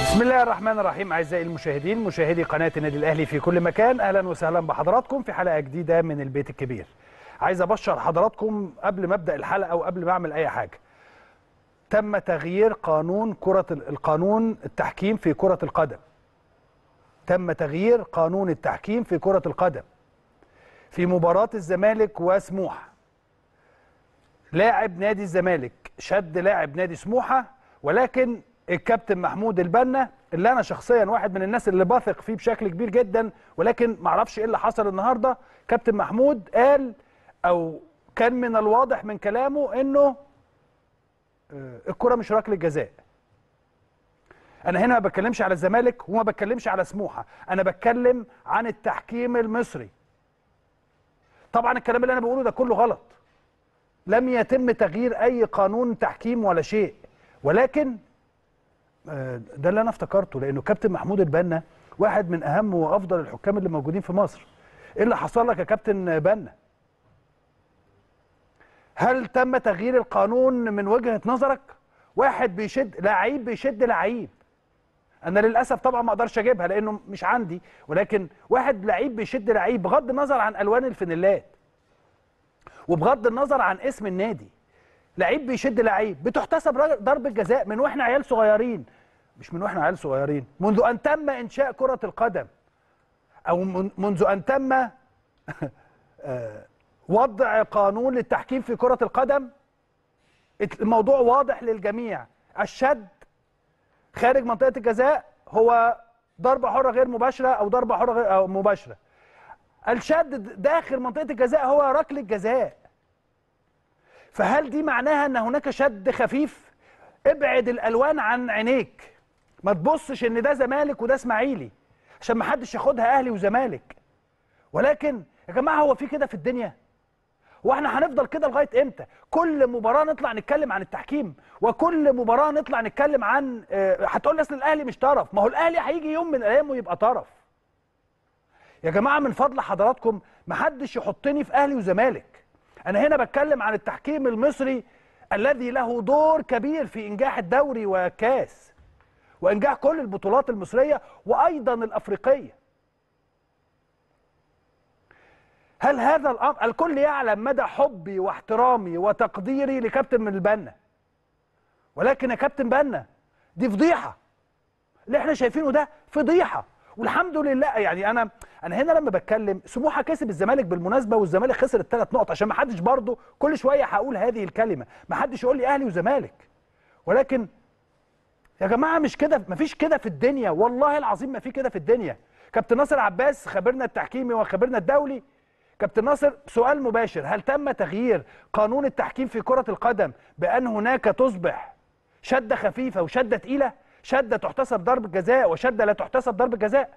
بسم الله الرحمن الرحيم اعزائي المشاهدين مشاهدي قناه النادي الاهلي في كل مكان اهلا وسهلا بحضراتكم في حلقه جديده من البيت الكبير عايز ابشر حضراتكم قبل ما ابدا الحلقه وقبل ما اعمل اي حاجه تم تغيير قانون كره القانون التحكيم في كره القدم تم تغيير قانون التحكيم في كره القدم في مباراه الزمالك وسموحه لاعب نادي الزمالك شد لاعب نادي سموحه ولكن الكابتن محمود البنا اللي انا شخصيا واحد من الناس اللي بثق فيه بشكل كبير جدا ولكن ما اعرفش ايه اللي حصل النهارده كابتن محمود قال او كان من الواضح من كلامه انه الكره مش ركله جزاء انا هنا ما بتكلمش على الزمالك وما بتكلمش على سموحه انا بتكلم عن التحكيم المصري طبعا الكلام اللي انا بقوله ده كله غلط لم يتم تغيير اي قانون تحكيم ولا شيء ولكن ده اللي انا افتكرته لانه كابتن محمود البنا واحد من اهم وافضل الحكام اللي موجودين في مصر ايه اللي حصل لك يا كابتن بنا هل تم تغيير القانون من وجهة نظرك واحد بيشد لعيب بيشد لعيب انا للاسف طبعا ما اقدرش اجيبها لانه مش عندي ولكن واحد لعيب بيشد لعيب بغض النظر عن الوان الفانيلات وبغض النظر عن اسم النادي لعيب بيشد لعيب بتحتسب ضربه جزاء من واحنا عيال صغيرين مش من واحنا عيال صغيرين منذ ان تم انشاء كره القدم او منذ ان تم وضع قانون للتحكيم في كره القدم الموضوع واضح للجميع الشد خارج منطقه الجزاء هو ضربه حره غير مباشره او ضربه حره غير أو مباشره الشد داخل منطقه الجزاء هو ركله جزاء فهل دي معناها ان هناك شد خفيف ابعد الالوان عن عينيك ما تبصش ان ده زمالك وده اسماعيلي عشان ما حدش ياخدها اهلي وزمالك ولكن يا جماعه هو في كده في الدنيا واحنا هنفضل كده لغايه امتى كل مباراه نطلع نتكلم عن التحكيم وكل مباراه نطلع نتكلم عن هتقول لي اصل الاهلي مش طرف ما هو الاهلي هيجي يوم من الايام ويبقى طرف يا جماعه من فضل حضراتكم ما حدش يحطني في اهلي وزمالك انا هنا بتكلم عن التحكيم المصري الذي له دور كبير في انجاح الدوري والكاس وانجاح كل البطولات المصريه وايضا الافريقيه هل هذا الامر الكل يعلم مدى حبي واحترامي وتقديري لكابتن من البنا ولكن يا كابتن بنا دي فضيحه اللي احنا شايفينه ده فضيحه والحمد لله يعني انا انا هنا لما بتكلم سموحه كسب الزمالك بالمناسبه والزمالك خسر الثلاث نقط عشان ما حدش برضه كل شويه هقول هذه الكلمه ما حدش يقول لي اهلي وزمالك ولكن يا جماعه مش كده ما فيش كده في الدنيا والله العظيم ما في كده في الدنيا كابتن ناصر عباس خبرنا التحكيمي وخبرنا الدولي كابتن ناصر سؤال مباشر هل تم تغيير قانون التحكيم في كره القدم بان هناك تصبح شده خفيفه وشده ثقيله شده تحتسب ضربه جزاء وشده لا تحتسب ضربه جزاء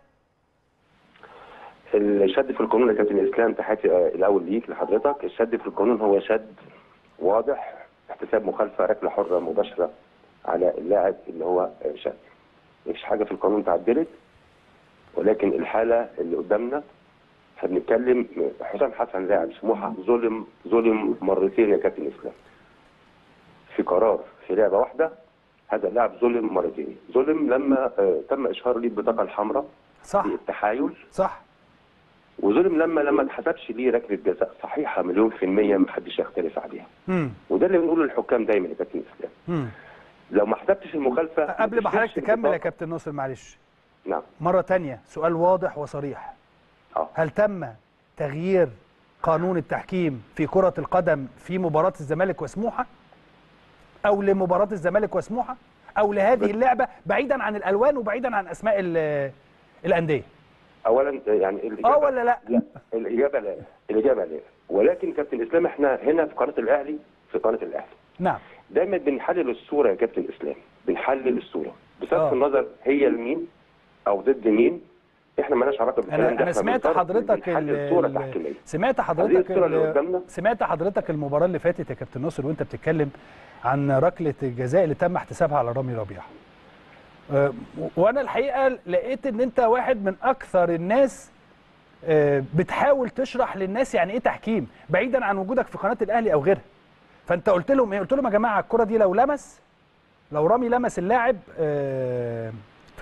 الشد في القانون يا كابتن اسلام تحياتي الاول ليك لحضرتك الشد في القانون هو شد واضح احتساب مخالفه ركله حره مباشره على اللاعب اللي هو شد مفيش حاجه في القانون تعدلت ولكن الحاله اللي قدامنا احنا بنتكلم حسام حسن لاعب سموحه ظلم ظلم مرتين يا كابتن اسلام في قرار في لعبه واحده هذا اللاعب ظلم مرتين ظلم لما آه تم اشهار ليه البطاقه الحمراء صح في التحايل صح وظلم لما لما اتحسبش ليه ركله جزاء صحيحه مليون في الميه ما حدش يختلف عليها مم. وده اللي بنقوله للحكام دايما يا كابتن اسلام مم. لو ما حسبتش المخالفه قبل ما حضرتك تشيلش تكمل يا البطاقة. كابتن ناصر معلش نعم مره تانية سؤال واضح وصريح اه هل تم تغيير قانون التحكيم في كرة القدم في مباراة الزمالك وسموحة أو لمباراة الزمالك وسموحة أو لهذه اللعبة بعيدا عن الألوان وبعيدا عن أسماء ال- الأندية اولا يعني الاجابه اه ولا لا؟ لا الاجابه لا الاجابه لا ولكن كابتن اسلام احنا هنا في قناه الاهلي في قناه الاهلي نعم دايما بنحلل الصوره يا كابتن اسلام بنحلل الصوره بصرف آه. النظر هي لمين او ضد مين احنا مالناش علاقه بالكلام أنا ده أنا احنا سمعت بنصرف- حضرتك ال- بنحلل صوره ال- تحكيميه سمعت هذه حضرتك الصوره اللي ال- قدامنا سمعت حضرتك المباراة اللي فاتت يا كابتن ناصر وأنت بتتكلم عن ركلة الجزاء اللي تم احتسابها على رامي ربيعة أه، وانا الحقيقه لقيت ان انت واحد من اكثر الناس أه، بتحاول تشرح للناس يعني ايه تحكيم بعيدا عن وجودك في قناه الاهلي او غيرها فانت قلت لهم ايه قلت لهم يا جماعه الكره دي لو لمس لو رامي لمس اللاعب آه، في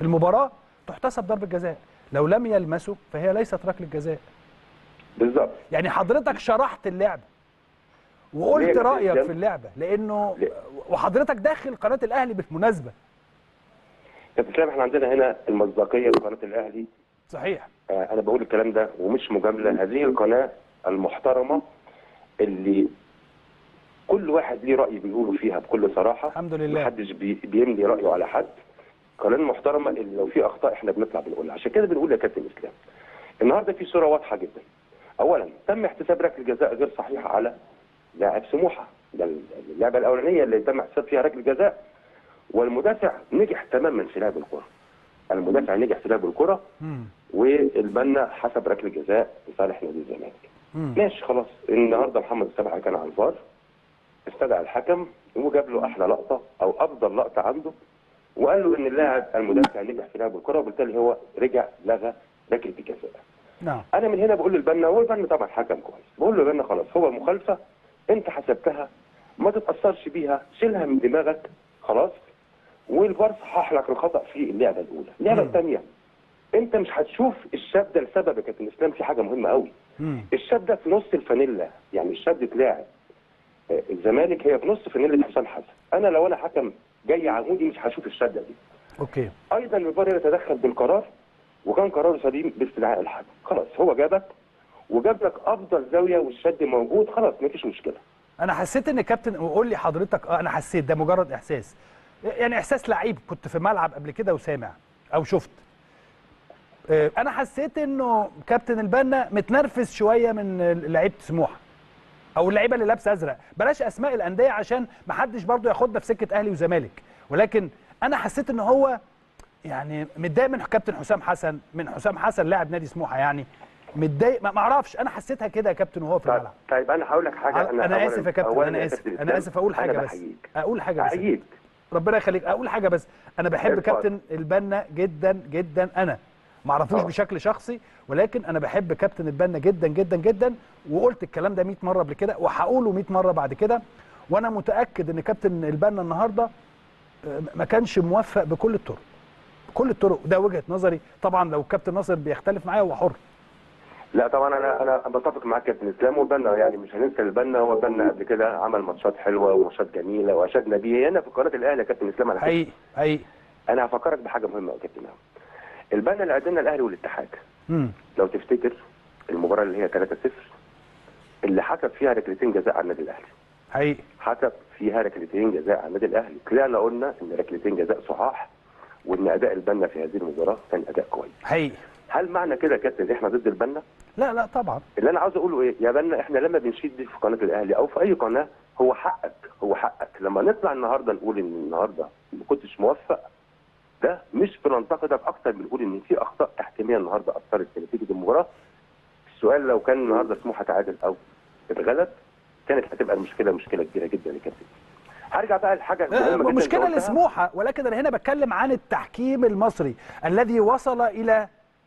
في المباراه تحتسب ضربه جزاء لو لم يلمسه فهي ليست ركله جزاء بالظبط يعني حضرتك شرحت اللعبه ليه وقلت يا رايك كابتن؟ في اللعبه لانه ليه؟ وحضرتك داخل قناه الاهلي بالمناسبه كابتن اسلام احنا عندنا هنا المصداقيه لقناه الاهلي صحيح آه، انا بقول الكلام ده ومش مجامله هذه القناه المحترمه اللي كل واحد ليه راي بيقوله فيها بكل صراحه الحمد لله. محدش بي بيملي رايه على حد قناه محترمه اللي لو في اخطاء احنا بنطلع بنقولها عشان كده بنقول يا كابتن اسلام النهارده في صوره واضحه جدا اولا تم احتساب ركله جزاء غير صحيحه على لاعب سموحه ده اللعبه الاولانيه اللي تم احتساب فيها ركله جزاء والمدافع نجح تماما في لعب الكره المدافع نجح في لعب الكره مم. والبنا حسب ركله جزاء لصالح نادي الزمالك مم. ماشي خلاص النهارده محمد السبعه كان على الفار استدعى الحكم وجاب له احلى لقطه او افضل لقطه عنده وقال له ان اللاعب المدافع نجح في لعب الكره وبالتالي هو رجع لغى ركله الجزاء نعم انا من هنا بقول للبنا هو البنا طبعا حكم كويس بقول له البنا خلاص هو مخالفه انت حسبتها ما تتاثرش بيها شيلها من دماغك خلاص والفار صحح لك الخطا في اللعبه الاولى اللعبه مم. الثانيه انت مش هتشوف الشاب ده لسبب يا كابتن اسلام في حاجه مهمه قوي مم. الشاب ده في نص الفانيلا يعني الشاب لاعب آه، الزمالك هي في نص فانيلا حسام حسن انا لو انا حكم جاي عمودي مش هشوف الشده دي اوكي ايضا الفار يتدخل بالقرار وكان قراره سليم باستدعاء الحكم خلاص هو جابك وجاب لك افضل زاويه والشد موجود خلاص مفيش مشكله انا حسيت ان كابتن وقول لي حضرتك اه انا حسيت ده مجرد احساس يعني احساس لعيب كنت في ملعب قبل كده وسامع او شفت اه، انا حسيت انه كابتن البنا متنرفز شويه من لعيبه سموحه او اللعيبه اللي لابسه ازرق بلاش اسماء الانديه عشان ما حدش برضه ياخدنا في سكه اهلي وزمالك ولكن انا حسيت ان هو يعني متضايق من كابتن حسام حسن من حسام حسن لاعب نادي سموحه يعني متضايق ما ما اعرفش انا حسيتها كده يا كابتن وهو في طيب, الملعب طيب انا هقول لك حاجه انا, أنا أولاً- اسف يا كابتن أولاً انا يا اسف كابتن انا إسلام، اسف اقول حاجه أنا بس بحييك. اقول حاجه بس احييك ربنا يخليك اقول حاجه بس انا بحب اتفضل. كابتن البنا جدا جدا انا ما اعرفوش آه. بشكل شخصي ولكن انا بحب كابتن البنا جدا جدا جدا وقلت الكلام ده 100 مره قبل كده وهقوله 100 مره بعد كده وانا متاكد ان كابتن البنا النهارده آه، ما كانش موفق بكل الطرق بكل الطرق ده وجهه نظري طبعا لو كابتن ناصر بيختلف معايا هو حر لا طبعا انا انا بتفق معاك كابتن اسلام والبنا يعني مش هننسى البنا هو البنا قبل كده عمل ماتشات حلوه وماتشات جميله واشدنا بيه هنا في قناه الاهلي يا كابتن اسلام على فكره حقيقي حقيقي انا هفكرك بحاجه مهمه يا كابتن إمام. البنا اللي قدمنا الاهلي والاتحاد امم لو تفتكر المباراه اللي هي 3-0 اللي حسب فيها ركلتين جزاء على النادي الاهلي حقيقي حسب فيها ركلتين جزاء على النادي الاهلي طلعنا قلنا ان ركلتين جزاء صحاح وان اداء البنا في هذه المباراه كان اداء كويس حقيقي هل معنى كده يا كابتن احنا ضد البنا لا لا طبعا اللي انا عاوز اقوله ايه يا بنا احنا لما بنشيد في قناه الاهلي او في اي قناه هو حقك هو حقك لما نطلع النهارده نقول ان النهارده ما كنتش موفق ده مش بننتقدك اكتر بنقول ان في اخطاء تحكيميه النهارده اثرت في نتيجه المباراه السؤال لو كان النهارده سموحه تعادل او اتغلب كانت هتبقى المشكله مشكله كبيره جدا يا كابتن هرجع بقى لحاجه مهمه جدا مشكله أنت قلتها. لسموحه ولكن انا هنا بتكلم عن التحكيم المصري الذي وصل الى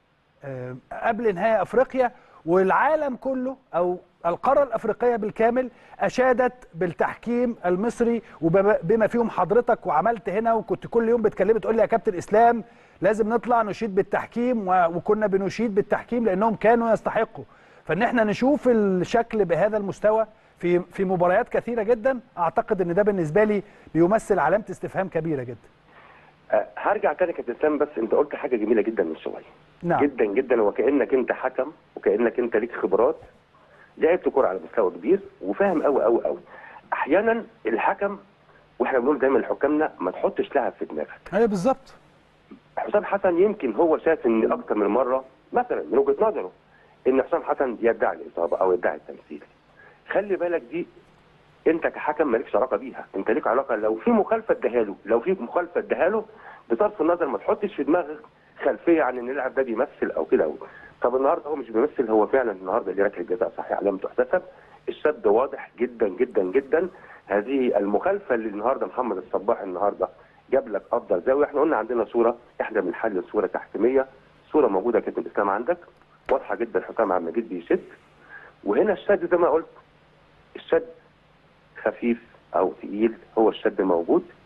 آه، قبل نهائي افريقيا والعالم كله او القاره الافريقيه بالكامل اشادت بالتحكيم المصري وبما فيهم حضرتك وعملت هنا وكنت كل يوم بتكلمي تقول لي يا كابتن اسلام لازم نطلع نشيد بالتحكيم و- وكنا بنشيد بالتحكيم لانهم كانوا يستحقوا فان احنا نشوف الشكل بهذا المستوى في في مباريات كثيره جدا اعتقد ان ده بالنسبه لي بيمثل علامه استفهام كبيره جدا أه، هرجع تاني يا كابتن اسلام بس انت قلت حاجه جميله جدا من شويه نعم جدا جدا وكانك انت حكم وكانك انت ليك خبرات لعبت كوره على مستوى كبير وفاهم قوي قوي قوي احيانا الحكم واحنا بنقول دايما لحكامنا ما تحطش لاعب في دماغك ايوه بالظبط حسام حسن يمكن هو شاف ان اكتر من مره مثلا من وجهه نظره ان حسام حسن يدعي الاصابه او يدعي التمثيل خلي بالك دي انت كحكم مالكش علاقه بيها انت ليك علاقه لو في مخالفه اديها له لو في مخالفه اديها له بصرف النظر ما تحطش في دماغك خلفيه عن ان اللاعب ده بيمثل او كده أو. طب النهارده هو مش بيمثل هو فعلا النهارده اللي ركله جزاء صحيح لم تحتسب الشد واضح جدا جدا جدا هذه المخالفه اللي النهارده محمد الصباح النهارده جاب لك افضل زاويه احنا قلنا عندنا صوره احنا بنحلل صوره تحكيميه صوره موجوده كابتن الاسلام عندك واضحه جدا حسام عبد المجيد بيشد وهنا الشد زي ما قلت الشد خفيف او تقيل هو الشد موجود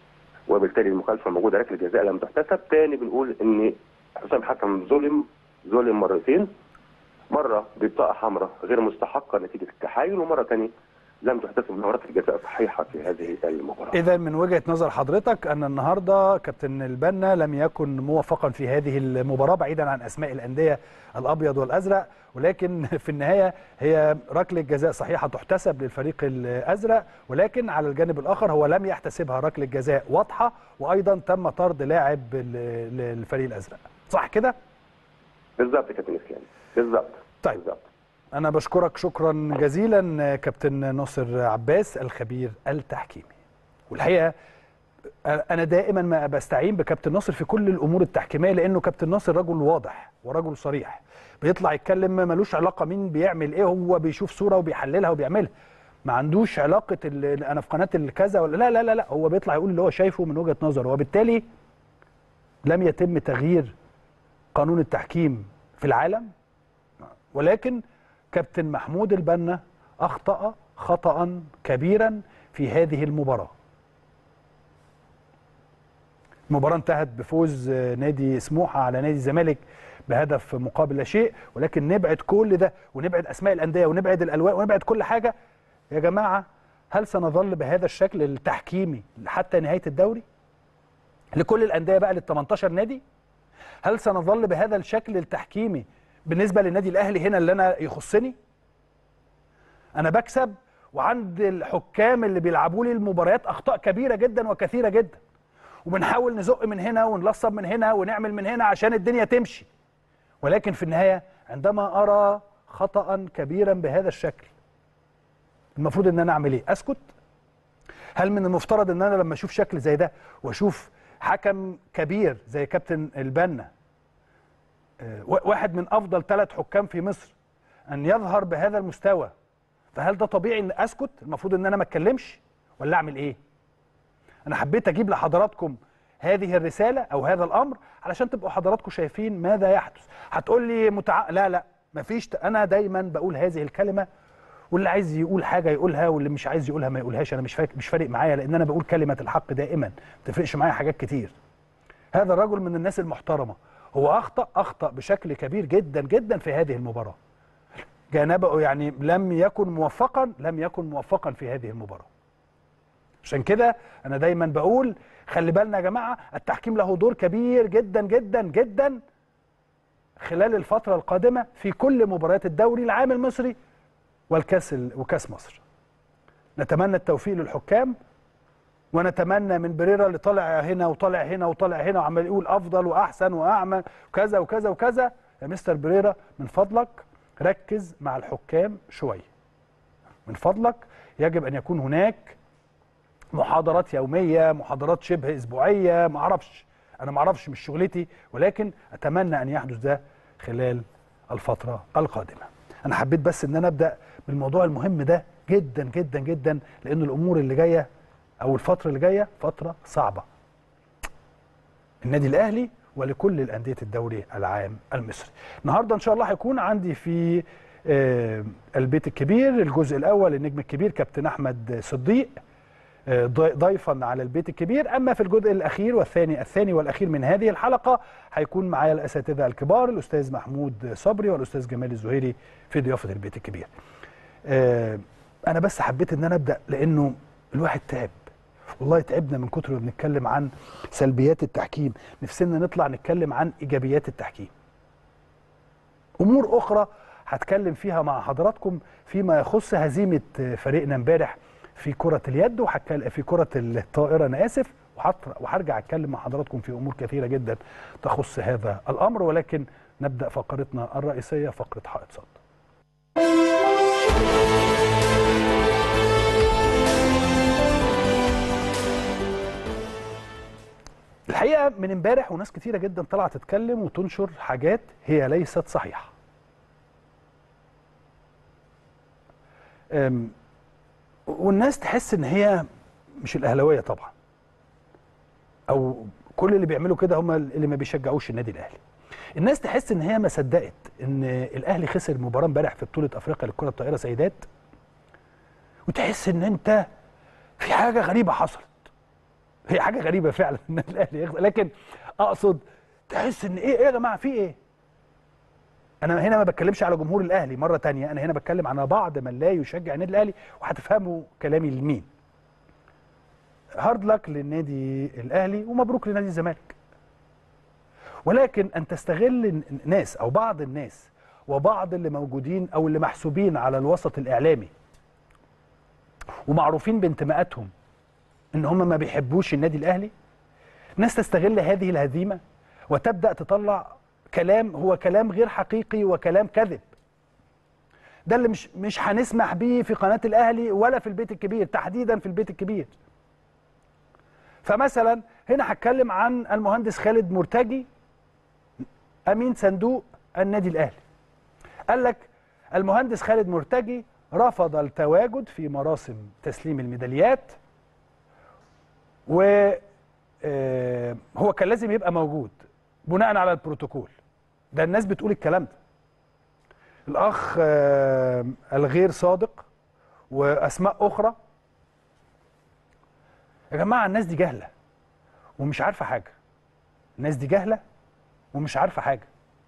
وبالتالي المخالفه موجوده ركله جزاء لم تحتسب تاني بنقول ان حسام حسن ظلم ظلم مرتين مره ببطاقه حمراء غير مستحقه نتيجه التحايل ومره ثانيه لم تحتسب له ركله جزاء صحيحه في هذه المباراه اذا من وجهه نظر حضرتك ان النهارده كابتن البنا لم يكن موفقا في هذه المباراه بعيدا عن اسماء الانديه الابيض والازرق ولكن في النهايه هي ركله جزاء صحيحه تحتسب للفريق الازرق ولكن على الجانب الاخر هو لم يحتسبها ركله جزاء واضحه وايضا تم طرد لاعب للفريق الازرق صح كده بالظبط يا كابتن اسلام بالظبط طيب. بالظبط أنا بشكرك شكرا جزيلا كابتن ناصر عباس الخبير التحكيمي والحقيقة أنا دائما ما بستعين بكابتن ناصر في كل الأمور التحكيمية لأنه كابتن ناصر رجل واضح ورجل صريح بيطلع يتكلم ملوش علاقة مين بيعمل إيه هو بيشوف صورة وبيحللها وبيعملها ما عندوش علاقة ال- أنا في قناة الكذا ولا لا لا لا لا هو بيطلع يقول اللي هو شايفه من وجهة نظره وبالتالي لم يتم تغيير قانون التحكيم في العالم ولكن كابتن محمود البنا اخطا خطا كبيرا في هذه المباراه المباراه انتهت بفوز آه، نادي سموحه على نادي الزمالك بهدف مقابل لا شيء ولكن نبعد كل ده ونبعد اسماء الانديه ونبعد الالوان ونبعد كل حاجه يا جماعه هل سنظل بهذا الشكل التحكيمي حتى نهايه الدوري لكل الانديه بقى لل 18 نادي هل سنظل بهذا الشكل التحكيمي بالنسبه للنادي الاهلي هنا اللي انا يخصني انا بكسب وعند الحكام اللي بيلعبوا لي المباريات اخطاء كبيره جدا وكثيره جدا وبنحاول نزق من هنا ونلصب من هنا ونعمل من هنا عشان الدنيا تمشي ولكن في النهايه عندما ارى خطا كبيرا بهذا الشكل المفروض ان انا اعمل ايه اسكت هل من المفترض ان انا لما اشوف شكل زي ده واشوف حكم كبير زي كابتن البنا آه، واحد من افضل ثلاث حكام في مصر ان يظهر بهذا المستوى فهل ده طبيعي ان اسكت المفروض ان انا ما اتكلمش ولا اعمل ايه انا حبيت اجيب لحضراتكم هذه الرساله او هذا الامر علشان تبقوا حضراتكم شايفين ماذا يحدث هتقول لي متع... لا لا مفيش ت... انا دايما بقول هذه الكلمه واللي عايز يقول حاجه يقولها واللي مش عايز يقولها ما يقولهاش انا مش فارق مش فارق معايا لان انا بقول كلمه الحق دائما ما تفرقش معايا حاجات كتير هذا الرجل من الناس المحترمه هو اخطا اخطا بشكل كبير جدا جدا في هذه المباراه جانبه يعني لم يكن موفقا لم يكن موفقا في هذه المباراه عشان كده انا دايما بقول خلي بالنا يا جماعه التحكيم له دور كبير جدا جدا جدا خلال الفتره القادمه في كل مباريات الدوري العام المصري والكاس ال- وكاس مصر نتمنى التوفيق للحكام ونتمنى من بريرا اللي طالع هنا وطالع هنا وطالع هنا وعمال يقول افضل واحسن واعمل وكذا وكذا وكذا يا مستر بريرا من فضلك ركز مع الحكام شويه من فضلك يجب ان يكون هناك محاضرات يوميه محاضرات شبه اسبوعيه ما اعرفش انا ما اعرفش مش شغلتي ولكن اتمنى ان يحدث ده خلال الفتره القادمه انا حبيت بس ان انا ابدا بالموضوع المهم ده جدا جدا جدا لان الامور اللي جايه او الفتره اللي جايه فتره صعبه النادي الاهلي ولكل الانديه الدوري العام المصري النهارده ان شاء الله هيكون عندي في آه، البيت الكبير الجزء الاول النجم الكبير كابتن احمد صديق آه، ضي- ضيفا على البيت الكبير اما في الجزء الاخير والثاني الثاني والاخير من هذه الحلقه هيكون معايا الاساتذه الكبار الاستاذ محمود صبري والاستاذ جمال الزهيري في ضيافه البيت الكبير آه، انا بس حبيت ان انا ابدا لانه الواحد تعب والله تعبنا من كتر ما بنتكلم عن سلبيات التحكيم نفسنا نطلع نتكلم عن ايجابيات التحكيم امور اخرى هتكلم فيها مع حضراتكم فيما يخص هزيمه فريقنا امبارح في كره اليد وهتكلم في كره الطائره انا اسف وهط- وهرجع اتكلم مع حضراتكم في امور كثيره جدا تخص هذا الامر ولكن نبدا فقرتنا الرئيسيه فقره حائط صد الحقيقه من امبارح وناس كتيره جدا طلعت تتكلم وتنشر حاجات هي ليست صحيحه أم، والناس تحس ان هي مش الاهلاويه طبعا او كل اللي بيعملوا كده هم اللي ما بيشجعوش النادي الاهلي الناس تحس ان هي ما صدقت ان الاهلي خسر مباراه امبارح في بطوله افريقيا للكره الطائره سيدات وتحس ان انت في حاجه غريبه حصلت هي حاجه غريبه فعلا ان الاهلي يخسر لكن اقصد تحس ان ايه ايه يا جماعه في ايه انا هنا ما بتكلمش على جمهور الاهلي مره تانية انا هنا بتكلم على بعض من لا يشجع النادي الاهلي وهتفهموا كلامي لمين هارد لك للنادي الاهلي ومبروك لنادي الزمالك ولكن ان تستغل ناس او بعض الناس وبعض اللي موجودين او اللي محسوبين على الوسط الاعلامي ومعروفين بانتماءاتهم ان هم ما بيحبوش النادي الاهلي ناس تستغل هذه الهزيمه وتبدا تطلع كلام هو كلام غير حقيقي وكلام كذب ده اللي مش مش هنسمح بيه في قناه الاهلي ولا في البيت الكبير تحديدا في البيت الكبير فمثلا هنا هتكلم عن المهندس خالد مرتجي امين صندوق النادي الاهلي قال لك المهندس خالد مرتجي رفض التواجد في مراسم تسليم الميداليات و آه، هو كان لازم يبقى موجود بناء على البروتوكول ده الناس بتقول الكلام ده الاخ آه، الغير صادق واسماء اخرى يا جماعه الناس دي جهله ومش عارفه حاجه الناس دي جهله ومش عارفه حاجه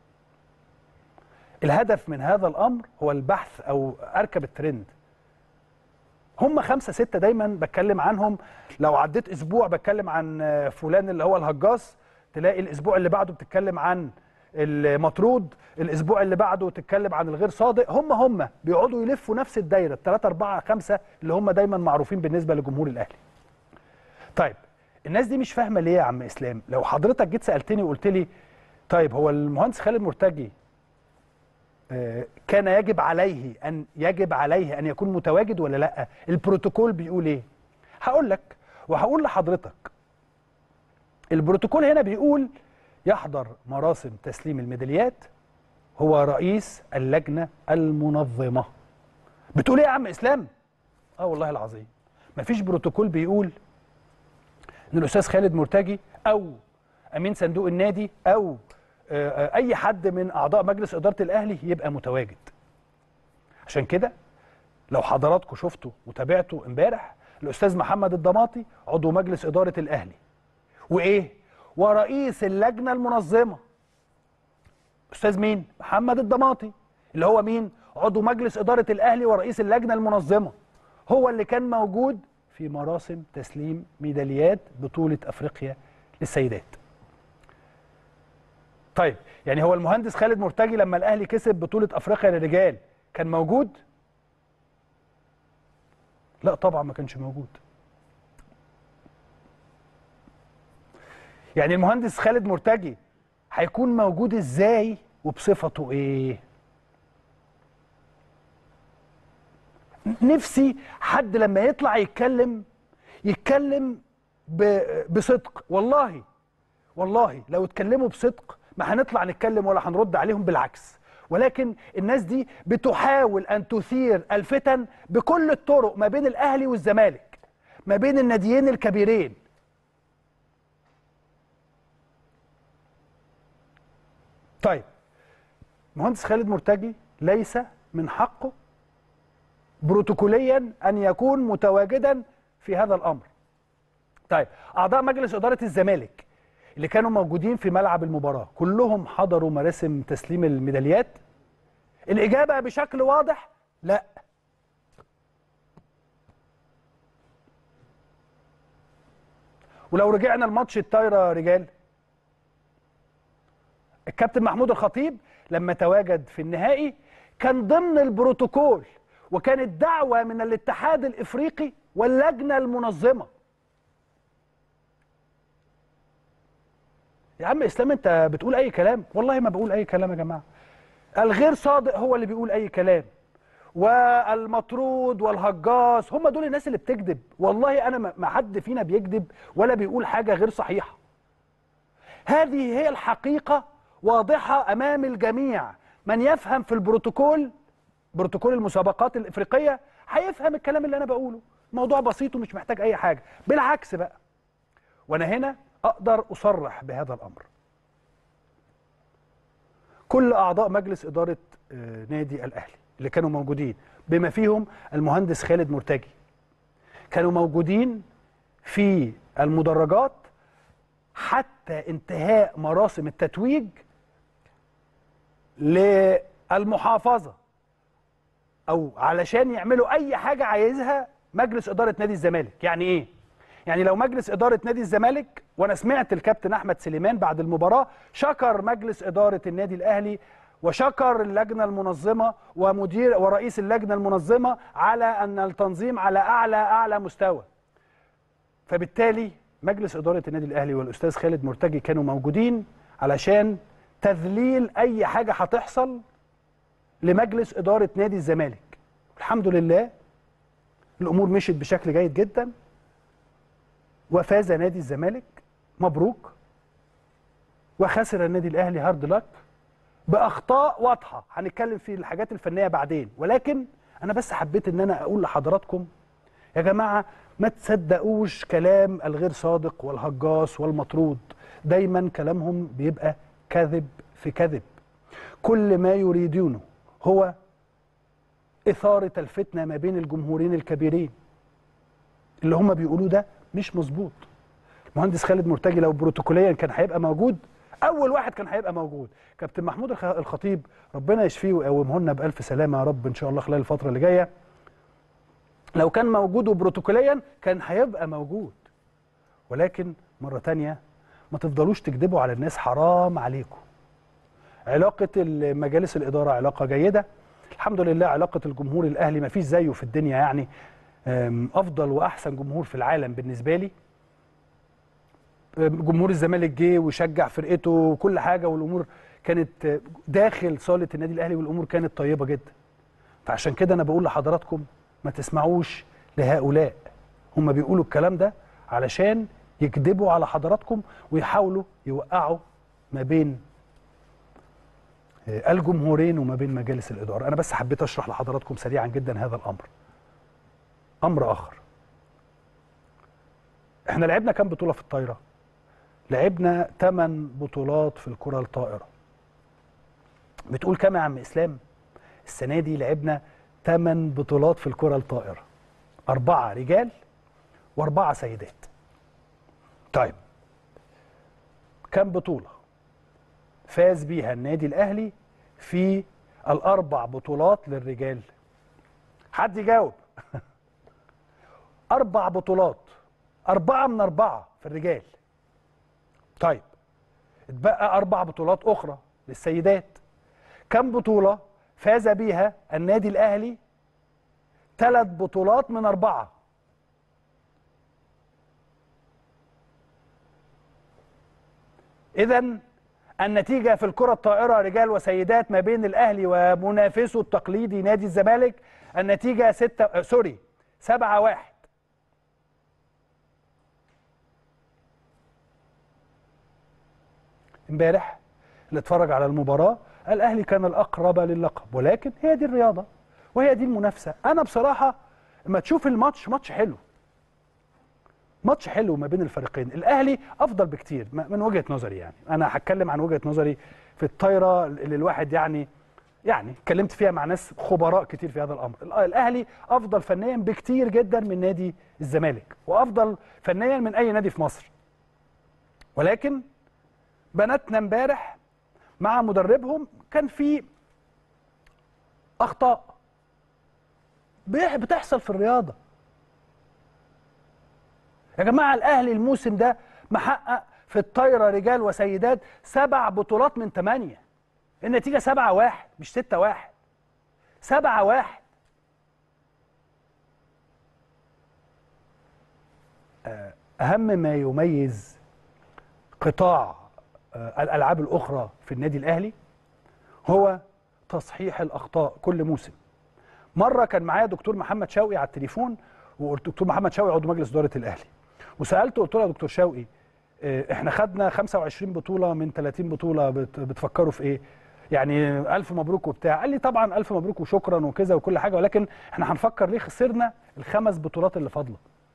الهدف من هذا الامر هو البحث او اركب الترند هم خمسة ستة دايما بتكلم عنهم لو عديت اسبوع بتكلم عن آه، فلان اللي هو الهجاص تلاقي الاسبوع اللي بعده بتتكلم عن المطرود الاسبوع اللي بعده تتكلم عن الغير صادق هم هم بيقعدوا يلفوا نفس الدايره الثلاثه اربعه خمسه اللي هم دايما معروفين بالنسبه لجمهور الاهلي طيب الناس دي مش فاهمه ليه يا عم اسلام لو حضرتك جيت سالتني وقلت لي طيب هو المهندس خالد مرتجي آه، كان يجب عليه ان يجب عليه ان يكون متواجد ولا لا البروتوكول بيقول ايه هقول لك وهقول لحضرتك البروتوكول هنا بيقول يحضر مراسم تسليم الميداليات هو رئيس اللجنه المنظمه بتقول ايه يا عم اسلام اه والله العظيم مفيش بروتوكول بيقول ان الاستاذ خالد مرتجي او امين صندوق النادي او آه، آه، اي حد من اعضاء مجلس اداره الاهلي يبقى متواجد عشان كده لو حضراتكم شفتوا وتابعتوا امبارح الاستاذ محمد الضماطي عضو مجلس اداره الاهلي وايه ورئيس اللجنه المنظمه استاذ مين محمد الضماطي اللي هو مين عضو مجلس اداره الاهلي ورئيس اللجنه المنظمه هو اللي كان موجود في مراسم تسليم ميداليات بطوله افريقيا للسيدات طيب يعني هو المهندس خالد مرتجي لما الاهلي كسب بطوله افريقيا للرجال كان موجود لا طبعا ما كانش موجود يعني المهندس خالد مرتجي هيكون موجود ازاي وبصفته ايه نفسي حد لما يطلع يتكلم يتكلم ب- بصدق والله والله لو اتكلموا بصدق ما هنطلع نتكلم ولا هنرد عليهم بالعكس ولكن الناس دي بتحاول ان تثير الفتن بكل الطرق ما بين الاهلي والزمالك ما بين الناديين الكبيرين طيب مهندس خالد مرتجي ليس من حقه بروتوكوليا ان يكون متواجدا في هذا الامر طيب اعضاء مجلس اداره الزمالك اللي كانوا موجودين في ملعب المباراه كلهم حضروا مراسم تسليم الميداليات الاجابه بشكل واضح لا ولو رجعنا الماتش الطايره رجال الكابتن محمود الخطيب لما تواجد في النهائي كان ضمن البروتوكول وكانت دعوه من الاتحاد الافريقي واللجنه المنظمه يا عم اسلام انت بتقول اي كلام والله ما بقول اي كلام يا جماعه الغير صادق هو اللي بيقول اي كلام والمطرود والهجاص هم دول الناس اللي بتكذب والله انا ما ما حد فينا بيكذب ولا بيقول حاجه غير صحيحه هذه هي الحقيقه واضحه امام الجميع من يفهم في البروتوكول بروتوكول المسابقات الافريقيه هيفهم الكلام اللي انا بقوله موضوع بسيط ومش محتاج اي حاجه بالعكس بقى وانا هنا اقدر اصرح بهذا الامر كل اعضاء مجلس اداره آه، نادي الاهلي اللي كانوا موجودين بما فيهم المهندس خالد مرتجي كانوا موجودين في المدرجات حتى انتهاء مراسم التتويج للمحافظه او علشان يعملوا اي حاجه عايزها مجلس اداره نادي الزمالك يعني ايه يعني لو مجلس اداره نادي الزمالك وانا سمعت الكابتن احمد سليمان بعد المباراه شكر مجلس اداره النادي الاهلي وشكر اللجنه المنظمه ومدير ورئيس اللجنه المنظمه على ان التنظيم على اعلى اعلى مستوى فبالتالي مجلس اداره النادي الاهلي والاستاذ خالد مرتجي كانوا موجودين علشان تذليل اي حاجه هتحصل لمجلس اداره نادي الزمالك الحمد لله الامور مشيت بشكل جيد جدا وفاز نادي الزمالك مبروك وخسر النادي الاهلي هارد لك باخطاء واضحه هنتكلم في الحاجات الفنيه بعدين ولكن انا بس حبيت ان انا اقول لحضراتكم يا جماعه ما تصدقوش كلام الغير صادق والهجاص والمطرود دايما كلامهم بيبقى كذب في كذب كل ما يريدونه هو إثارة الفتنة ما بين الجمهورين الكبيرين اللي هم بيقولوه ده مش مظبوط المهندس خالد مرتجي لو بروتوكوليا كان هيبقى موجود اول واحد كان هيبقى موجود كابتن محمود الخ- الخطيب ربنا يشفيه ويقومه لنا بالف سلامه يا رب ان شاء الله خلال الفتره اللي جايه لو كان موجود وبروتوكوليا كان هيبقى موجود ولكن مره تانية ما تفضلوش تكذبوا على الناس حرام عليكم علاقه مجالس الاداره علاقه جيده الحمد لله علاقه الجمهور الاهلي ما فيش زيه في الدنيا يعني أم، افضل واحسن جمهور في العالم بالنسبه لي أم، جمهور الزمالك جه وشجع فرقته وكل حاجه والامور كانت آه، داخل صاله النادي الاهلي والامور كانت طيبه جدا فعشان كده انا بقول لحضراتكم ما تسمعوش لهؤلاء هم بيقولوا الكلام ده علشان يكذبوا على حضراتكم ويحاولوا يوقعوا ما بين آه، الجمهورين وما بين مجالس الاداره انا بس حبيت اشرح لحضراتكم سريعا جدا هذا الامر امر اخر احنا لعبنا كام بطوله في الطايره لعبنا 8 بطولات في الكره الطائره بتقول كام يا عم اسلام السنه دي لعبنا 8 بطولات في الكره الطائره أربعة رجال وأربعة سيدات طيب كم بطولة فاز بيها النادي الأهلي في الأربع بطولات للرجال حد يجاوب أربع بطولات أربعة من أربعة في الرجال طيب اتبقى أربع بطولات أخرى للسيدات كم بطولة فاز بيها النادي الأهلي ثلاث بطولات من أربعة إذا النتيجة في الكرة الطائرة رجال وسيدات ما بين الأهلي ومنافسه التقليدي نادي الزمالك النتيجة ستة آه، سوري سبعة واحد امبارح اللي اتفرج على المباراة الأهلي كان الأقرب للقب ولكن هي دي الرياضة وهي دي المنافسة أنا بصراحة لما تشوف الماتش ماتش حلو ماتش حلو ما بين الفريقين الاهلي افضل بكتير م- من وجهه نظري يعني انا هتكلم عن وجهه نظري في الطايره اللي الواحد يعني يعني اتكلمت فيها مع ناس خبراء كتير في هذا الامر الأ- الاهلي افضل فنيا بكتير جدا من نادي الزمالك وافضل فنيا من اي نادي في مصر ولكن بناتنا امبارح مع مدربهم كان في اخطاء بيح- بتحصل في الرياضه يا جماعه الاهلي الموسم ده محقق في الطايره رجال وسيدات سبع بطولات من ثمانيه النتيجه سبعة واحد مش ستة واحد سبعة واحد آه، اهم ما يميز قطاع آه، الالعاب الاخرى في النادي الاهلي هو تصحيح الاخطاء كل موسم مره كان معايا دكتور محمد شوقي على التليفون والدكتور محمد شوقي عضو مجلس اداره الاهلي وسالته قلت له يا دكتور شوقي آه، احنا خدنا 25 بطوله من 30 بطوله بت- بتفكروا في ايه يعني الف مبروك وبتاع قال لي طبعا الف مبروك وشكرا وكذا وكل حاجه ولكن احنا هنفكر ليه خسرنا الخمس بطولات اللي فاضله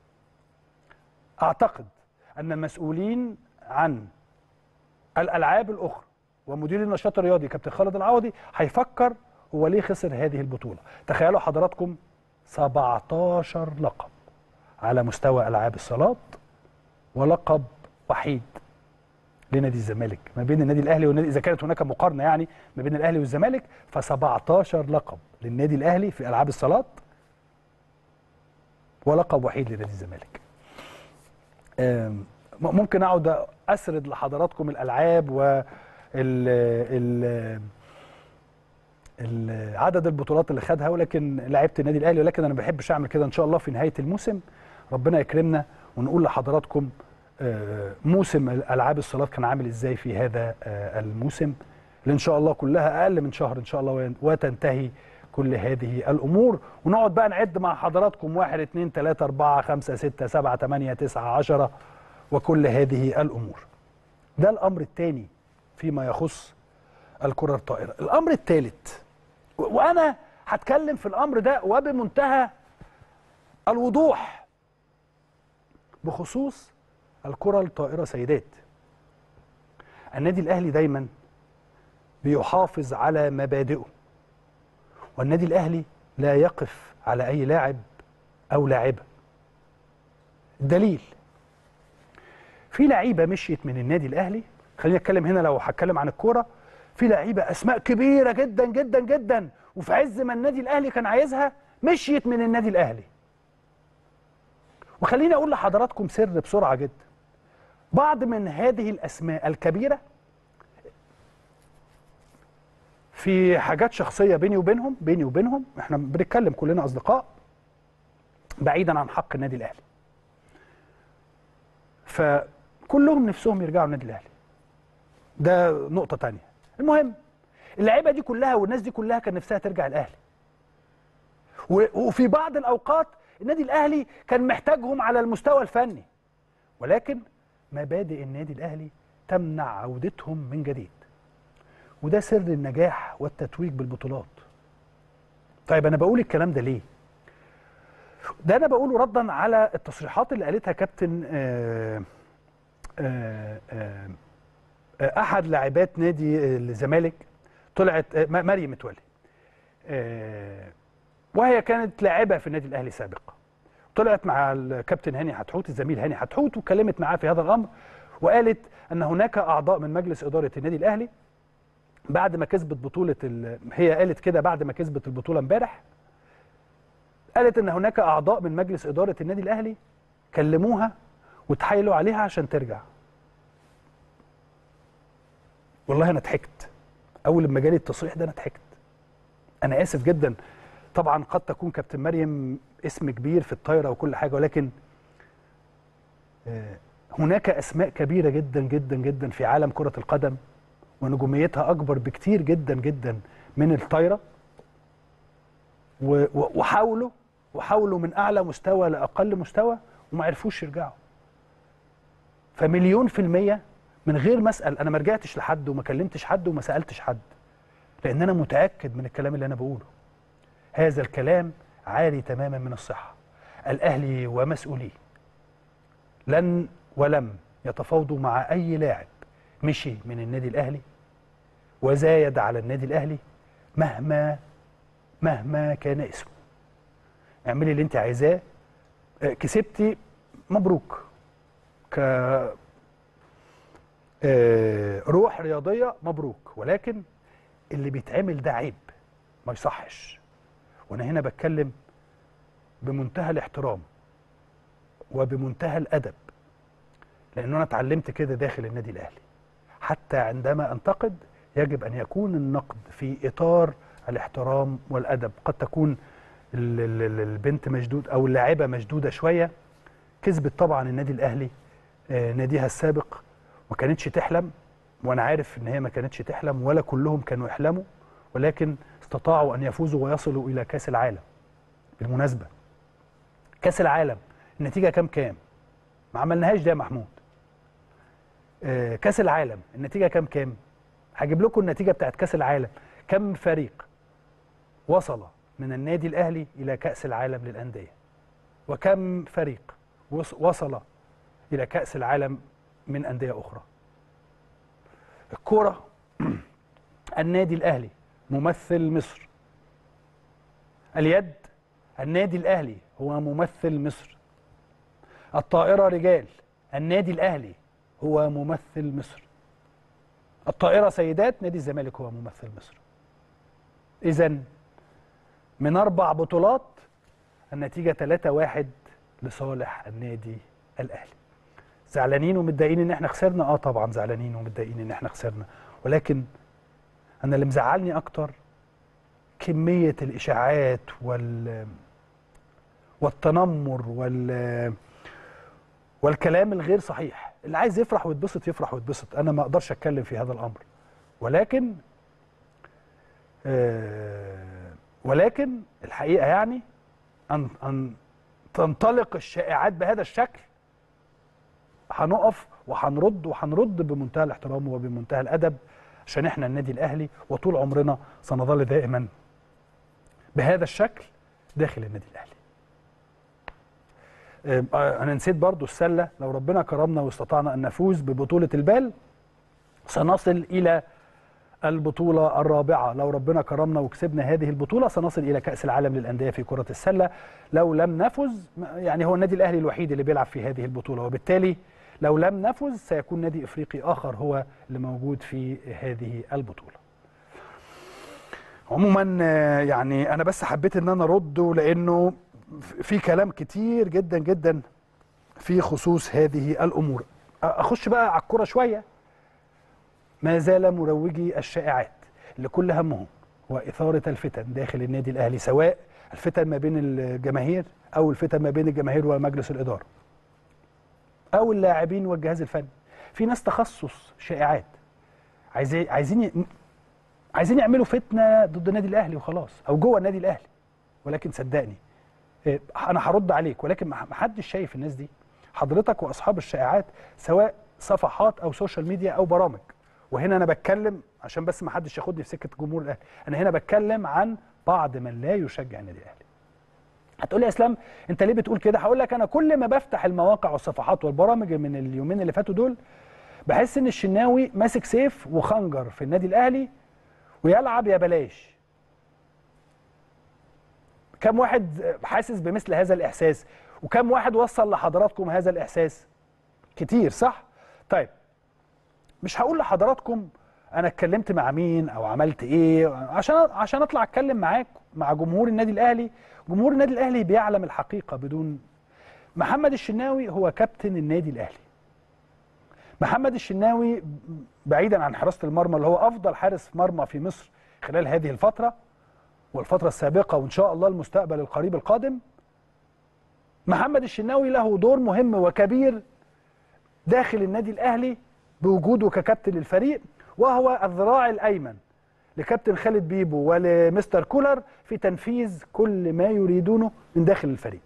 اعتقد ان المسؤولين عن الالعاب الاخرى ومدير النشاط الرياضي كابتن خالد العوضي هيفكر هو ليه خسر هذه البطوله تخيلوا حضراتكم 17 لقب على مستوى العاب الصالات ولقب وحيد لنادي الزمالك ما بين النادي الاهلي والنادي اذا كانت هناك مقارنه يعني ما بين الاهلي والزمالك ف 17 لقب للنادي الاهلي في العاب الصالات ولقب وحيد لنادي الزمالك آم، م- ممكن اقعد اسرد لحضراتكم الالعاب و ال ال ال- عدد البطولات اللي خدها ولكن لعيبه النادي الاهلي ولكن انا ما بحبش اعمل كده ان شاء الله في نهايه الموسم ربنا يكرمنا ونقول لحضراتكم آه، موسم العاب الصالات كان عامل ازاي في هذا آه، الموسم اللي ان شاء الله كلها اقل من شهر ان شاء الله وين- وتنتهي كل هذه الامور ونقعد بقى نعد مع حضراتكم 1 2 3 4 5 6 7 8 9 10 وكل هذه الامور. ده الامر الثاني فيما يخص الكره الطائره. الامر الثالث و- وانا هتكلم في الامر ده وبمنتهى الوضوح بخصوص الكره الطائره سيدات. النادي الاهلي دايما بيحافظ على مبادئه والنادي الاهلي لا يقف على اي لاعب او لاعبه الدليل في لعيبه مشيت من النادي الاهلي خليني اتكلم هنا لو هتكلم عن الكوره في لعيبه اسماء كبيره جدا جدا جدا وفي عز ما النادي الاهلي كان عايزها مشيت من النادي الاهلي وخليني اقول لحضراتكم سر بسرعه جدا بعض من هذه الاسماء الكبيره في حاجات شخصيه بيني وبينهم بيني وبينهم احنا بنتكلم كلنا اصدقاء بعيدا عن حق النادي الاهلي فكلهم نفسهم يرجعوا النادي الاهلي ده نقطه تانية المهم اللعيبه دي كلها والناس دي كلها كان نفسها ترجع الاهلي و- وفي بعض الاوقات النادي الاهلي كان محتاجهم على المستوى الفني ولكن مبادئ النادي الاهلي تمنع عودتهم من جديد وده سر النجاح والتتويج بالبطولات طيب انا بقول الكلام ده ليه ده انا بقوله ردا على التصريحات اللي قالتها كابتن آه آه آه آه، احد لاعبات نادي الزمالك طلعت آه، م- مريم متولي آه، وهي كانت لاعبه في النادي الاهلي سابقا طلعت مع الكابتن هاني حتحوت الزميل هاني حتحوت وكلمت معاه في هذا الامر وقالت ان هناك اعضاء من مجلس اداره النادي الاهلي بعد ما كسبت بطوله ال... هي قالت كده بعد ما كسبت البطوله امبارح قالت ان هناك اعضاء من مجلس اداره النادي الاهلي كلموها وتحايلوا عليها عشان ترجع والله انا ضحكت اول لما جالي التصريح ده انا ضحكت انا اسف جدا طبعا قد تكون كابتن مريم اسم كبير في الطايره وكل حاجه ولكن آه، هناك اسماء كبيره جدا جدا جدا في عالم كره القدم ونجوميتها اكبر بكتير جدا جدا من الطايره و- و- وحاولوا وحاولوا من اعلى مستوى لاقل مستوى وما عرفوش يرجعوا فمليون في المية من غير ما اسال انا ما رجعتش لحد وما كلمتش حد وما سالتش حد لان انا متاكد من الكلام اللي انا بقوله هذا الكلام عاري تماما من الصحه الاهلي ومسؤوليه لن ولم يتفاوضوا مع اي لاعب مشي من النادي الاهلي وزايد على النادي الاهلي مهما مهما كان اسمه اعملي اللي انت عايزاه آه، كسبتي مبروك ك آه، روح رياضيه مبروك ولكن اللي بيتعمل ده عيب ما يصحش وانا هنا بتكلم بمنتهى الاحترام وبمنتهى الادب لان انا اتعلمت كده داخل النادي الاهلي حتى عندما انتقد يجب ان يكون النقد في اطار الاحترام والادب قد تكون ال- ال- ال- البنت مشدود او اللاعبه مشدوده شويه كسبت طبعا النادي الاهلي آه، ناديها السابق ما كانتش تحلم وانا عارف ان هي ما كانتش تحلم ولا كلهم كانوا يحلموا ولكن استطاعوا ان يفوزوا ويصلوا الى كاس العالم بالمناسبه كاس العالم النتيجه كام كام ما عملناهاش ده يا محمود آه، كاس العالم النتيجه كام كام هجيب لكم النتيجه بتاعت كاس العالم كم فريق وصل من النادي الاهلي الى كاس العالم للانديه وكم فريق وص- وصل الى كاس العالم من انديه اخرى الكوره النادي الاهلي ممثل مصر اليد النادي الاهلي هو ممثل مصر الطائره رجال النادي الاهلي هو ممثل مصر الطائره سيدات نادي الزمالك هو ممثل مصر اذا من اربع بطولات النتيجه 3-1 لصالح النادي الاهلي زعلانين ومتضايقين ان احنا خسرنا اه طبعا زعلانين ومتضايقين ان احنا خسرنا ولكن انا اللي مزعلني اكتر كميه الاشاعات وال والتنمر وال والكلام الغير صحيح اللي عايز يفرح ويتبسط يفرح ويتبسط انا ما اقدرش اتكلم في هذا الامر ولكن آه ولكن الحقيقه يعني ان ان تنطلق الشائعات بهذا الشكل هنقف وهنرد وهنرد بمنتهى الاحترام وبمنتهى الادب عشان احنا النادي الاهلي وطول عمرنا سنظل دائما بهذا الشكل داخل النادي الاهلي. آه، انا نسيت برضو السله لو ربنا كرمنا واستطعنا ان نفوز ببطوله البال سنصل الى البطوله الرابعه لو ربنا كرمنا وكسبنا هذه البطوله سنصل الى كاس العالم للانديه في كره السله لو لم نفز يعني هو النادي الاهلي الوحيد اللي بيلعب في هذه البطوله وبالتالي لو لم نفز سيكون نادي افريقي اخر هو اللي موجود في هذه البطوله عموما آه، يعني انا بس حبيت ان انا ارده لانه في كلام كتير جدا جدا في خصوص هذه الامور اخش بقى على الكوره شويه ما زال مروجي الشائعات اللي كل همهم هو اثاره الفتن داخل النادي الاهلي سواء الفتن ما بين الجماهير او الفتن ما بين الجماهير ومجلس الاداره او اللاعبين والجهاز الفني في ناس تخصص شائعات عايزين عايزين ي- عايزين يعملوا فتنه ضد النادي الاهلي وخلاص او جوه النادي الاهلي ولكن صدقني إيه، انا هرد عليك ولكن ما حدش شايف الناس دي حضرتك واصحاب الشائعات سواء صفحات او سوشيال ميديا او برامج وهنا انا بتكلم عشان بس ما حدش ياخدني في سكه جمهور الاهلي انا هنا بتكلم عن بعض من لا يشجع النادي الاهلي هتقول لي يا اسلام انت ليه بتقول كده هقول لك انا كل ما بفتح المواقع والصفحات والبرامج من اليومين اللي فاتوا دول بحس ان الشناوي ماسك سيف وخنجر في النادي الاهلي ويلعب يا بلاش كم واحد حاسس بمثل هذا الاحساس وكم واحد وصل لحضراتكم هذا الاحساس كتير صح طيب مش هقول لحضراتكم انا اتكلمت مع مين او عملت ايه عشان عشان اطلع اتكلم معاك مع جمهور النادي الاهلي جمهور النادي الاهلي بيعلم الحقيقه بدون محمد الشناوي هو كابتن النادي الاهلي محمد الشناوي بعيدا عن حراسه المرمى اللي هو افضل حارس مرمى في مصر خلال هذه الفتره والفتره السابقه وان شاء الله المستقبل القريب القادم محمد الشناوي له دور مهم وكبير داخل النادي الاهلي بوجوده ككابتن للفريق وهو الذراع الايمن لكابتن خالد بيبو ولمستر كولر في تنفيذ كل ما يريدونه من داخل الفريق.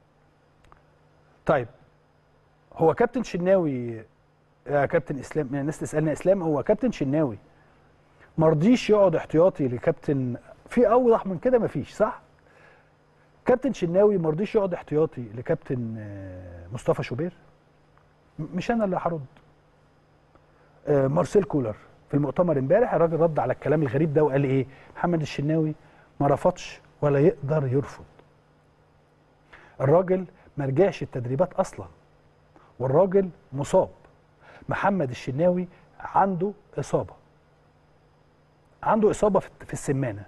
طيب هو كابتن شناوي يا كابتن اسلام الناس تسالني اسلام هو كابتن شناوي مرضيش يقعد احتياطي لكابتن في اوضح من كده مفيش صح؟ كابتن شناوي مرضيش يقعد احتياطي لكابتن آه، مصطفى شوبير م- مش انا اللي هرد آه، مارسيل كولر في المؤتمر امبارح الراجل رد على الكلام الغريب ده وقال ايه محمد الشناوي ما رفضش ولا يقدر يرفض الراجل ما رجعش التدريبات اصلا والراجل مصاب محمد الشناوي عنده اصابه عنده اصابه في في السمانه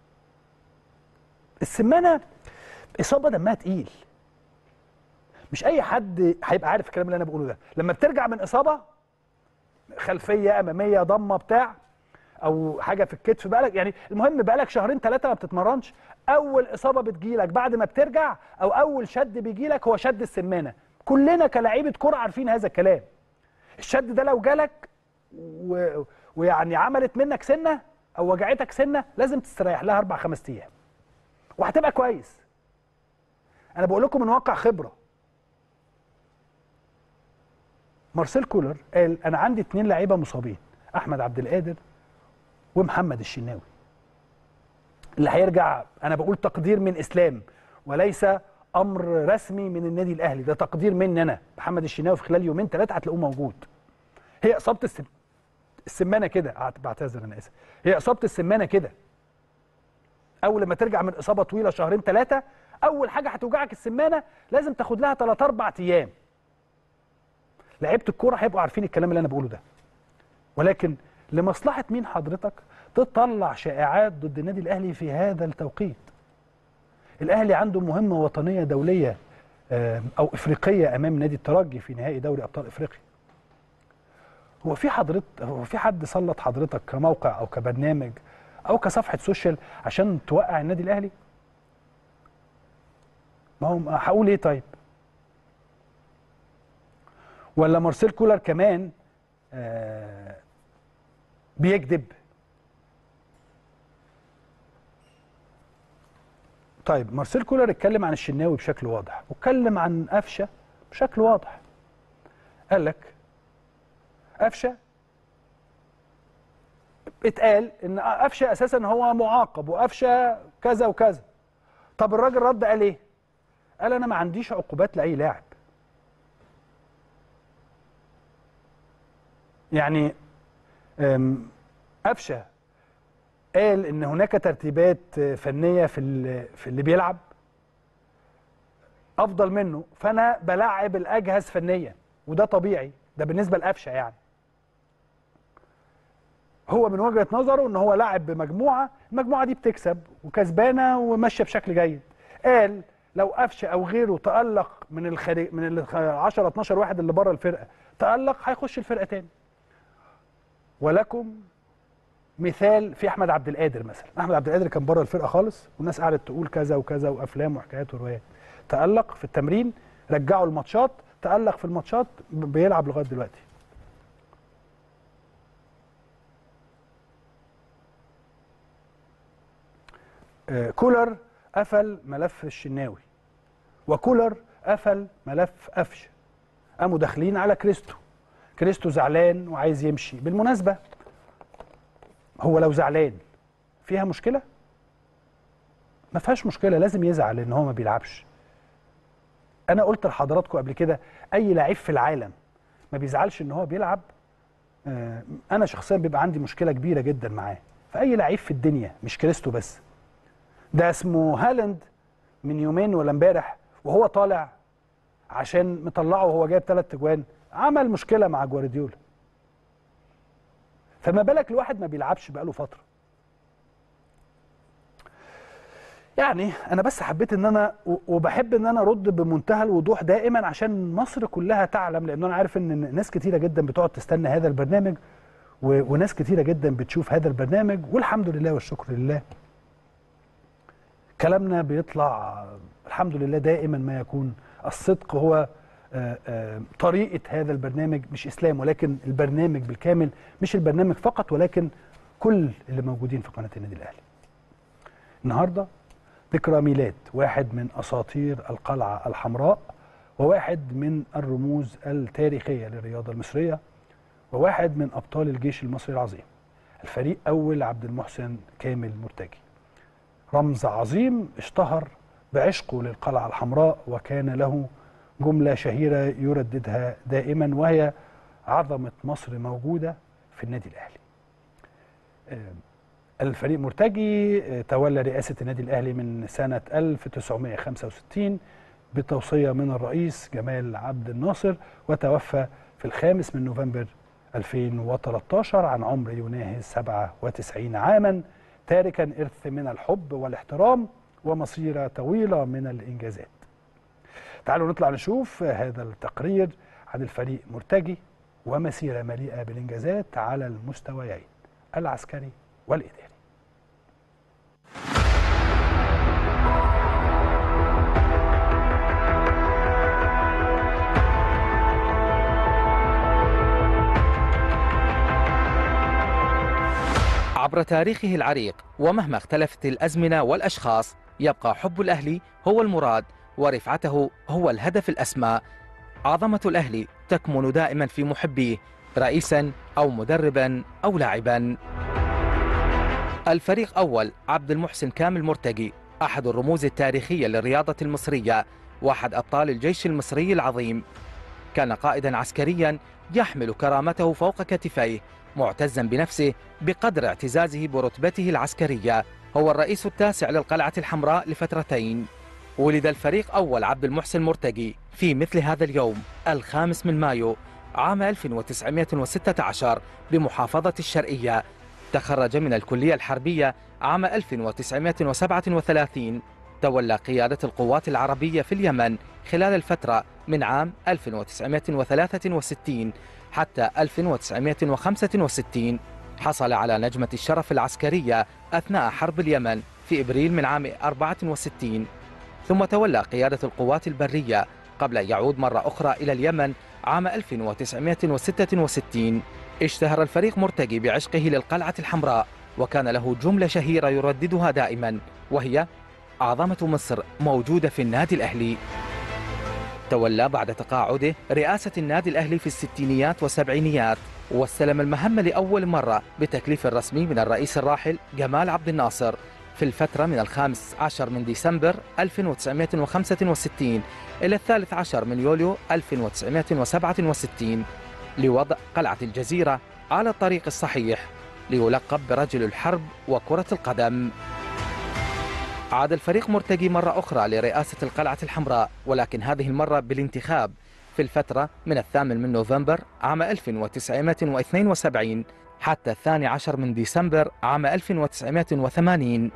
السمانه اصابه دمها تقيل مش اي حد هيبقى عارف الكلام اللي انا بقوله ده لما بترجع من اصابه خلفيه اماميه ضمه بتاع او حاجه في الكتف بقالك يعني المهم بقالك شهرين ثلاثه ما بتتمرنش اول اصابه بتجيلك بعد ما بترجع او اول شد بيجيلك هو شد السمانه كلنا كلاعيبه كوره عارفين هذا الكلام الشد ده لو جالك و... ويعني عملت منك سنه او وجعتك سنه لازم تستريح لها اربع خمس ايام وهتبقى كويس انا بقول لكم من واقع خبره مارسيل كولر قال انا عندي اتنين لعيبه مصابين احمد عبد القادر ومحمد الشناوي اللي هيرجع انا بقول تقدير من اسلام وليس امر رسمي من النادي الاهلي ده تقدير مني انا محمد الشناوي في خلال يومين ثلاثه هتلاقوه موجود هي اصابه السم... السمانه كده أعت- بعتذر انا اسف هي اصابه السمانه كده اول لما ترجع من اصابه طويله شهرين ثلاثه اول حاجه هتوجعك السمانه لازم تاخد لها ثلاث اربع ايام لعيبه الكوره هيبقوا عارفين الكلام اللي انا بقوله ده ولكن لمصلحه مين حضرتك تطلع شائعات ضد النادي الاهلي في هذا التوقيت الاهلي عنده مهمه وطنيه دوليه آه، او افريقيه امام نادي الترجي في نهائي دوري ابطال افريقيا هو في حضرتك هو في حد سلط حضرتك كموقع او كبرنامج او كصفحه سوشيال عشان توقع النادي الاهلي ما هو هقول ايه طيب ولا مارسيل كولر كمان آه بيكذب طيب مارسيل كولر اتكلم عن الشناوي بشكل واضح واتكلم عن قفشه بشكل واضح قال لك قفشه اتقال ان قفشه اساسا هو معاقب وقفشه كذا وكذا طب الراجل رد قال ايه قال انا ما عنديش عقوبات لاي لاعب يعني أم، قفشه قال ان هناك ترتيبات فنيه في ال- في اللي بيلعب افضل منه فانا بلعب الاجهز فنيا وده طبيعي ده بالنسبه لقفشه يعني هو من وجهه نظره ان هو لاعب بمجموعه المجموعه دي بتكسب وكسبانه وماشيه بشكل جيد قال لو قفشه او غيره تالق من الخارج من ال 10 12 واحد اللي بره الفرقه تالق هيخش الفرقه تاني ولكم مثال في احمد عبد القادر مثلا احمد عبد القادر كان بره الفرقه خالص والناس قعدت تقول كذا وكذا وافلام وحكايات وروايات تالق في التمرين رجعوا الماتشات تالق في الماتشات ب- بيلعب لغايه دلوقتي آه، كولر قفل ملف الشناوي وكولر قفل ملف قفشه قاموا داخلين على كريستو كريستو زعلان وعايز يمشي بالمناسبه هو لو زعلان فيها مشكله ما فيهاش مشكله لازم يزعل ان هو ما بيلعبش انا قلت لحضراتكم قبل كده اي لعيب في العالم ما بيزعلش ان هو بيلعب آه، انا شخصيا بيبقى عندي مشكله كبيره جدا معاه فاي لعيب في الدنيا مش كريستو بس ده اسمه هالاند من يومين ولا امبارح وهو طالع عشان مطلعه وهو جايب ثلاث اجوان عمل مشكله مع جوارديولا فما بالك الواحد ما بيلعبش بقاله فتره يعني انا بس حبيت ان انا و- وبحب ان انا ارد بمنتهى الوضوح دائما عشان مصر كلها تعلم لان انا عارف ان ناس كتيره جدا بتقعد تستنى هذا البرنامج و- وناس كتيره جدا بتشوف هذا البرنامج والحمد لله والشكر لله كلامنا بيطلع الحمد لله دائما ما يكون الصدق هو آه، آه، طريقة هذا البرنامج مش إسلام ولكن البرنامج بالكامل مش البرنامج فقط ولكن كل اللي موجودين في قناة النادي الأهلي النهاردة ذكرى ميلاد واحد من أساطير القلعة الحمراء وواحد من الرموز التاريخية للرياضة المصرية وواحد من أبطال الجيش المصري العظيم الفريق أول عبد المحسن كامل مرتجي رمز عظيم اشتهر بعشقه للقلعة الحمراء وكان له جملة شهيرة يرددها دائما وهي عظمة مصر موجودة في النادي الأهلي آه، الفريق مرتجي آه، تولى رئاسة النادي الأهلي من سنة 1965 بتوصية من الرئيس جمال عبد الناصر وتوفى في الخامس من نوفمبر 2013 عن عمر يناهز 97 عاما تاركا إرث من الحب والاحترام ومسيرة طويلة من الإنجازات تعالوا نطلع نشوف هذا التقرير عن الفريق مرتجي ومسيرة مليئة بالإنجازات على المستويين العسكري والإداري عبر تاريخه العريق ومهما اختلفت الأزمنة والأشخاص يبقى حب الأهلي هو المراد ورفعته هو الهدف الأسمى عظمة الأهلي تكمن دائما في محبيه رئيسا أو مدربا أو لاعبا الفريق أول عبد المحسن كامل مرتقي أحد الرموز التاريخية للرياضة المصرية وأحد أبطال الجيش المصري العظيم كان قائدا عسكريا يحمل كرامته فوق كتفيه معتزا بنفسه بقدر اعتزازه برتبته العسكرية هو الرئيس التاسع للقلعة الحمراء لفترتين ولد الفريق أول عبد المحسن مرتقي في مثل هذا اليوم الخامس من مايو عام 1916 بمحافظة الشرقية تخرج من الكلية الحربية عام 1937 تولى قيادة القوات العربية في اليمن خلال الفترة من عام 1963 حتى 1965 حصل على نجمة الشرف العسكرية أثناء حرب اليمن في إبريل من عام 64 ثم تولى قيادة القوات البرية قبل أن يعود مرة أخرى إلى اليمن عام 1966 اشتهر الفريق مرتقي بعشقه للقلعة الحمراء وكان له جملة شهيرة يرددها دائما وهي عظمة مصر موجودة في النادي الأهلي تولى بعد تقاعده رئاسة النادي الأهلي في الستينيات والسبعينيات واستلم المهمة لأول مرة بتكليف رسمي من الرئيس الراحل جمال عبد الناصر في الفترة من الخامس عشر من ديسمبر 1965 إلى الثالث عشر من يوليو 1967 لوضع قلعة الجزيرة على الطريق الصحيح ليلقب برجل الحرب وكرة القدم عاد الفريق مرتقي مرة أخرى لرئاسة القلعة الحمراء ولكن هذه المرة بالانتخاب في الفترة من الثامن من نوفمبر عام 1972 حتى الثاني عشر من ديسمبر عام 1980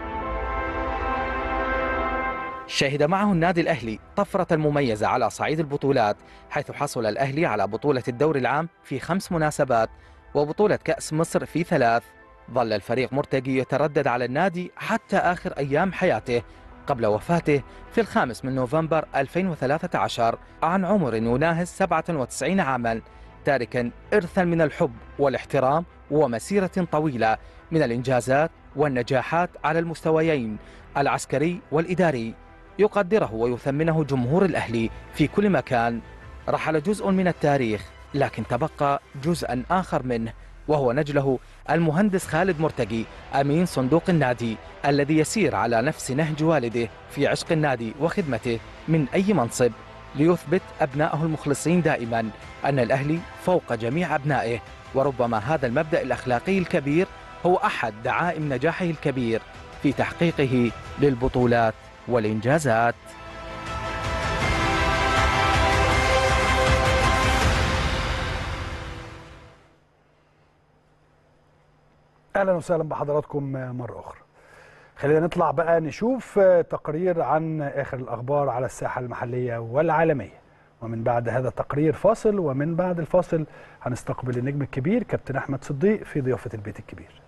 شهد معه النادي الأهلي طفرة مميزة على صعيد البطولات حيث حصل الأهلي على بطولة الدوري العام في خمس مناسبات وبطولة كأس مصر في ثلاث ظل الفريق مرتقي يتردد على النادي حتى آخر أيام حياته قبل وفاته في الخامس من نوفمبر 2013 عن عمر يناهز 97 عاما تاركا إرثا من الحب والاحترام ومسيرة طويلة من الإنجازات والنجاحات على المستويين العسكري والإداري يقدره ويثمنه جمهور الأهلي في كل مكان رحل جزء من التاريخ لكن تبقى جزءا آخر منه وهو نجله المهندس خالد مرتقي أمين صندوق النادي الذي يسير على نفس نهج والده في عشق النادي وخدمته من أي منصب ليثبت أبنائه المخلصين دائما أن الأهلي فوق جميع أبنائه وربما هذا المبدأ الأخلاقي الكبير هو أحد دعائم نجاحه الكبير في تحقيقه للبطولات والإنجازات اهلا وسهلا بحضراتكم مره اخرى خلينا نطلع بقى نشوف تقرير عن اخر الاخبار على الساحه المحليه والعالميه ومن بعد هذا التقرير فاصل ومن بعد الفاصل هنستقبل النجم الكبير كابتن احمد صديق في ضيافه البيت الكبير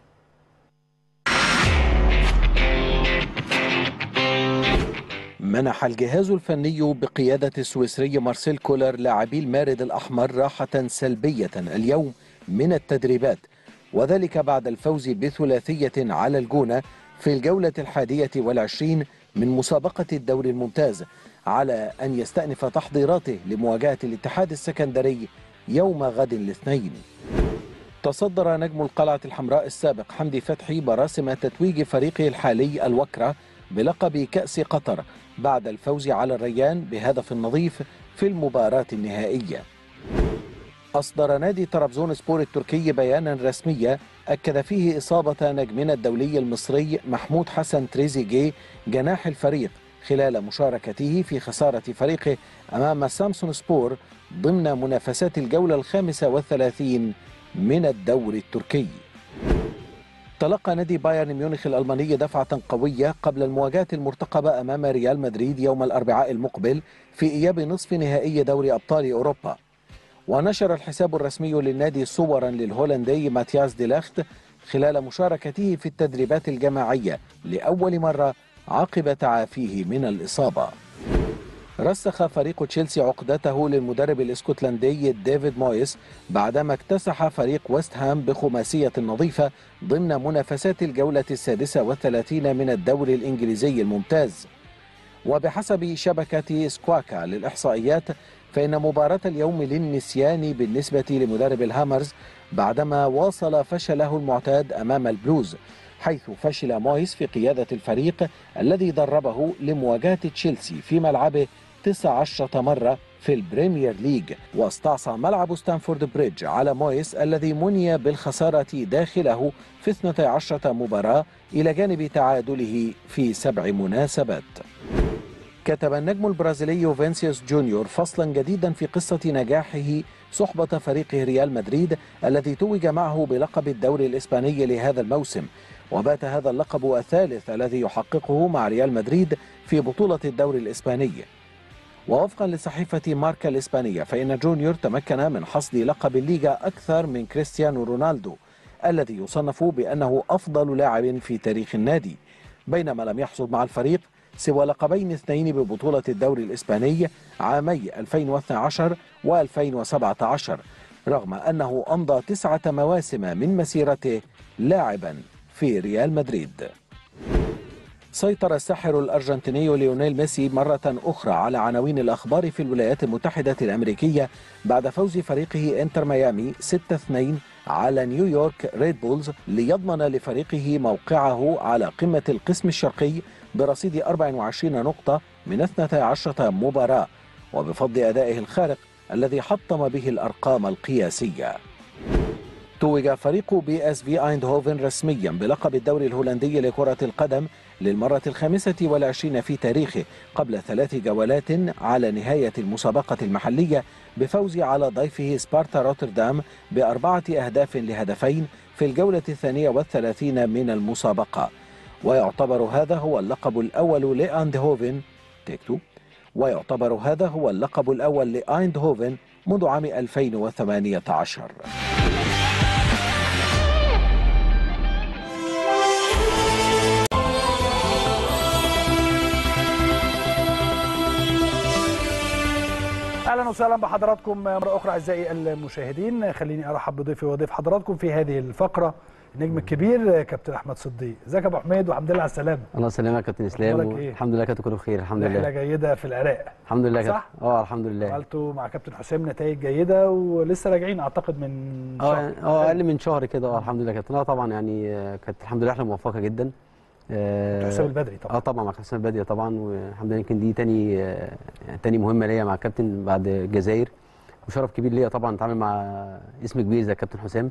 منح الجهاز الفني بقيادة السويسري مارسيل كولر لاعبي المارد الأحمر راحة سلبية اليوم من التدريبات وذلك بعد الفوز بثلاثية على الجونة في الجولة الحادية والعشرين من مسابقة الدوري الممتاز على أن يستأنف تحضيراته لمواجهة الاتحاد السكندري يوم غد الاثنين تصدر نجم القلعة الحمراء السابق حمدي فتحي براسم تتويج فريقه الحالي الوكرة بلقب كأس قطر بعد الفوز على الريان بهدف نظيف في المباراة النهائية أصدر نادي طرابزون سبور التركي بيانا رسميا أكد فيه إصابة نجمنا الدولي المصري محمود حسن تريزيجيه جناح الفريق خلال مشاركته في خسارة فريقه أمام سامسون سبور ضمن منافسات الجولة الخامسة والثلاثين من الدوري التركي تلقى نادي بايرن ميونخ الألماني دفعة قوية قبل المواجهة المرتقبة أمام ريال مدريد يوم الأربعاء المقبل في إياب نصف نهائي دوري أبطال أوروبا ونشر الحساب الرسمي للنادي صورا للهولندي ماتياس ديلاخت خلال مشاركته في التدريبات الجماعية لأول مرة عقب تعافيه من الإصابة رسخ فريق تشيلسي عقدته للمدرب الاسكتلندي ديفيد مويس بعدما اكتسح فريق ويست هام بخماسية نظيفة ضمن منافسات الجولة السادسة والثلاثين من الدوري الإنجليزي الممتاز وبحسب شبكة سكواكا للإحصائيات فإن مباراة اليوم للنسيان بالنسبة لمدرب الهامرز بعدما واصل فشله المعتاد أمام البلوز حيث فشل مويس في قيادة الفريق الذي دربه لمواجهة تشيلسي في ملعبه 19 مرة في البريمير ليج واستعصى ملعب ستانفورد بريدج على مويس الذي مني بالخسارة داخله في 12 مباراة إلى جانب تعادله في سبع مناسبات كتب النجم البرازيلي فينسيوس جونيور فصلا جديدا في قصة نجاحه صحبة فريقه ريال مدريد الذي توج معه بلقب الدوري الإسباني لهذا الموسم وبات هذا اللقب الثالث الذي يحققه مع ريال مدريد في بطولة الدوري الإسباني ووفقا لصحيفة ماركا الإسبانية فإن جونيور تمكن من حصد لقب الليغا أكثر من كريستيانو رونالدو الذي يصنف بأنه أفضل لاعب في تاريخ النادي بينما لم يحصد مع الفريق سوى لقبين اثنين ببطولة الدوري الإسباني عامي 2012 و2017 رغم أنه أمضى تسعة مواسم من مسيرته لاعبا في ريال مدريد سيطر الساحر الأرجنتيني ليونيل ميسي مرة أخرى على عناوين الأخبار في الولايات المتحدة الأمريكية بعد فوز فريقه إنتر ميامي 6-2 على نيويورك ريد بولز ليضمن لفريقه موقعه على قمة القسم الشرقي برصيد 24 نقطة من 12 مباراة وبفضل أدائه الخارق الذي حطم به الأرقام القياسية توج فريق بي اس في ايندهوفن رسميا بلقب الدوري الهولندي لكرة القدم للمرة الخامسة والعشرين في تاريخه قبل ثلاث جولات على نهاية المسابقة المحلية بفوز على ضيفه سبارتا روتردام بأربعة أهداف لهدفين في الجولة الثانية والثلاثين من المسابقة ويعتبر هذا هو اللقب الأول لأيندهوفن تيكتو ويعتبر هذا هو اللقب الأول لأيندهوفن منذ عام 2018 اهلا وسهلا بحضراتكم مره اخرى اعزائي المشاهدين خليني ارحب بضيفي وضيف حضراتكم في هذه الفقره النجم الكبير كابتن احمد صديق ازيك يا ابو حميد والحمد لله على السلامه الله يسلمك يا كابتن اسلام أخبارك إيه؟ الحمد لله كابتن كله بخير الحمد رحله لله جيده في العراق الحمد لله يا صح؟ كابتن اه الحمد لله عملتوا مع كابتن حسام نتائج جيده ولسه راجعين اعتقد من اه شهر. يعني- اه اقل من شهر كده اه الحمد لله يا كابتن اه طبعا يعني آه، كانت الحمد لله رحله موفقه جدا كابتن حسام البدري طبعا اه طبعا مع حسام الباديه طبعا والحمد لله يمكن دي تاني آه، يعني تاني مهمه ليا مع الكابتن بعد الجزائر وشرف كبير ليا طبعا اتعامل مع اسم كبير زي الكابتن حسام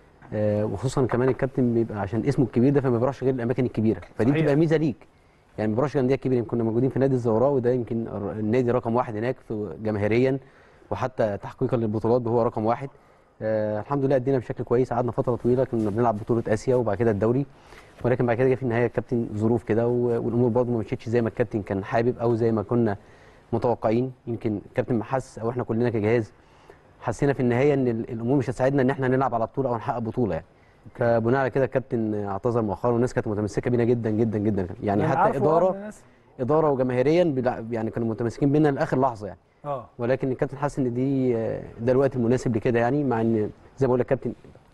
آه، وخصوصا كمان الكابتن بيبقى عشان اسمه الكبير ده فما بيروحش غير الاماكن الكبيره فدي صحيح. بتبقى ميزه ليك يعني ما بيروحش الانديه الكبيره كنا موجودين في نادي الزوراء وده يمكن الر- النادي رقم واحد هناك في جماهيريا وحتى تحقيقا للبطولات هو رقم واحد آه الحمد لله ادينا بشكل كويس قعدنا فتره طويله كنا بنلعب بطوله اسيا وبعد كده الدوري ولكن بعد كده جه في النهايه الكابتن ظروف كده و- والامور برضه ما مشيتش زي ما الكابتن كان حابب او زي ما كنا متوقعين يمكن الكابتن ما حس او احنا كلنا كجهاز حسينا في النهايه ان ال- الامور مش هتساعدنا ان احنا نلعب على بطوله او نحقق بطوله يعني فبناء على كده الكابتن اعتذر مؤخرا والناس كانت متمسكه بينا جدا جدا جدا يعني أنا حتى عارفه اداره آه، الناس- اداره وجماهيريا بلا- يعني كانوا متمسكين بينا لاخر لحظه يعني اه ولكن الكابتن حس ان دي آه، ده الوقت المناسب لكده يعني مع ان زي ما بقول لك كابتن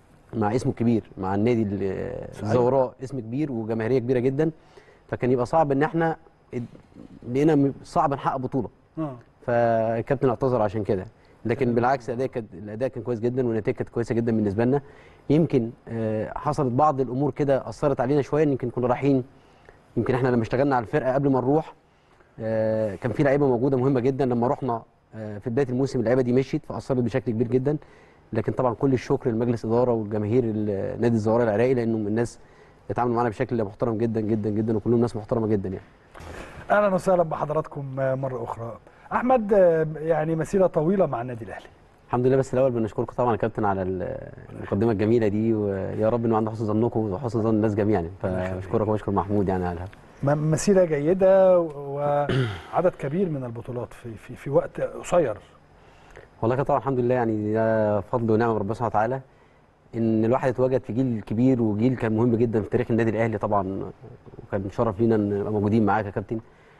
مع اسمه الكبير مع النادي ال- صحيح. الزوراء اسم كبير وجماهيريه كبيره جدا فكان يبقى صعب ان احنا اد- بقينا م- صعب نحقق بطوله اه فالكابتن اعتذر عشان كده لكن بالعكس الاداء كان الاداء كان كويس جدا والنتائج كانت كويسه جدا بالنسبه لنا يمكن آه، حصلت بعض الامور كده اثرت علينا شويه يمكن كنا رايحين يمكن احنا لما اشتغلنا على الفرقه قبل ما نروح آه، كان في لعيبه موجوده مهمه جدا لما رحنا آه، في بدايه الموسم اللعيبه دي مشيت فاثرت بشكل كبير جدا لكن طبعا كل الشكر لمجلس اداره والجماهير ال- نادي الزوار العراقي لانهم الناس اتعاملوا معانا بشكل محترم جدا جدا جدا وكلهم ناس محترمه جدا يعني اهلا وسهلا بحضراتكم مره اخرى احمد آه، يعني مسيره طويله مع النادي الاهلي الحمد لله بس الاول بنشكركم طبعا يا كابتن على ال- المقدمه الجميله دي ويا رب انه عند حسن ظنكم وحسن ظن الناس جميعا يعني فبشكرك وبشكر محمود يعني على م- مسيره جيده وعدد كبير من البطولات في في في وقت قصير والله كده طبعا الحمد لله يعني ده فضل ونعمه من ربنا سبحانه وتعالى ان الواحد اتواجد في جيل كبير وجيل كان مهم جدا في تاريخ النادي الاهلي طبعا وكان شرف لينا ان نبقى موجودين معاك يا كابتن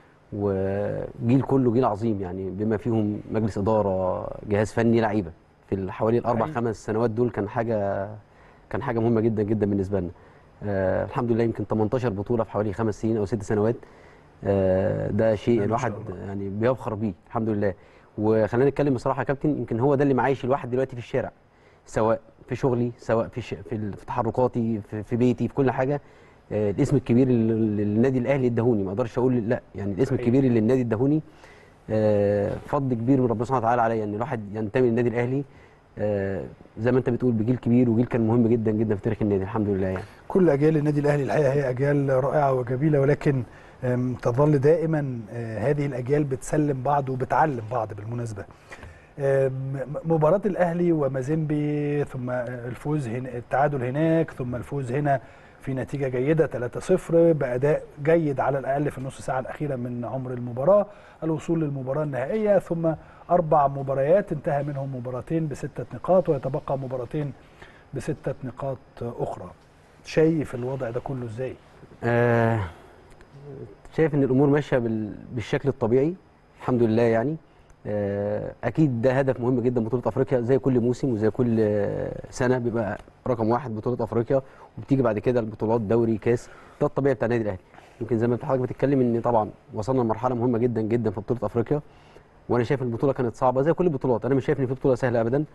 وجيل كله جيل عظيم يعني بما فيهم مجلس اداره جهاز فني لعيبه في حوالي الاربع حقيقي. خمس سنوات دول كان حاجه كان حاجه مهمه جدا جدا بالنسبه لنا آه الحمد لله يمكن 18 بطوله في حوالي خمس سنين او ست سنوات آه ده شيء ما الواحد شاء الله. يعني بيفخر بيه الحمد لله وخلينا نتكلم بصراحه يا كابتن يمكن هو ده اللي معايش الواحد دلوقتي في الشارع سواء في شغلي سواء في ش... في, ال- في تحركاتي في, في بيتي في كل حاجه آه الاسم الكبير اللي اللي النادي الاهلي اداهوني ما اقدرش اقول لا يعني الاسم حقيقي. الكبير اللي النادي اداهوني آه فضل كبير من ربنا سبحانه وتعالى عليا ان الواحد ينتمي للنادي الاهلي آه زي ما انت بتقول بجيل كبير وجيل كان مهم جدا جدا في تاريخ النادي الحمد لله يعني كل اجيال النادي الاهلي الحقيقه هي اجيال رائعه وجميله ولكن آم، تظل دائما آه، هذه الاجيال بتسلم بعض وبتعلم بعض بالمناسبه آم، مباراة الأهلي ومازيمبي ثم الفوز هنا التعادل هناك ثم الفوز هنا في نتيجة جيدة 3-0 بأداء جيد على الأقل في النص ساعة الأخيرة من عمر المباراة الوصول للمباراة النهائية ثم أربع مباريات انتهى منهم مباراتين بستة نقاط ويتبقى مباراتين بستة نقاط أخرى شايف الوضع ده كله إزاي؟ آه شايف ان الامور ماشيه بال- بالشكل الطبيعي الحمد لله يعني آه اكيد ده هدف مهم جدا بطوله افريقيا زي كل موسم وزي كل آه، سنه بيبقى رقم واحد بطوله افريقيا وبتيجي بعد كده البطولات دوري كاس ده الطبيعي بتاع النادي الاهلي يمكن زي ما حضرتك بتتكلم ان طبعا وصلنا لمرحله مهمه جدا جدا في بطوله افريقيا وانا شايف البطوله كانت صعبه زي كل البطولات انا مش شايف ان في بطوله سهله ابدا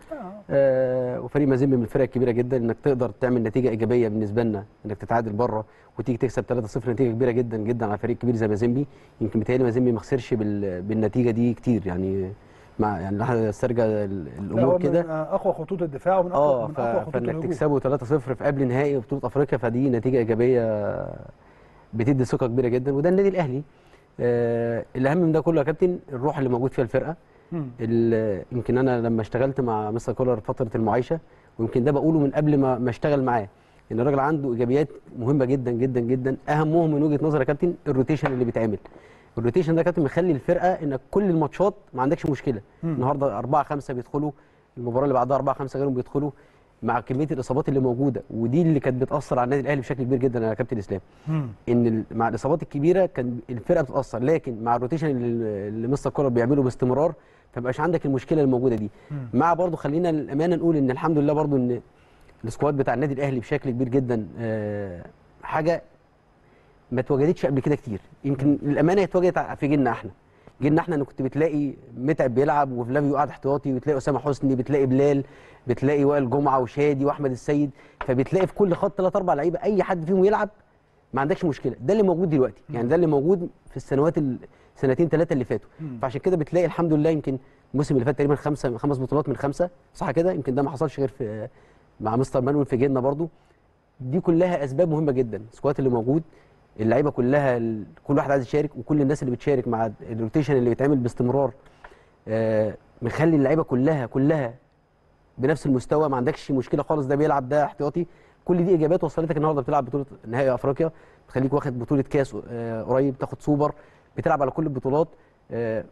آه وفريق مازيمبي من الفرق الكبيره جدا انك تقدر تعمل نتيجه ايجابيه بالنسبه لنا انك تتعادل بره وتيجي تكسب 3-0 نتيجه كبيره جدا جدا على فريق كبير زي مازيمبي يمكن بيتهيألي مازيمبي ما خسرش بال... بالنتيجه دي كتير يعني مع يعني الواحد يسترجع ال- هو الامور من كده أقوى خطوط الدفاع ومن أقوى اه من ف... أقوى خطوط فانك الهجوم تكسبه 3-0 في قبل نهائي بطوله افريقيا فدي نتيجه ايجابيه بتدي ثقه كبيره جدا وده النادي الاهلي آه الاهم من ده كله يا كابتن الروح اللي موجود فيها الفرقه مم. ال- يمكن انا لما اشتغلت مع مستر كولر فتره المعايشه ويمكن ده بقوله من قبل ما ما اشتغل معاه ان الراجل عنده ايجابيات مهمه جدا جدا جدا اهمهم من وجهه نظري يا كابتن الروتيشن اللي بيتعمل الروتيشن ده يا كابتن مخلي الفرقه انك كل الماتشات ما عندكش مشكله مم. النهارده أربعة خمسة بيدخلوا المباراه اللي بعدها أربعة خمسة غيرهم بيدخلوا مع كميه الاصابات اللي موجوده ودي اللي كانت بتاثر على النادي الاهلي بشكل كبير جدا يا كابتن اسلام مم. ان ال- مع الاصابات الكبيره كان الفرقه بتتاثر لكن مع الروتيشن اللي, اللي مستر كولر بيعمله باستمرار فمبقاش عندك المشكله الموجوده دي مم. مع برضو خلينا للامانه نقول ان الحمد لله برضو ان السكواد بتاع النادي الاهلي بشكل كبير جدا آه، حاجه ما اتوجدتش قبل كده كتير يمكن للامانه هي اتوجدت ع- في جيلنا احنا جيلنا احنا ان كنت بتلاقي متعب بيلعب وفلافيو قاعد احتياطي وتلاقي اسامه حسني بتلاقي بلال بتلاقي وائل جمعه وشادي واحمد السيد فبتلاقي في كل خط ثلاث اربع لعيبه اي حد فيهم يلعب ما عندكش مشكله ده اللي موجود دلوقتي يعني ده اللي موجود في السنوات السنتين ثلاثه اللي فاتوا مم. فعشان كده بتلاقي الحمد لله يمكن الموسم اللي فات تقريبا خمسه خمس بطولات من خمسه صح كده يمكن ده ما حصلش غير في مع مستر مانويل في جيلنا برضو دي كلها اسباب مهمه جدا السكواد اللي موجود اللعيبه كلها ال... كل واحد عايز يشارك وكل الناس اللي بتشارك مع الروتيشن اللي بيتعمل باستمرار آه مخلي اللعيبه كلها كلها بنفس المستوى ما عندكش مشكله خالص ده بيلعب ده احتياطي كل دي اجابات وصلتك النهارده بتلعب بطوله نهائي افريقيا بتخليك واخد بطوله كاس آه قريب تاخد سوبر بتلعب على كل البطولات آه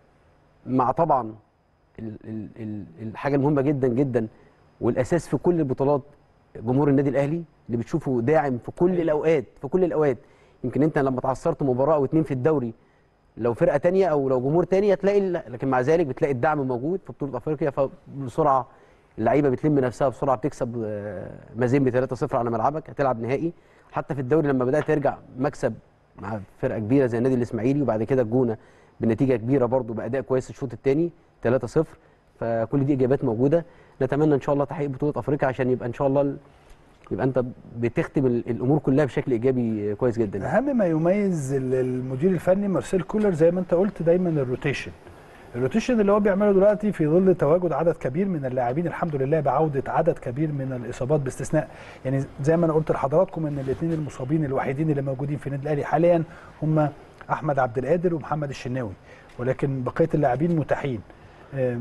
مع طبعا ال ال ال الحاجه المهمه جدا جدا والاساس في كل البطولات جمهور النادي الاهلي اللي بتشوفه داعم في كل الاوقات في كل الاوقات يمكن انت لما تعثرت مباراه او اتنين في الدوري لو فرقه تانية او لو جمهور تاني هتلاقي ال- لكن مع ذلك بتلاقي الدعم موجود في بطوله افريقيا فبسرعه اللعيبه بتلم نفسها بسرعه بتكسب آه، مازيمبي 3-0 على ملعبك هتلعب نهائي حتى في الدوري لما بدات ترجع مكسب مع فرقه كبيره زي النادي الاسماعيلي وبعد كده الجونه بنتيجه كبيره برضو باداء كويس الشوط الثاني 3-0 فكل دي اجابات موجوده نتمنى ان شاء الله تحقيق بطوله افريقيا عشان يبقى ان شاء الله ال- يبقى انت بتختم ال- الامور كلها بشكل ايجابي كويس جدا اهم ما يميز ال- المدير الفني مارسيل كولر زي ما انت قلت دايما الروتيشن الروتيشن اللي هو بيعمله دلوقتي في ظل تواجد عدد كبير من اللاعبين الحمد لله بعوده عدد كبير من الاصابات باستثناء يعني زي ما انا قلت لحضراتكم ان الاثنين المصابين الوحيدين اللي موجودين في النادي الاهلي حاليا هم احمد عبد القادر ومحمد الشناوي ولكن بقيه اللاعبين متاحين آم،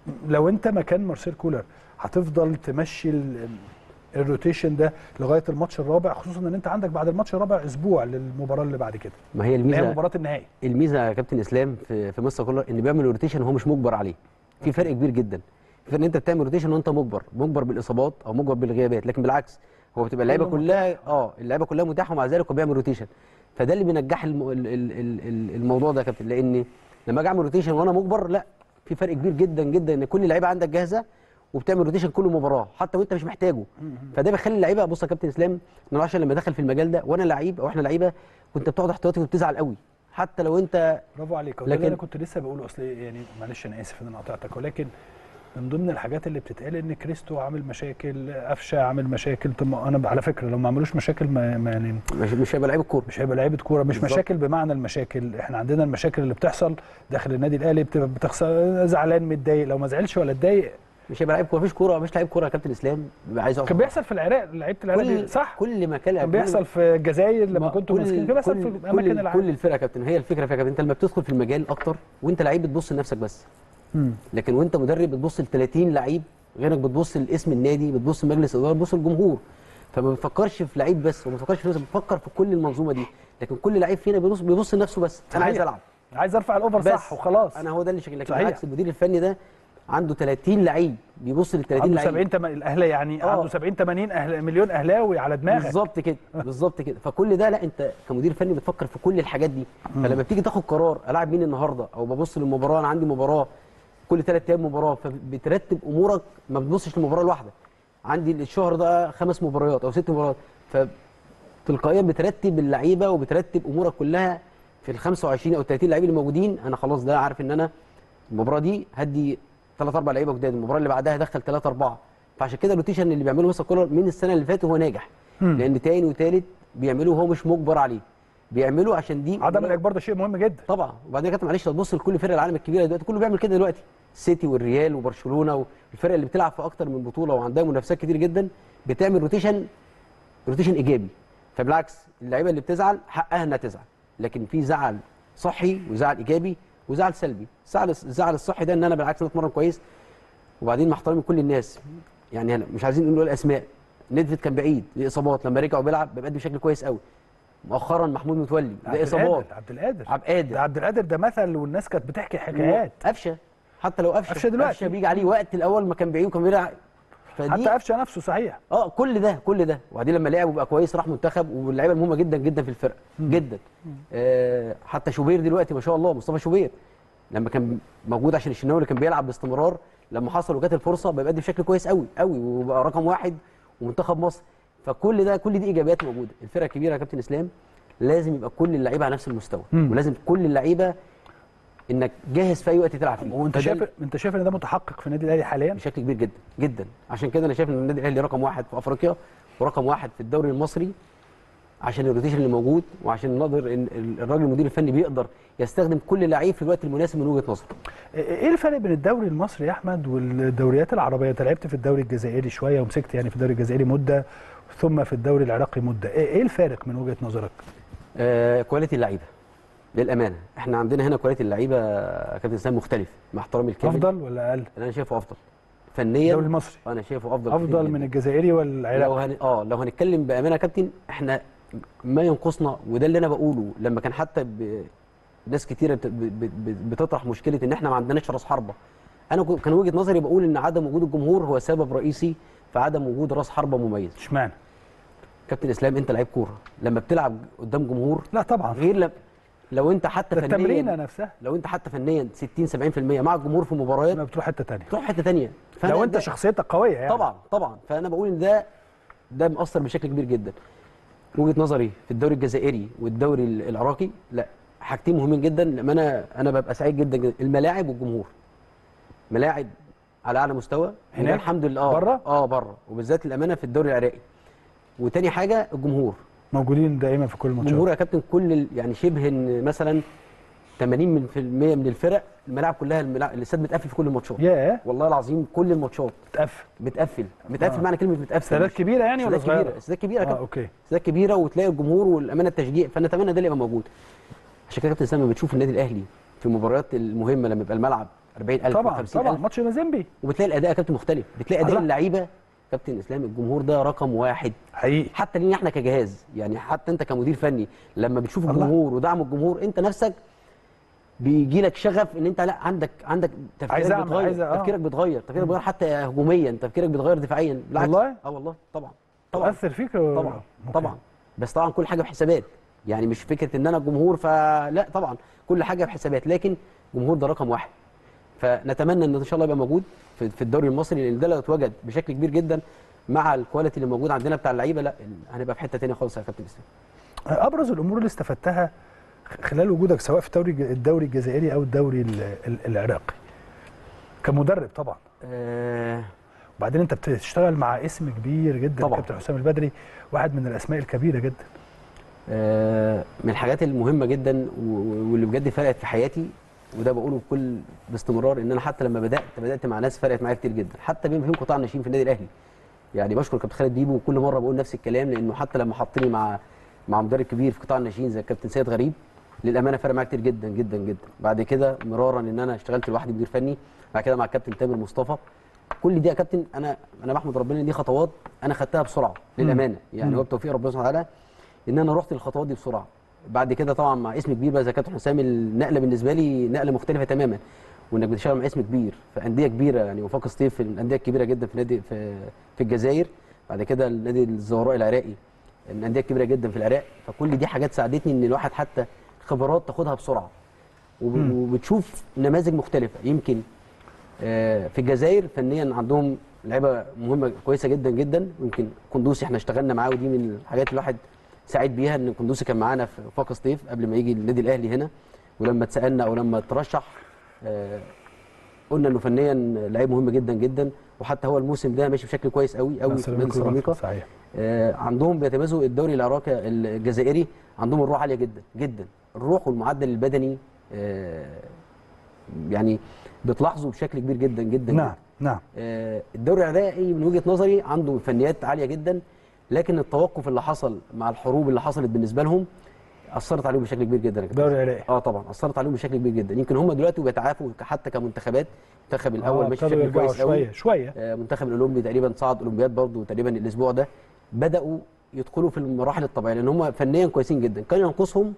لو انت مكان مارسيل كولر هتفضل تمشي ال- الروتيشن ده لغايه الماتش الرابع خصوصا ان انت عندك بعد الماتش الرابع اسبوع للمباراه اللي بعد كده ما هي اللي هي الميزه مباراه النهائي الميزه يا كابتن اسلام في في مستر كولر ان بيعمل روتيشن هو مش مجبر عليه في فرق كبير جدا في ان انت بتعمل روتيشن وانت مجبر مجبر بالاصابات او مجبر بالغيابات لكن بالعكس هو بتبقى اللعيبه كله كلها اه اللعيبه كلها متاحه ومع ذلك هو بيعمل روتيشن فده اللي بينجح الم... ال... ال... ال... ال- الموضوع ده يا كابتن لان لما اجي اعمل روتيشن وانا مجبر لا في فرق كبير جدا جدا ان كل اللعيبه عندك جاهزه وبتعمل روتيشن كل مباراه حتى وانت مش محتاجه فده بيخلي اللعيبه بص يا كابتن اسلام انا عشان لما دخل في المجال ده وانا لعيب او احنا لعيبه كنت بتقعد احتياطي وبتزعل قوي حتى لو انت برافو عليك وده لكن- اللي انا كنت لسه بقوله اصل يعني معلش انا اسف ان انا قطعتك ولكن من ضمن الحاجات اللي بتتقال ان كريستو عامل مشاكل قفشه عامل مشاكل طب ما انا على فكره لو ما عملوش مشاكل ما ما يعني مش, مش هيبقى لعيب الكوره مش هيبقى لعيبه كوره مش بالظبط. مشاكل بمعنى المشاكل احنا عندنا المشاكل اللي بتحصل داخل النادي الاهلي بتبقى بتخسر زعلان متضايق لو ما زعلش ولا اتضايق مش هيبقى لعيب كوره مفيش كوره مفيش لعيب كوره يا كابتن اسلام بيبقى عايز يقف كان بيحصل في العراق لعيبه العراق دي- كل صح كل مكان كان بيحصل في الجزائر لما ما- كنتوا كل- ماسكين كان بيحصل كل- في اماكن كل, العالم كل الفرقه يا كابتن هي الفكره فيها يا كابتن انت لما بتدخل في المجال اكتر وانت لعيب بتبص لنفسك بس مم. لكن وانت مدرب بتبص ل 30 لعيب غيرك بتبص لاسم النادي بتبص لمجلس الاداره بتبص للجمهور فما بتفكرش في لعيب بس وما بتفكرش في نفسك بتفكر في كل المنظومه دي لكن كل لعيب فينا بيبص بيبص لنفسه بس انا عايز صحيح. العب عايز ارفع الاوفر بس صح وخلاص انا هو ده اللي شاغل لكن صحيح. بالعكس المدير الفني ده عنده 30 لعيب بيبص لل 30 عنده لعيب 70 تم... الاهلي يعني آه. عنده 70 80 أهل... مليون اهلاوي على دماغك بالظبط كده بالظبط كده فكل ده لا انت كمدير فني بتفكر في كل الحاجات دي فلما بتيجي تاخد قرار العب مين النهارده او ببص للمباراه انا عندي مباراه كل ثلاث ايام مباراه فبترتب امورك ما بتبصش للمباراه الواحده عندي الشهر ده خمس مباريات او ست مباريات فتلقائيا بترتب اللعيبه وبترتب امورك كلها في ال 25 او 30 لعيب اللي موجودين انا خلاص ده عارف ان انا المباراه دي هدي ثلاث اربع لعيبه جداد المباراه اللي بعدها هدخل ثلاثه اربعه فعشان كده الروتيشن اللي بيعمله مثلا كولر من السنه اللي فاتت هو ناجح مم. لان تاني وتالت بيعملوه وهو مش مجبر عليه بيعملوا عشان دي عدم الاجبار ده شيء مهم جدا طبعا وبعدين يا كابتن معلش تبص لكل فرق العالم الكبيره دلوقتي كله بيعمل كده دلوقتي السيتي والريال وبرشلونه والفرق اللي بتلعب في اكتر من بطوله وعندها منافسات كتير جدا بتعمل روتيشن روتيشن ايجابي فبالعكس اللعيبه اللي بتزعل حقها انها تزعل لكن في زعل صحي وزعل ايجابي وزعل سلبي الزعل الزعل الصحي ده ان انا بالعكس انا اتمرن كويس وبعدين مع احترامي لكل الناس يعني هلا مش عايزين نقول الاسماء ندفت كان بعيد للاصابات لما رجع وبيلعب بيأدي بشكل كويس قوي مؤخرا محمود متولي عبد ده اصابات القادر عبد القادر عبد القادر ده عبد القادر ده مثل والناس كانت بتحكي حكايات قفشه حتى لو قفشه قفشة دلوقتي. قفشه بيجي عليه وقت الاول ما كان بعيد وكان بيلعب فدي حتى قفشه نفسه صحيح اه كل ده كل ده وبعدين لما لعب وبقى كويس راح منتخب واللعيبه المهمه جدا جدا في الفرقه جدا آه حتى شوبير دلوقتي ما شاء الله مصطفى شوبير لما كان موجود عشان الشناوي اللي كان بيلعب باستمرار لما حصل وجات الفرصه بقى بيأدي بشكل كويس قوي قوي وبقى رقم واحد ومنتخب مصر فكل ده كل دي ايجابيات موجوده الفرقه الكبيره يا كابتن اسلام لازم يبقى كل اللعيبه على نفس المستوى مم. ولازم كل اللعيبه انك جاهز في اي وقت تلعب فيه وانت فده شايف انت شايف ان ده متحقق في النادي الاهلي حاليا بشكل كبير جدا جدا عشان كده انا شايف ان النادي الاهلي رقم واحد في افريقيا ورقم واحد في الدوري المصري عشان الروتيشن اللي موجود وعشان نقدر ان الراجل المدير الفني بيقدر يستخدم كل لعيب في الوقت المناسب من وجهه نظره ايه الفرق بين الدوري المصري يا احمد والدوريات العربيه انت لعبت في الدوري الجزائري شويه ومسكت يعني في الدوري الجزائري مده ثم في الدوري العراقي مده ايه إيه الفارق من وجهه نظرك آه كواليتي اللعيبه للامانه احنا عندنا هنا كواليتي اللعيبه يا كابتن اسلام مختلف مع احترامي الكامل افضل ولا اقل انا شايفه افضل فنيا الدوري المصري انا شايفه افضل افضل كتير من جداً. الجزائري لو والعراقي هن... اه لو هنتكلم بامانه يا كابتن احنا ما ينقصنا وده اللي انا بقوله لما كان حتى ب... ناس كتيره بت... ب... ب... بتطرح مشكله ان احنا ما عندناش راس حربه انا كو- كان وجهه نظري بقول ان عدم وجود الجمهور هو سبب رئيسي في عدم وجود راس حربه مميز اشمعنى كابتن اسلام انت لعيب كوره لما بتلعب قدام جمهور لا طبعا غير لما لو انت حتى ده التمرينه فنيا نفسها لو انت حتى فنيا 60 70% مع الجمهور في مباريات ما بتروح حته ثانيه تروح حته ثانيه لو انت شخصيتك قويه يعني طبعا طبعا فانا بقول ان ده ده مأثر بشكل كبير جدا وجهه نظري في الدوري الجزائري والدوري ال- العراقي لا حاجتين مهمين جدا لما انا انا ببقى سعيد جدا, جدا الملاعب والجمهور ملاعب على اعلى مستوى وده هناك؟ الحمد لله اه بره؟ اه بره وبالذات الامانه في الدوري العراقي وتاني حاجه الجمهور موجودين دائما في كل الماتشات الجمهور يا كابتن كل ال- يعني شبه ان مثلا 80 من في المية من الفرق الملاعب كلها الملاعب الاستاد متقفل في كل الماتشات ياه والله العظيم كل الماتشات تقفل متقفل متقفل آه. معنى كلمه متقفل استادات مش- كبيره يعني ولا استادات كبيره صغيره استادات كبيره يا اه كابتن اوكي استادات كبيره وتلاقي الجمهور والامانه التشجيع فنتمنى ده اللي يبقى موجود عشان كده كابتن اسامه لما بتشوف النادي الاهلي في المباريات المهمه لما يبقى الملعب 40000 طبعا و50000 طبعا ماتش مازيمبي وبتلاقي الاداء يا كابتن مختلف بتلاقي اداء الله. اللعيبه كابتن اسلام الجمهور ده رقم واحد حقيقي حتى لينا احنا كجهاز يعني حتى انت كمدير فني لما بتشوف الله. الجمهور ودعم الجمهور انت نفسك بيجي لك شغف ان انت لا عندك عندك تفكيرك عايز أعمل، بيتغير عايز- آه. تفكيرك بيتغير تفكيرك بيتغير حتى هجوميا تفكيرك بيتغير دفاعيا بالعكس والله؟ اه والله طبعا طبعا تؤثر فيك طبعا أوكي. طبعا بس طبعا كل حاجه بحسابات يعني مش فكره ان انا جمهور فلا طبعا كل حاجه بحسابات لكن الجمهور ده رقم واحد فنتمنى ان ان شاء الله يبقى موجود في, في الدوري المصري لان ده لو اتوجد بشكل كبير جدا مع الكواليتي اللي موجود عندنا بتاع اللعيبه لا هنبقى في حته ثانيه خالص يا كابتن اسلام ابرز الامور اللي استفدتها خلال وجودك سواء في الدوري الدوري الجزائري او الدوري ال- ال- العراقي كمدرب طبعا آه وبعدين انت بتشتغل مع اسم كبير جدا طبعاً. كابتن حسام البدري واحد من الاسماء الكبيره جدا آه، من الحاجات المهمه جدا و- و- واللي بجد فرقت في حياتي وده بقوله بكل باستمرار ان انا حتى لما بدات بدات مع ناس فرقت معايا كتير جدا حتى بما فيهم قطاع الناشئين في النادي الاهلي يعني بشكر كابتن خالد بيبو وكل مره بقول نفس الكلام لانه حتى لما حطني مع مع مدرب كبير في قطاع الناشئين زي الكابتن سيد غريب للامانه فرق معايا كتير جدا جدا جدا بعد كده مرارا ان انا اشتغلت لوحدي مدير فني بعد كده مع الكابتن تامر مصطفى كل دي يا كابتن انا انا بحمد ربنا ان دي خطوات انا خدتها بسرعه للامانه يعني هو بتوفيق ربنا سبحانه وتعالى ان انا رحت الخطوات دي بسرعه بعد كده طبعا مع اسم كبير بقى زي كابتن حسام النقله بالنسبه لي نقله مختلفه تماما وانك بتشتغل مع اسم كبير في انديه كبيره يعني وفاق سطيف من الانديه الكبيره جدا في نادي في في الجزائر بعد كده النادي الزهراء العراقي من الانديه الكبيره جدا في العراق فكل دي حاجات ساعدتني ان الواحد حتى خبرات تاخدها بسرعه وب- وبتشوف نماذج مختلفه يمكن آه، في الجزائر فنيا عندهم لعيبه مهمه كويسه جدا جدا يمكن قندوسي احنا اشتغلنا معاه ودي من الحاجات اللي الواحد سعيد بيها ان قندوسي كان معانا في وفاق سطيف قبل ما يجي النادي الاهلي هنا ولما اتسالنا او لما ترشح آه، قلنا انه فنيا لعيب مهم جدا جدا وحتى هو الموسم ده ماشي بشكل كويس قوي قوي في نادي سيراميكا صحيح آه، عندهم بيتميزوا الدوري العراقي الجزائري عندهم الروح عاليه جدا جدا الروح والمعدل البدني آه، يعني بتلاحظوا بشكل كبير جدا جدا نعم جداً. نعم آه، الدوري العراقي من وجهه نظري عنده فنيات عاليه جدا لكن التوقف اللي حصل مع الحروب اللي حصلت بالنسبه لهم اثرت عليهم بشكل كبير جدا يا كابتن. الدوري العراقي اه طبعا اثرت عليهم بشكل كبير جدا يمكن هم دلوقتي بيتعافوا حتى كمنتخبات المنتخب الاول آه، ماشي ابتدوا بشكل يرجعوا كويس قوي شويه شويه آه، منتخب الاولمبي تقريبا صعد اولمبياد برضو تقريبا الاسبوع ده بداوا يدخلوا في المراحل الطبيعيه لان هم فنيا كويسين جدا كان ينقصهم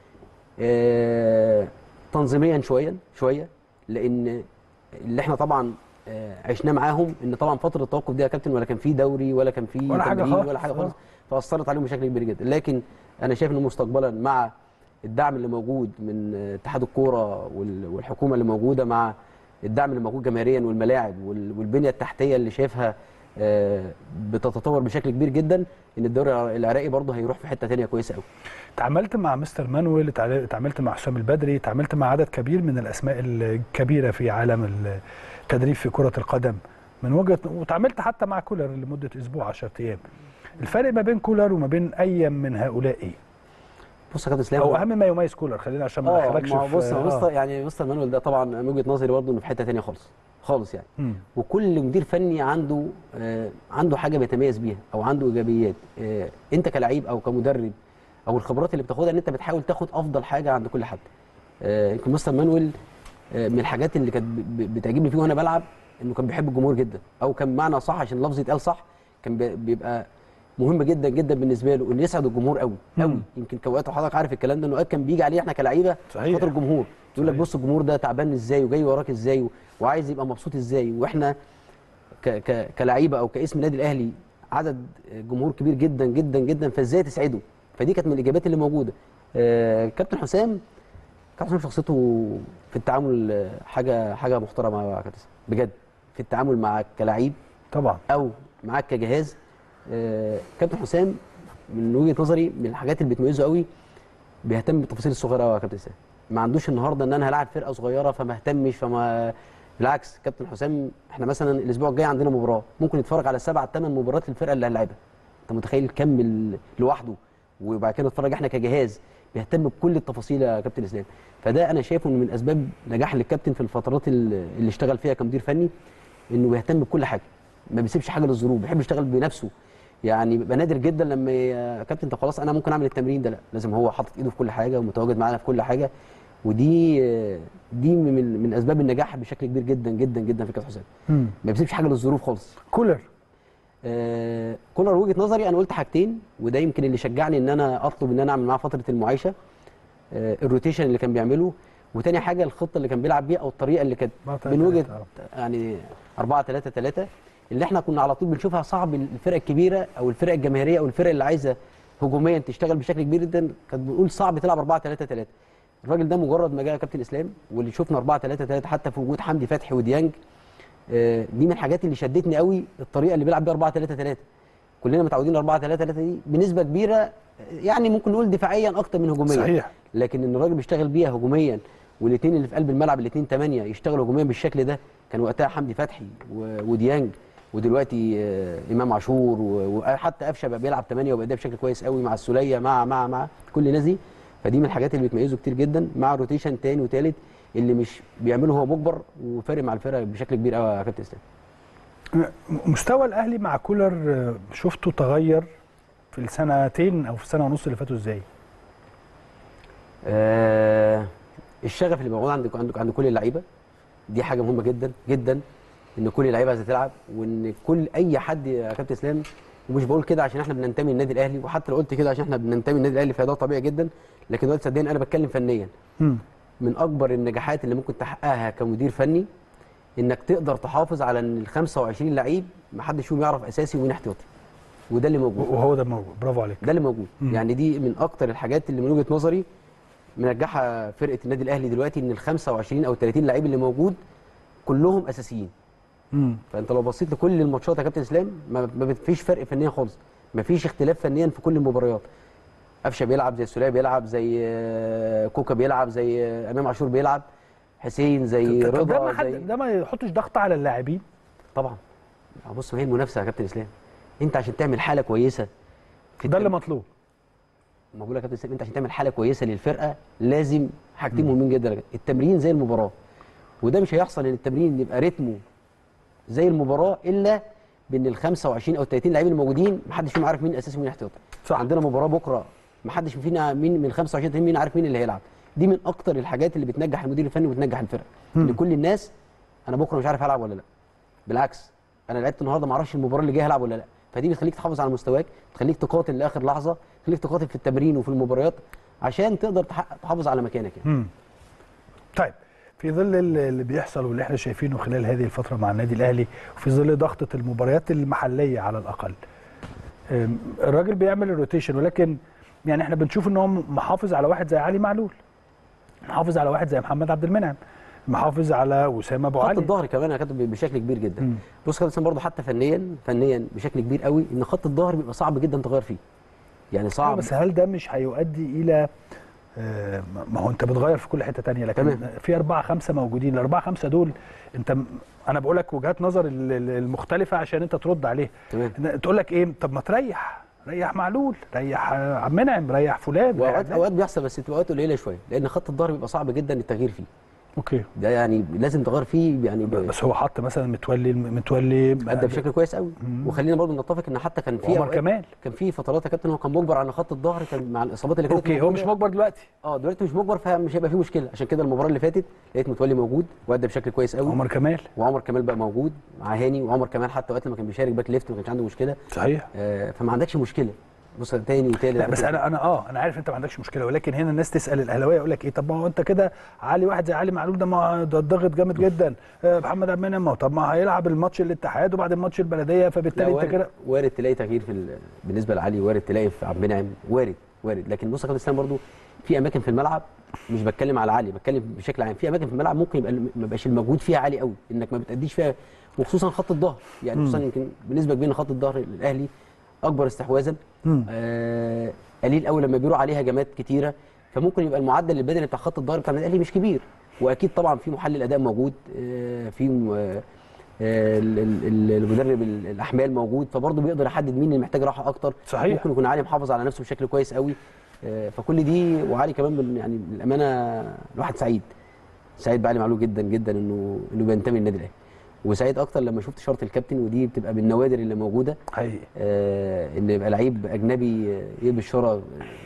آه، تنظيميا شويه شويه لان اللي احنا طبعا آه، عشناه معاهم ان طبعا فتره التوقف دي يا كابتن ولا كان في دوري ولا كان في ولا حاجة تمرين خالص. ولا حاجه آه. خالص فاثرت عليهم بشكل كبير جدا لكن انا شايف انه مستقبلا مع الدعم اللي موجود من آه، اتحاد الكوره وال- والحكومه اللي موجوده مع الدعم اللي موجود جماهيريا والملاعب وال- والبنيه التحتيه اللي شايفها آه، بتتطور بشكل كبير جدا ان الدوري العراقي برضه هيروح في حته ثانيه كويسه قوي تعاملت مع مستر مانويل تعال- تعاملت مع حسام البدري تعاملت مع عدد كبير من الاسماء الكبيره في عالم التدريب في كره القدم من وجهه وتعاملت حتى مع كولر لمده اسبوع 10 ايام الفرق ما بين كولر وما بين اي من هؤلاء ايه بص يا كابتن اسلام او اهم ما يميز كولر خلينا عشان ما اه ندخلكش ما هو في بص هو آه. مستر يعني مستر مانويل ده طبعا من وجهه نظري برضه انه في حته ثانيه خالص خالص يعني مم. وكل مدير فني عنده آه عنده حاجه بيتميز بيها او عنده ايجابيات آه انت كلعيب او كمدرب او الخبرات اللي بتاخدها ان انت بتحاول تاخد افضل حاجه عند كل حد آه، يمكن مستر مانويل آه، من الحاجات اللي كانت ب- ب- بتعجبني فيه وانا بلعب انه كان بيحب الجمهور جدا او كان معنى صح عشان اللفظ يتقال صح كان بي- بيبقى مهم جدا جدا بالنسبه له انه يسعد الجمهور قوي قوي مم. يمكن كوقت وحضرتك عارف الكلام ده انه اوقات كان بيجي عليه احنا كلعيبه صحيح. خاطر الجمهور يقول لك صحيح. بص الجمهور ده تعبان ازاي وجاي وراك ازاي و- وعايز يبقى مبسوط ازاي واحنا ك ك كلعيبه او كاسم النادي الاهلي عدد جمهور كبير جدا جدا جدا فازاي تسعده فدي كانت من الاجابات اللي موجوده آه كابتن حسام كابتن حسام شخصيته في التعامل آه، حاجه حاجه محترمه يا كابتن حسام، بجد في التعامل معاك كلعيب طبعا او معاك كجهاز آه، كابتن حسام من وجهه نظري من الحاجات اللي بتميزه قوي بيهتم بالتفاصيل الصغيره قوي يا كابتن حسام ما عندوش النهارده ان انا هلاعب فرقه صغيره فما اهتمش فما بالعكس كابتن حسام احنا مثلا الاسبوع الجاي عندنا مباراه ممكن يتفرج على سبع ثمان مباريات للفرقه اللي هنلعبها انت متخيل الكم ال- لوحده وبعد كده نتفرج احنا كجهاز بيهتم بكل التفاصيل يا كابتن اسلام فده انا شايفه إنه من اسباب نجاح الكابتن في الفترات اللي اللي اشتغل فيها كمدير فني انه بيهتم بكل حاجه ما بيسيبش حاجه للظروف بيحب يشتغل بنفسه يعني بيبقى نادر جدا لما يا كابتن طب خلاص انا ممكن اعمل التمرين ده لا لازم هو حاطط ايده في كل حاجه ومتواجد معانا في كل حاجه ودي دي من من اسباب النجاح بشكل كبير جدا جدا جدا في كابتن حسام مم. ما بيسيبش حاجه للظروف خالص كولر آه، كولر وجهه نظري انا قلت حاجتين وده يمكن اللي شجعني ان انا اطلب ان انا اعمل معاه فتره المعايشه آه، الروتيشن اللي كان بيعمله وتاني حاجه الخطه اللي كان بيلعب بيها او الطريقه اللي كانت أربعة تلاتة من وجهه تلاتة، يعني 4 3 3 اللي احنا كنا على طول بنشوفها صعب الفرق الكبيره او الفرق الجماهيريه او الفرق اللي عايزه هجوميا تشتغل بشكل كبير جدا كانت بنقول صعب تلعب 4 3 3 الراجل ده مجرد ما جاء كابتن اسلام واللي شفنا 4 3 3 حتى في وجود حمدي فتحي وديانج آه، دي من الحاجات اللي شدتني قوي الطريقه اللي بيلعب بيها 4 3 3 كلنا متعودين 4 3 3 دي بنسبه كبيره آه، يعني ممكن نقول دفاعيا اكتر من هجوميا صحيح لكن ان الراجل بيشتغل بيها هجوميا والاثنين اللي في قلب الملعب الاثنين 8 يشتغلوا هجوميا بالشكل ده كان وقتها حمدي فتحي و- وديانج ودلوقتي آه، امام عاشور و- وحتى قفشه بقى بيلعب 8 وبيأدي بشكل كويس قوي مع السوليه مع مع مع كل الناس دي فدي من الحاجات اللي بتميزه كتير جدا مع روتيشن تاني وتالت اللي مش بيعمله هو مجبر وفارق مع الفرقه بشكل كبير قوي يا كابتن اسلام م- مستوى الاهلي مع كولر آه، شفته تغير في السنتين او في السنه ونص اللي فاتوا ازاي آه الشغف اللي موجود عند عند عند كل اللعيبه دي حاجه مهمه جدا جدا ان كل اللعيبه عايزه تلعب وان كل اي حد يا كابتن اسلام ومش بقول كده عشان احنا بننتمي للنادي الاهلي وحتى لو قلت كده عشان احنا بننتمي للنادي الاهلي فده طبيعي جدا لكن دلوقتي صدقني انا بتكلم فنيا مم. من اكبر النجاحات اللي ممكن تحققها كمدير فني انك تقدر تحافظ على ان ال 25 لعيب ما حدش فيهم يعرف اساسي ومين احتياطي وده اللي موجود وهو ده موجود برافو عليك ده اللي موجود مم. يعني دي من اكتر الحاجات اللي من وجهه نظري منجحه فرقه النادي الاهلي دلوقتي ان ال 25 او 30 لعيب اللي موجود كلهم اساسيين مم. فانت لو بصيت لكل الماتشات يا كابتن اسلام ما ما فيش فرق فنيا خالص ما فيش اختلاف فنيا في كل المباريات قفشه بيلعب زي السوليه بيلعب زي آه، كوكا بيلعب زي آه، امام عاشور بيلعب حسين زي طب ده رضا ما حد زي ده ما يحطش ضغط على اللاعبين طبعا بص ما هي المنافسه يا كابتن اسلام انت عشان تعمل حاله كويسه في ده اللي التم- مطلوب ما بقول لك يا كابتن اسلام انت عشان تعمل حاله كويسه للفرقه لازم حاجتين مهمين جدا التمرين زي المباراه وده مش هيحصل ان التمرين يبقى رتمه زي المباراه الا بان ال 25 او 30 لعيب الموجودين محدش فيهم عارف مين اساسي ومين احتياطي صح. عندنا مباراه بكره محدش فينا مين من ال 25 30 مين عارف مين اللي هيلعب دي من اكتر الحاجات اللي بتنجح المدير الفني وبتنجح الفرقه ان كل الناس انا بكره مش عارف هلعب ولا لا بالعكس انا لعبت النهارده ما اعرفش المباراه اللي جايه هلعب ولا لا فدي بتخليك تحافظ على مستواك بتخليك تقاتل لاخر لحظه بتخليك تقاتل في التمرين وفي المباريات عشان تقدر تحقق تحافظ على مكانك يعني مم. طيب في ظل ال- اللي بيحصل واللي احنا شايفينه خلال هذه الفتره مع النادي الاهلي وفي ظل ضغطه المباريات المحليه على الاقل أم، الراجل بيعمل الروتيشن ولكن يعني احنا بنشوف ان هو محافظ على واحد زي علي معلول محافظ على واحد زي محمد عبد المنعم محافظ على وسام ابو خط علي الظهر كمان يا كابتن بشكل كبير جدا مم. بص يا كابتن برضه حتى فنيا فنيا بشكل كبير قوي ان خط الظهر بيبقى صعب جدا تغير فيه يعني آه، صعب بس هل ده مش هيؤدي الى آه، ما هو انت بتغير في كل حته تانية لكن تمام. في أربعة خمسة موجودين الأربعة خمسة دول انت م- انا بقول لك وجهات نظر ال- ال- المختلفه عشان انت ترد عليها تمام إن- تقول لك ايه طب ما تريح ريح معلول ريح آه، عبد المنعم ريح فلان ريح واوقات ده. اوقات بيحصل بس بتبقى اوقات قليله شويه لان خط الظهر بيبقى صعب جدا التغيير فيه اوكي ده يعني لازم تغير فيه يعني ب- بس هو حط مثلا متولي متولي ادى بشكل كويس قوي مم. وخلينا برضو نتفق ان حتى كان في وعمر أوقات- كمال كان في فترات يا كابتن هو كان مجبر على خط الظهر كان مع الاصابات اللي كانت اوكي هو مش موجودة. مجبر دلوقتي اه دلوقتي مش مجبر فمش هيبقى فيه مشكله عشان كده المباراه اللي فاتت لقيت متولي موجود وادى بشكل كويس قوي عمر كمال وعمر كمال بقى موجود مع هاني وعمر كمال حتى وقت لما كان بيشارك باك ليفت ما كانش عنده مشكله صحيح آه فما عندكش مشكله بص تاني وتالت لا بس انا انا اه انا عارف انت ما عندكش مشكله ولكن هنا الناس تسال الاهلاويه يقول لك ايه طب ما هو انت كده علي واحد زي علي معلول ده ما ده ضغط جامد جدا آه، محمد عبد المنعم ما هو طب ما هيلعب الماتش الاتحاد وبعد الماتش البلديه لا فبالتالي انت وارد, كده وارد تلاقي تغيير في ال- بالنسبه لعلي وارد تلاقي في عبد المنعم وارد وارد لكن بص يا كابتن اسلام برضو في اماكن في الملعب مش بتكلم على علي بتكلم بشكل عام في اماكن في الملعب ممكن يبقى الم- ما يبقاش المجهود فيها عالي قوي انك ما بتاديش فيها وخصوصا خط الظهر يعني خصوصا يمكن بنسبه كبيره خط الظهر الاهلي اكبر استحواذا مم. آه قليل قوي لما بيروح عليه هجمات كتيره فممكن يبقى المعدل البدني بتاع خط الظهر بتاع النادي الاهلي مش كبير واكيد طبعا في محلل اداء موجود آه في م- آه آه، ال- ال- ال- المدرب ال- الاحمال موجود فبرضه بيقدر يحدد مين اللي محتاج راحه اكتر صحيح. ممكن يكون علي محافظ على نفسه بشكل كويس قوي آه، فكل دي وعلي كمان بال- يعني بالامانه الواحد سعيد سعيد بعلي معلول جدا جدا انه انه بينتمي للنادي الاهلي وسعيد اكتر لما شفت شرط الكابتن ودي بتبقى من النوادر اللي موجوده حقيقي آه، ان يبقى لعيب اجنبي آه، يلبس شاره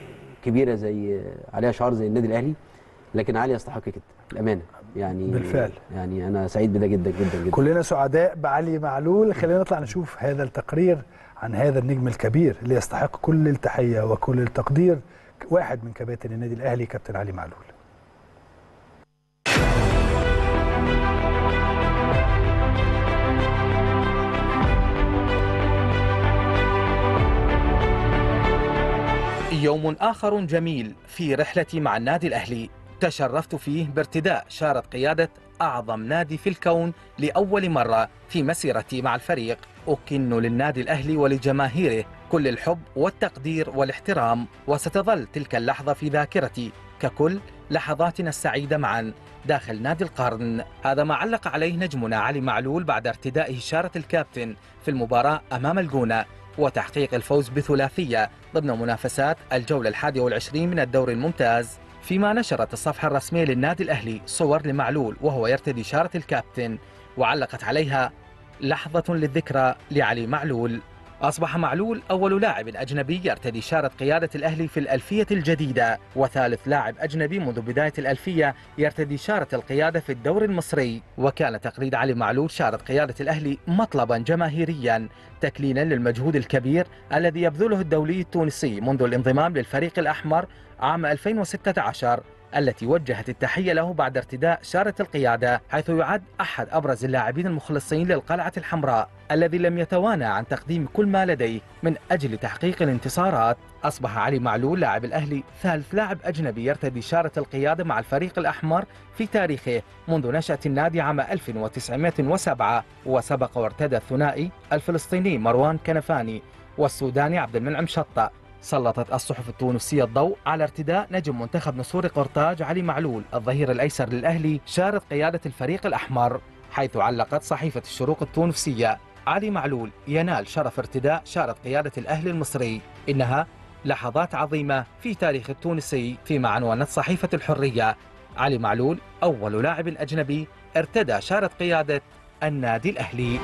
كبيره زي آه، عليها شعار زي النادي الاهلي لكن علي يستحق كده الامانه يعني بالفعل. يعني انا سعيد بده جدا جدا جدا كلنا سعداء بعلي معلول خلينا نطلع نشوف هذا التقرير عن هذا النجم الكبير اللي يستحق كل التحيه وكل التقدير واحد من كباتن النادي الاهلي كابتن علي معلول يوم آخر جميل في رحلتي مع النادي الأهلي تشرفت فيه بارتداء شارة قيادة أعظم نادي في الكون لأول مرة في مسيرتي مع الفريق أكن للنادي الأهلي ولجماهيره كل الحب والتقدير والاحترام وستظل تلك اللحظة في ذاكرتي ككل لحظاتنا السعيدة معا داخل نادي القرن هذا ما علق عليه نجمنا علي معلول بعد ارتدائه شارة الكابتن في المباراة أمام الجونة وتحقيق الفوز بثلاثية ضمن منافسات الجولة الحادية والعشرين من الدوري الممتاز فيما نشرت الصفحة الرسمية للنادي الأهلي صور لمعلول وهو يرتدي شارة الكابتن وعلقت عليها لحظة للذكرى لعلي معلول أصبح معلول أول لاعب أجنبي يرتدي شارة قيادة الأهلي في الألفية الجديدة وثالث لاعب أجنبي منذ بداية الألفية يرتدي شارة القيادة في الدوري المصري وكان تقليد علي معلول شارة قيادة الأهلي مطلبا جماهيريا تكليلا للمجهود الكبير الذي يبذله الدولي التونسي منذ الانضمام للفريق الأحمر عام 2016 التي وجهت التحية له بعد ارتداء شارة القيادة حيث يعد أحد أبرز اللاعبين المخلصين للقلعة الحمراء الذي لم يتوانى عن تقديم كل ما لديه من أجل تحقيق الانتصارات أصبح علي معلول لاعب الأهلي ثالث لاعب أجنبي يرتدي شارة القيادة مع الفريق الأحمر في تاريخه منذ نشأة النادي عام 1907 وسبق وارتدى الثنائي الفلسطيني مروان كنفاني والسوداني عبد المنعم شطة سلطت الصحف التونسية الضوء على ارتداء نجم منتخب نصور قرطاج علي معلول الظهير الأيسر للأهلي شارة قيادة الفريق الأحمر حيث علقت صحيفة الشروق التونسية علي معلول ينال شرف ارتداء شارة قيادة الأهلي المصري إنها لحظات عظيمة في تاريخ التونسي فيما عنونت صحيفة الحرية علي معلول أول لاعب أجنبي ارتدى شارة قيادة النادي الأهلي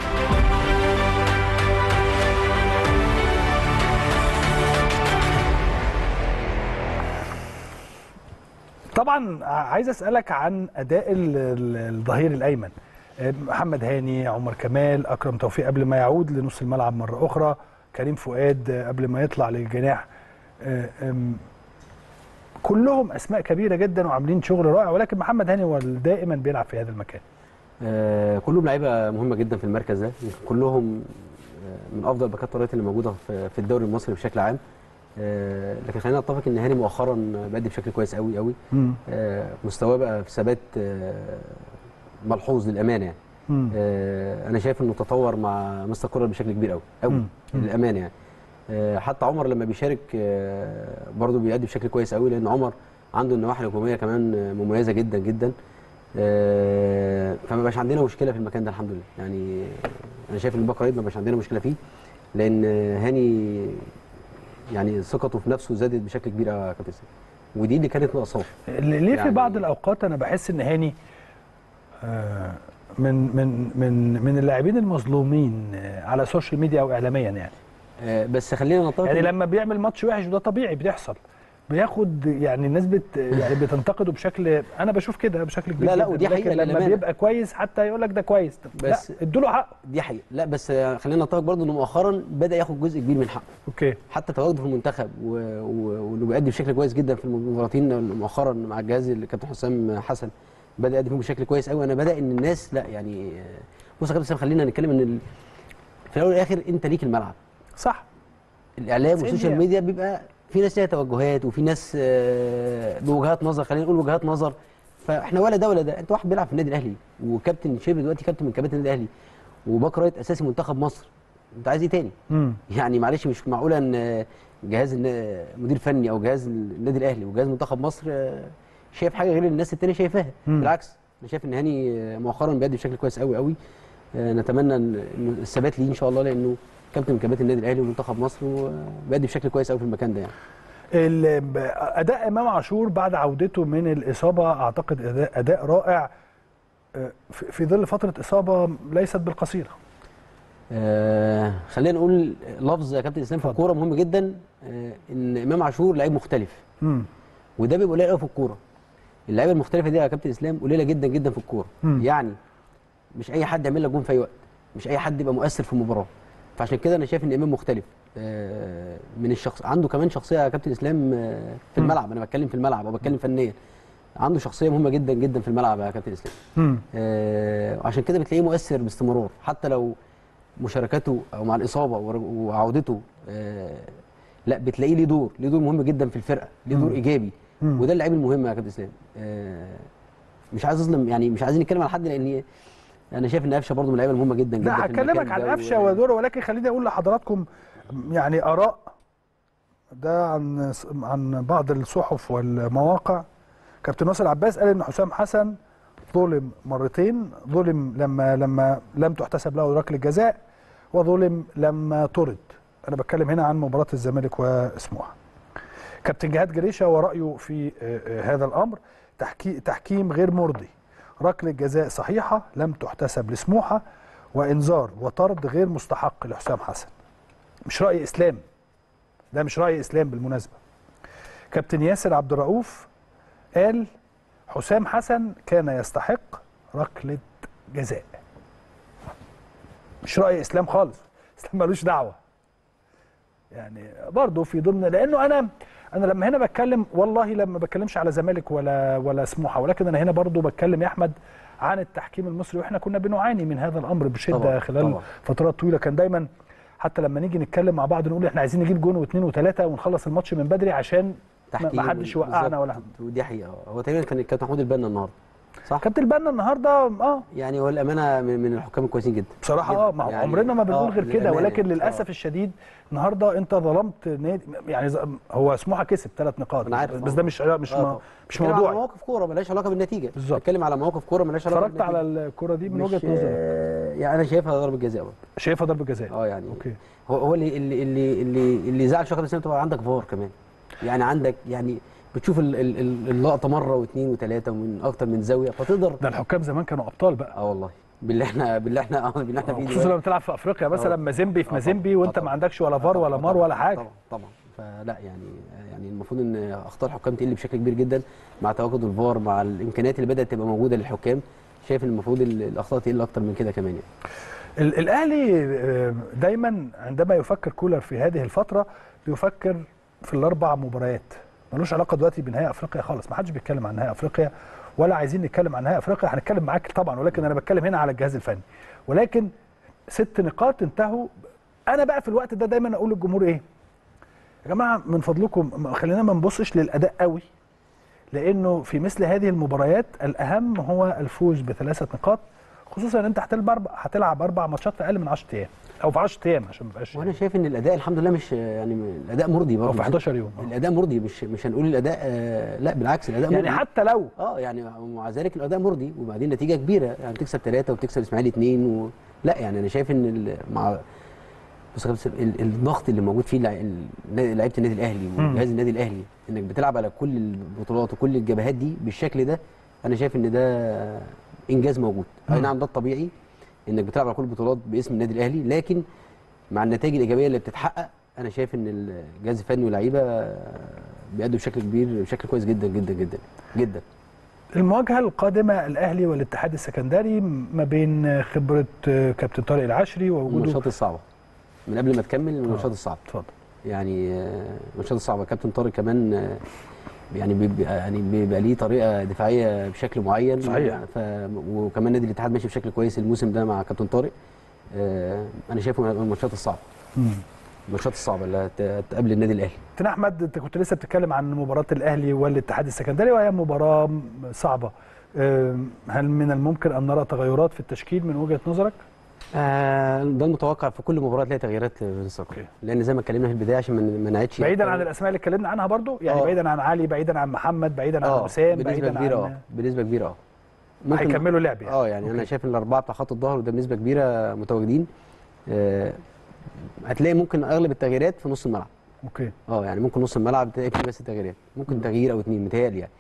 طبعا عايز اسالك عن اداء ال- ال- الظهير الايمن محمد هاني عمر كمال اكرم توفيق قبل ما يعود لنص الملعب مره اخرى كريم فؤاد قبل ما يطلع للجناح أم، كلهم اسماء كبيره جدا وعاملين شغل رائع ولكن محمد هاني هو اللي دائما بيلعب في هذا المكان آه، كلهم لعيبه مهمه جدا في المركز ده يمكن كلهم آه، من افضل باكات الطريقات اللي موجوده في في الدوري المصري بشكل عام آه، لكن خلينا نتفق ان هاني مؤخرا بيأدي بشكل كويس قوي قوي آه، مستواه بقى في ثبات آه، ملحوظ للامانه يعني مم. آه، انا شايف انه تطور مع مستر كولر بشكل كبير قوي قوي مم. مم. للامانه يعني آه، حتى عمر لما بيشارك آه، برضه بيأدي بشكل كويس قوي لان عمر عنده النواحي الهجوميه كمان آه، مميزه جدا جدا آه، فما بقاش عندنا مشكله في المكان ده الحمد لله يعني آه، انا شايف ان الباك رايت ما بقاش عندنا مشكله فيه لان آه، هاني يعني ثقته في نفسه زادت بشكل كبير قوي يا كابتن سيد. ودي اللي كانت ناقصاه ليه في يعني- بعض الاوقات انا بحس ان هاني آه، من من من من اللاعبين المظلومين آه، على السوشيال ميديا او اعلاميا يعني آه، بس خلينا نتفق يعني إن- لما بيعمل ماتش وحش وده طبيعي بيحصل بياخد يعني الناس بت يعني بتنتقده بشكل انا بشوف كده بشكل كبير لا، لا، جداً. ودي لكن حقيقة لما للأمانة. بيبقى كويس حتى يقول لك ده كويس لا بس- ادوا له حقه دي حقيقه لا بس آه، خلينا نتفق برضه انه مؤخرا بدا ياخد جزء كبير من حقه اوكي حتى تواجده في المنتخب و- و- وانه بيأدي بشكل كويس جدا في المباراتين مؤخرا مع الجهاز اللي كابتن حسام حسن بدا يأدي فيهم بشكل كويس قوي انا بدا ان الناس لا يعني آه، بص يا كابتن حسام خلينا نتكلم ان ال- في الاول والاخر انت ليك الملعب صح الاعلام 90 والسوشيال دقيقة. ميديا بيبقى في ناس ليها توجهات وفي ناس آه، بوجهات نظر خلينا نقول وجهات نظر فاحنا ولا ده ولا ده انت واحد بيلعب في النادي الاهلي وكابتن شبه دلوقتي كابتن من كباتن النادي الاهلي وباك رايت اساسي منتخب مصر انت عايز ايه تاني؟ امم يعني معلش مش معقوله ان جهاز الن- مدير فني او جهاز النادي الاهلي وجهاز منتخب مصر آه، شايف حاجه غير الناس التانيه شايفاها مم. بالعكس انا شايف ان هاني آه، مؤخرا بيأدي بشكل كويس قوي قوي آه، نتمنى ان إن الثبات ليه ان شاء الله لانه كابتن من كباتن النادي الاهلي ومنتخب مصر وبيأدي بشكل كويس قوي في المكان ده يعني ال- ب- اداء امام عاشور بعد عودته من الاصابه اعتقد اداء, أداء رائع آه، في في ظل فتره اصابه ليست بالقصيره آه خلينا نقول لفظ يا كابتن اسلام في اتفضل. الكوره مهم جدا آه ان امام عاشور لعيب مختلف امم وده بيبقى قليل قوي في الكوره اللعيبه المختلفه دي يا كابتن اسلام قليله جدا جدا في الكوره مم. يعني مش اي حد يعمل لك جون في اي وقت مش اي حد يبقى مؤثر في المباراه فعشان كده انا شايف ان امام مختلف آه من الشخص عنده كمان شخصيه يا كابتن اسلام آه في مم. الملعب انا بتكلم في الملعب او بتكلم فنيا عنده شخصيه مهمه جدا جدا في الملعب يا كابتن اسلام امم آه، وعشان كده بتلاقيه مؤثر باستمرار حتى لو مشاركته او مع الاصابه ور- وعودته آه، لا بتلاقيه ليه دور ليه دور مهم جدا في الفرقه ليه دور مم. ايجابي مم. وده اللعيب المهم يا كابتن اسلام آه، مش عايز اظلم يعني مش عايزين نتكلم على حد لان انا شايف ان قفشه برضه من اللعيبه المهمه جدا جدا لا في المكان هكلمك عن ده قفشه و- ودوره ولكن خليني اقول لحضراتكم يعني اراء ده عن عن بعض الصحف والمواقع كابتن ناصر عباس قال ان حسام حسن ظلم مرتين ظلم لما لما لم تحتسب له ركله جزاء وظلم لما طرد انا بتكلم هنا عن مباراه الزمالك وسموحه كابتن جهاد جريشه ورايه في آه، آه، هذا الامر تحكي تحكيم غير مرضي ركله جزاء صحيحه لم تحتسب لسموحه وانذار وطرد غير مستحق لحسام حسن مش راي اسلام ده مش راي اسلام بالمناسبه كابتن ياسر عبد الرؤوف قال حسام حسن كان يستحق ركله جزاء مش راي اسلام خالص اسلام ملوش دعوه يعني برضه في ضمن لانه انا انا لما هنا بتكلم والله لما بتكلمش على زمالك ولا ولا سموحه ولكن انا هنا برضه بتكلم يا احمد عن التحكيم المصري واحنا كنا بنعاني من هذا الامر بشده طبعاً، خلال طبعاً. فترات طويله كان دايما حتى لما نيجي نتكلم مع بعض نقول احنا عايزين نجيب جون واثنين وثلاثه ونخلص الماتش من بدري عشان ما- تحكيم ما حدش يوقعنا بالظبط. ولا ودي حقيقه هو تقريبا كان كابتن محمود البنا النهارده صح كابتن البنا النهارده اه يعني هو الامانه من, من الحكام الكويسين جدا بصراحه اه ما هو يعني عمرنا ما بنقول آه، غير كده للأمانة ولكن يعني. للاسف آه. الشديد النهارده انت ظلمت نادي يعني ز- هو سموحه كسب ثلاث نقاط أنا عارف، بس آه. ده مش مش آه، ما طبعاً. مش بتكلم على موضوعي مواقف كوره مالهاش علاقه بالنتيجه بالظبط. بتكلم على مواقف كوره مالهاش علاقه اتفرجت على الكره دي من مش- وجهه نظرك آه، يعني انا شايفها ضربه جزاء برضه. شايفها ضربه جزاء اه يعني اوكي هو هو اللي اللي اللي اللي, اللي زعل شويه بس تبقى عندك فار كمان يعني عندك يعني بتشوف ال- ال- ال- اللقطه مره واثنين وثلاثه ومن اكتر من زاويه فتقدر ده الحكام زمان كانوا ابطال بقى اه والله باللي احنا باللي احنا اه باللي احنا فيه خصوصا دلوقتي. لما بتلعب في افريقيا مثلا آه. مازيمبي في آه مازيمبي طبعاً. وانت آه ما طبعاً. عندكش ولا فار آه ولا طبعاً. مار ولا حاجه طبعا طبعا فلا يعني يعني المفروض ان اخطاء الحكام تقل بشكل كبير جدا مع تواجد الفار مع الامكانيات اللي بدات تبقى موجوده للحكام شايف ان المفروض ال- الاخطاء تقل اكتر من كده كمان يعني ال- الاهلي آه، دايما عندما يفكر كولر في هذه الفتره بيفكر في الاربع مباريات ملوش علاقه دلوقتي بنهائي افريقيا خالص ما حدش بيتكلم عن نهائي افريقيا ولا عايزين نتكلم عن نهائي افريقيا هنتكلم معاك طبعا ولكن انا بتكلم هنا على الجهاز الفني ولكن ست نقاط انتهوا انا بقى في الوقت ده دايما اقول للجمهور ايه يا جماعه من فضلكم ما- خلينا ما نبصش للاداء قوي لانه في مثل هذه المباريات الاهم هو الفوز بثلاثه نقاط خصوصا ان انت هتلعب اربع هتلعب اربع ماتشات في اقل من 10 ايام او في 10 ايام عشان ما يبقاش وانا شايف ان الاداء الحمد لله مش يعني الاداء مرضي برضه او في 11 يوم آه. الاداء مرضي مش مش هنقول الاداء آه لا بالعكس الاداء يعني مرضي حتى لو اه يعني مع ذلك الاداء مرضي وبعدين نتيجه كبيره يعني تكسب ثلاثه وتكسب اسماعيلي اثنين و... لا يعني انا شايف ان ال... مع بص يا كابتن سيف، ال- الضغط اللي موجود فيه لع- ال- لعيبه النادي الاهلي وجهاز النادي الاهلي انك بتلعب على كل البطولات وكل الجبهات دي بالشكل ده انا شايف ان ده انجاز موجود اي نعم ده الطبيعي انك بتلعب على كل البطولات باسم النادي الاهلي لكن مع النتائج الايجابيه اللي بتتحقق انا شايف ان الجهاز الفني واللعيبه بيأدوا بشكل كبير بشكل كويس جدا جدا جدا جدا المواجهه القادمه الاهلي والاتحاد السكندري ما بين خبره كابتن طارق العشري ووجوده الماتشات الصعبه من قبل ما تكمل الماتشات الصعبه اتفضل يعني آه، الماتشات الصعبه كابتن طارق كمان آه، يعني بيبقى يعني بيبقى ليه طريقه دفاعيه بشكل معين صحيح. ف وكمان نادي الاتحاد ماشي بشكل كويس الموسم ده مع كابتن طارق آه، انا شايفه من الماتشات الصعبه الماتشات الصعبه اللي هت- هتقابل النادي الاهلي كابتن احمد انت كنت لسه بتتكلم عن مباراه الاهلي والاتحاد السكندري وهي مباراه صعبه أم، هل من الممكن ان نرى تغيرات في التشكيل من وجهه نظرك؟ آه، ده المتوقع في كل مباراه تلاقي تغييرات في الثقه أوكي. لان زي ما اتكلمنا في البدايه عشان ما- ما نعيدش بعيدا عن الاسماء اللي اتكلمنا عنها برضو يعني آه. بعيدا عن علي بعيدا عن محمد بعيدا عن اه حسام بنسبه بعيدا كبيره اه عن بنسبه كبيره اه هيكملوا لعب يعني اه يعني انا أوكي. شايف ان الاربعه بتاع خط الظهر وده بنسبه كبيره متواجدين آه هتلاقي ممكن اغلب التغييرات في نص الملعب اوكي اه يعني ممكن نص الملعب تلاقي فيه بس تغييرات ممكن تغيير او اتنين متهيألي يعني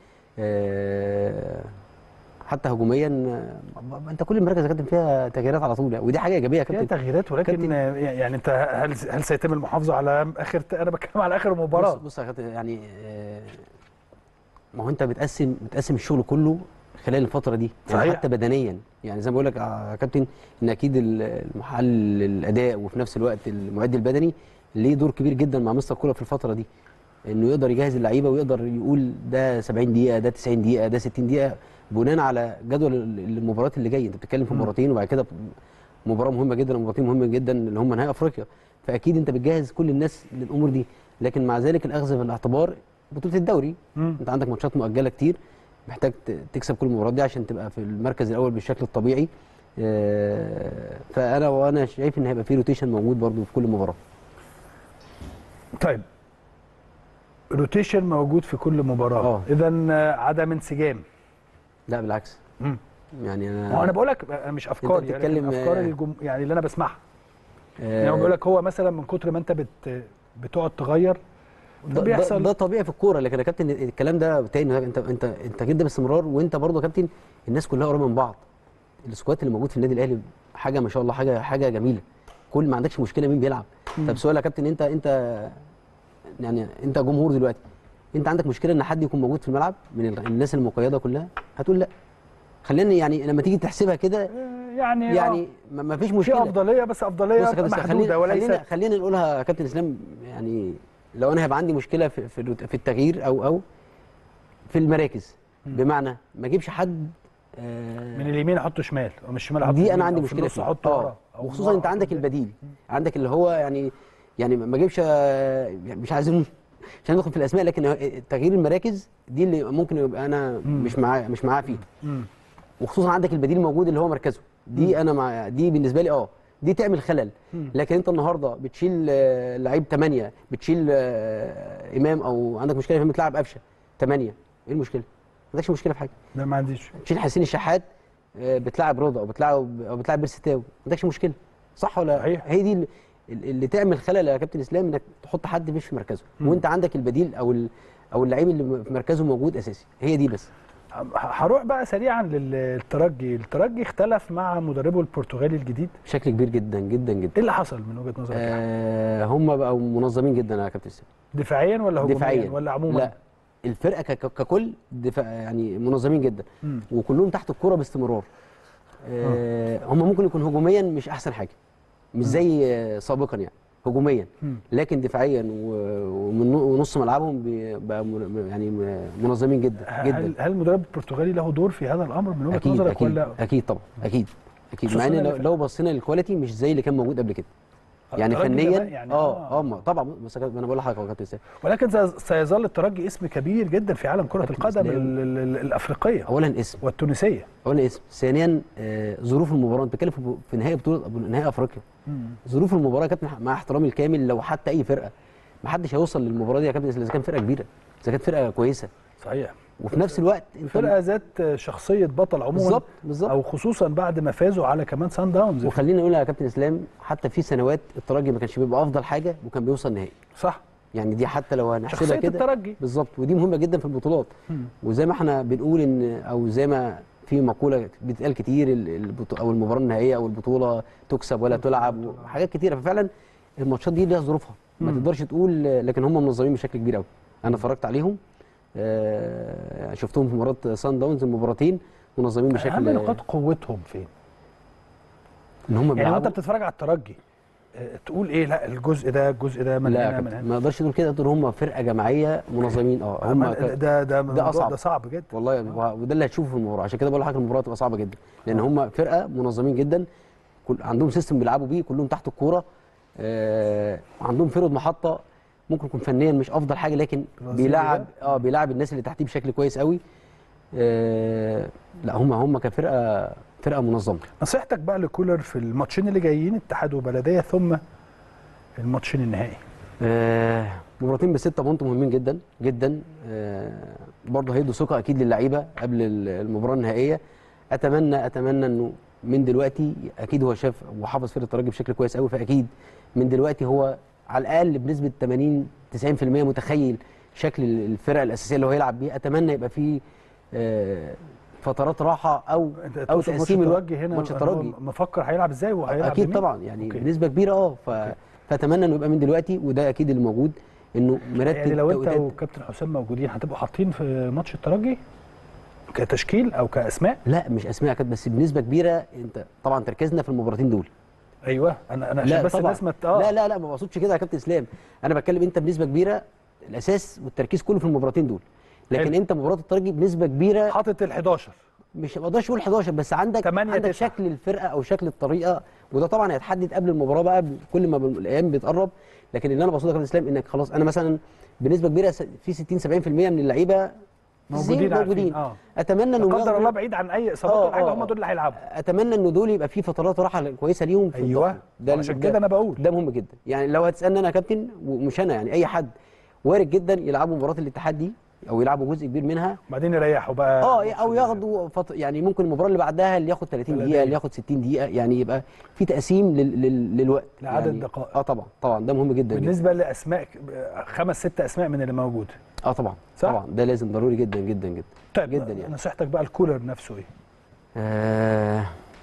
آه حتى هجوميا آه، انت كل المراكز يا كابتن فيها تغييرات على طول يعني ودي حاجه ايجابيه يا فيها كابتن تغييرات ولكن كابتن. آه، يعني انت هل هل سيتم المحافظه على اخر انا بتكلم على اخر مباراه بص, بص يا كابتن يعني آه، ما هو انت بتقسم بتقسم الشغل كله خلال الفتره دي يعني صحيح. حتى بدنيا يعني زي ما بقول لك يا كابتن ان اكيد ال- المحلل الاداء وفي نفس الوقت المعد البدني ليه دور كبير جدا مع مستر كولر في الفتره دي انه يقدر يجهز اللعيبه ويقدر يقول ده 70 دقيقه ده 90 دقيقه ده 60 دقيقه بناء على جدول ال- المباريات اللي جايه انت بتتكلم في مباراتين وبعد كده مباراه مهمه جدا ومباراتين مهمه جدا اللي هم نهائي افريقيا فاكيد انت بتجهز كل الناس للامور دي لكن مع ذلك الاخذ في الاعتبار بطوله الدوري مم. انت عندك ماتشات مؤجله كتير محتاج ت- تكسب كل المباريات دي عشان تبقى في المركز الاول بالشكل الطبيعي آه، فانا وانا شايف ان هيبقى في روتيشن موجود برضو في كل مباراه طيب روتيشن موجود في كل مباراه آه. اذا عدم انسجام لا بالعكس مم. يعني ما هو انا انا بقول لك أنا مش افكاري يعني بتتكلم، افكار آه، الجم... يعني اللي انا بسمعها آه، يعني هو بيقول لك هو مثلا من كتر ما انت بت... بتقعد تغير ده, بيحصل- ده, ده طبيعي في الكوره لكن يا كابتن الكلام ده تاني انت انت انت جدا باستمرار وانت برضه يا كابتن الناس كلها قريبه من بعض السكواد اللي موجود في النادي الاهلي حاجه ما شاء الله حاجه حاجه جميله كل ما عندكش مشكله مين بيلعب طب سؤال يا كابتن انت انت يعني انت جمهور دلوقتي انت عندك مشكله ان حد يكون موجود في الملعب من ال- الناس المقيده كلها هتقول لا خلينا يعني لما تيجي تحسبها كده يعني يعني يعني ما ما فيش في مشكله افضليه بس بص افضليه يا كابتن إسلام، محدوده وليس خلينا خلينا نقولها يا كابتن اسلام يعني لو انا هيبقى عندي مشكله في في, الروت- في التغيير او او في المراكز بمعنى ما اجيبش حد آه من اليمين احطه شمال ومن الشمال احطه دي يمين، انا عندي أو في مشكله النص فيها احطه ورا اه أو وخصوصا ورا انت عندك أحطه البديل عندك اللي هو يعني يعني ما اجيبش آه، يعني مش عايزين مش هندخل في الاسماء لكن هو تغيير المراكز دي اللي ممكن يبقى انا مش معاه مش معاه فيها مم. وخصوصا عندك البديل موجود اللي هو مركزه دي انا مع دي بالنسبه لي اه دي تعمل خلل لكن انت النهارده بتشيل آه، لعيب 8 بتشيل آه، امام او عندك مشكله في بتلعب قفشه 8 ايه المشكله؟ ما عندكش مشكله في حاجه ده ما عنديش تشيل حسين الشحات آه، بتلعب رضا او بتلعب او بتلعب بيرستاو ما عندكش مشكله صح ولا صحيح. هي دي اللي, اللي تعمل خلل يا كابتن اسلام انك تحط حد مش في مركزه وانت عندك البديل او ال- او اللعيب اللي في مركزه موجود اساسي هي دي بس ه- هروح بقى سريعا للترجي الترجي اختلف مع مدربه البرتغالي الجديد بشكل كبير جدا جدا جدا ايه اللي حصل من وجهه نظرك يعني؟ آه هم بقوا منظمين جدا يا كابتن اسلام دفاعيا ولا هجوميا دفاعيا ولا عموما لا الفرقه ك- ك- ككل دفاع يعني منظمين جدا مم. وكلهم تحت الكوره باستمرار آه هم ممكن يكون هجوميا مش احسن حاجه مش زي آه، سابقا يعني هجوميا مم. لكن دفاعيا و- ومن نو- ونص ملعبهم بي- بقى من- يعني م- منظمين جدا هل جدا هل المدرب البرتغالي له دور في هذا الامر من وجهه اكيد نظرك اكيد ولا اكيد طبعا اكيد اكيد مع خصوصاً ان اللي لو, في- لو بصينا للكواليتي مش زي اللي كان موجود قبل كده يعني الترجي فنيا ده بقى يعني اه اه ما- طبعا بس ما انا بقول لحضرتك يا كابتن اسلام ولكن سيظ- سيظل الترجي اسم كبير جدا في عالم كره كابتن القدم إسلام. ال- ال- ال- الافريقيه اولا اسم والتونسيه اولا اسم ثانيا آه، ظروف المباراه انت بتتكلم في- في نهائي بطوله نهائي افريقيا ظروف المباراه يا كابتن مع احترامي الكامل لو حتى اي فرقه ما حدش هيوصل للمباراه دي يا كابتن اذا كان فرقه كبيره اذا كانت فرقه كويسه صحيح وفي نفس الوقت انت فرقه ذات شخصيه بطل عموما بالظبط بالظبط او خصوصا بعد ما فازوا على كمان سان داونز وخلينا نقول يا كابتن اسلام حتى في سنوات الترجي ما كانش بيبقى افضل حاجه وكان بيوصل نهائي صح يعني دي حتى لو هنحسبها شخصيه كده الترجي بالظبط ودي مهمه جدا في البطولات مم. وزي ما احنا بنقول ان او زي ما في مقوله بتتقال كتير ال- البطو- او المباراه النهائيه او البطوله تكسب ولا تلعب وحاجات كتيره ففعلا الماتشات دي ليها ظروفها ما مم. تقدرش تقول لكن هم منظمين بشكل كبير قوي انا اتفرجت عليهم آه، شفتهم في مباراه سان داونز المباراتين منظمين اهم بشكل نقاط قوتهم فين ان هم يعني وانت بيلعبوا بتتفرج على الترجي آه، تقول ايه لا الجزء ده الجزء ده من لا يا هنا من كابتن، هنا ما اقدرش تقول كده تقول هم فرقه جماعيه منظمين اه هم أما ك- ده ده ده, أصعب. ده صعب جدا والله و- وده اللي هتشوفه في المباراه عشان كده بقول لحضرتك المباراه تبقى صعبه جدا لان هم فرقه منظمين جدا كل عندهم سيستم بيلعبوا بيه كلهم تحت الكوره آه عندهم فرد محطه ممكن يكون فنيا مش افضل حاجه لكن برازيلي بيلعب ده؟ اه بيلعب الناس اللي تحتيه بشكل كويس قوي آه لا هم هم كفرقه فرقه منظمه نصيحتك بقى لكولر في الماتشين اللي جايين اتحاد وبلديه ثم الماتشين النهائي آه، مباراتين بستة بونت مهمين جدا جدا آه، برضه هيدوا ثقه اكيد للعيبه قبل ال- المباراه النهائيه اتمنى اتمنى انه من دلوقتي اكيد هو شاف وحافظ فرقه الترجي بشكل كويس قوي فاكيد من دلوقتي هو على الاقل بنسبه 80 90% متخيل شكل ال- الفرقه الاساسيه اللي هو هيلعب بيها اتمنى يبقى فيه آه، فترات راحه او انت او تقصد ماتش تقسيم الوقت الترجي هنا ماتش هو الترجي مفكر هيلعب ازاي وهيلعب اكيد بمين؟ طبعا يعني أوكي. بنسبه كبيره اه ف... فاتمنى انه يبقى من دلوقتي وده اكيد اللي موجود انه مرتب يعني لو انت توقيتات- وكابتن حسام موجودين هتبقوا حاطين في ماتش الترجي كتشكيل او كاسماء لا مش اسماء كانت بس بنسبه كبيره انت طبعا تركيزنا في المباراتين دول ايوه انا انا عشان لا بس طبعا الناس ما ت- اه لا لا لا ما بقصدش كده يا كابتن اسلام انا بتكلم انت بنسبه كبيره الاساس والتركيز كله في المباراتين دول لكن حلو. انت مباراه الترجي بنسبه كبيره حاطط ال 11 مش ما اقدرش اقول 11 بس عندك تمانية عندك تسعة. شكل الفرقه او شكل الطريقه وده طبعا هيتحدد قبل المباراه بقى كل ما الايام بتقرب لكن اللي انا بقصده يا كابتن اسلام انك خلاص انا مثلا بنسبه كبيره س- في 60 70% من اللعيبه موجودين زين عارفين. موجودين اه اتمنى انه لا قدر ياخدوا- الله بعيد عن اي اصابات آه، ولا حاجه آه، هم دول اللي هيلعبوا اتمنى انه دول يبقى في فترات راحه كويسه ليهم في ايوه الضغط. ده عشان ده- كده انا بقول ده مهم جدا يعني لو هتسالني انا يا كابتن ومش انا يعني اي حد وارد جدا يلعبوا مباراه الاتحاد دي او يلعبوا جزء كبير منها بعدين يريحوا بقى اه او ياخدوا فط... يعني ممكن المباراه اللي بعدها اللي ياخد 30 بلدية. دقيقه اللي ياخد 60 دقيقه يعني يبقى في تقسيم لل... لل... للوقت لعدد يعني الدقائق. اه طبعا طبعا ده مهم جدا جدا بالنسبه لاسماء خمس ست اسماء من اللي موجود اه طبعا صح؟ طبعا ده لازم ضروري جدا جدا جدا طيب جدا يعني نصيحتك بقى الكولر نفسه ايه؟ آه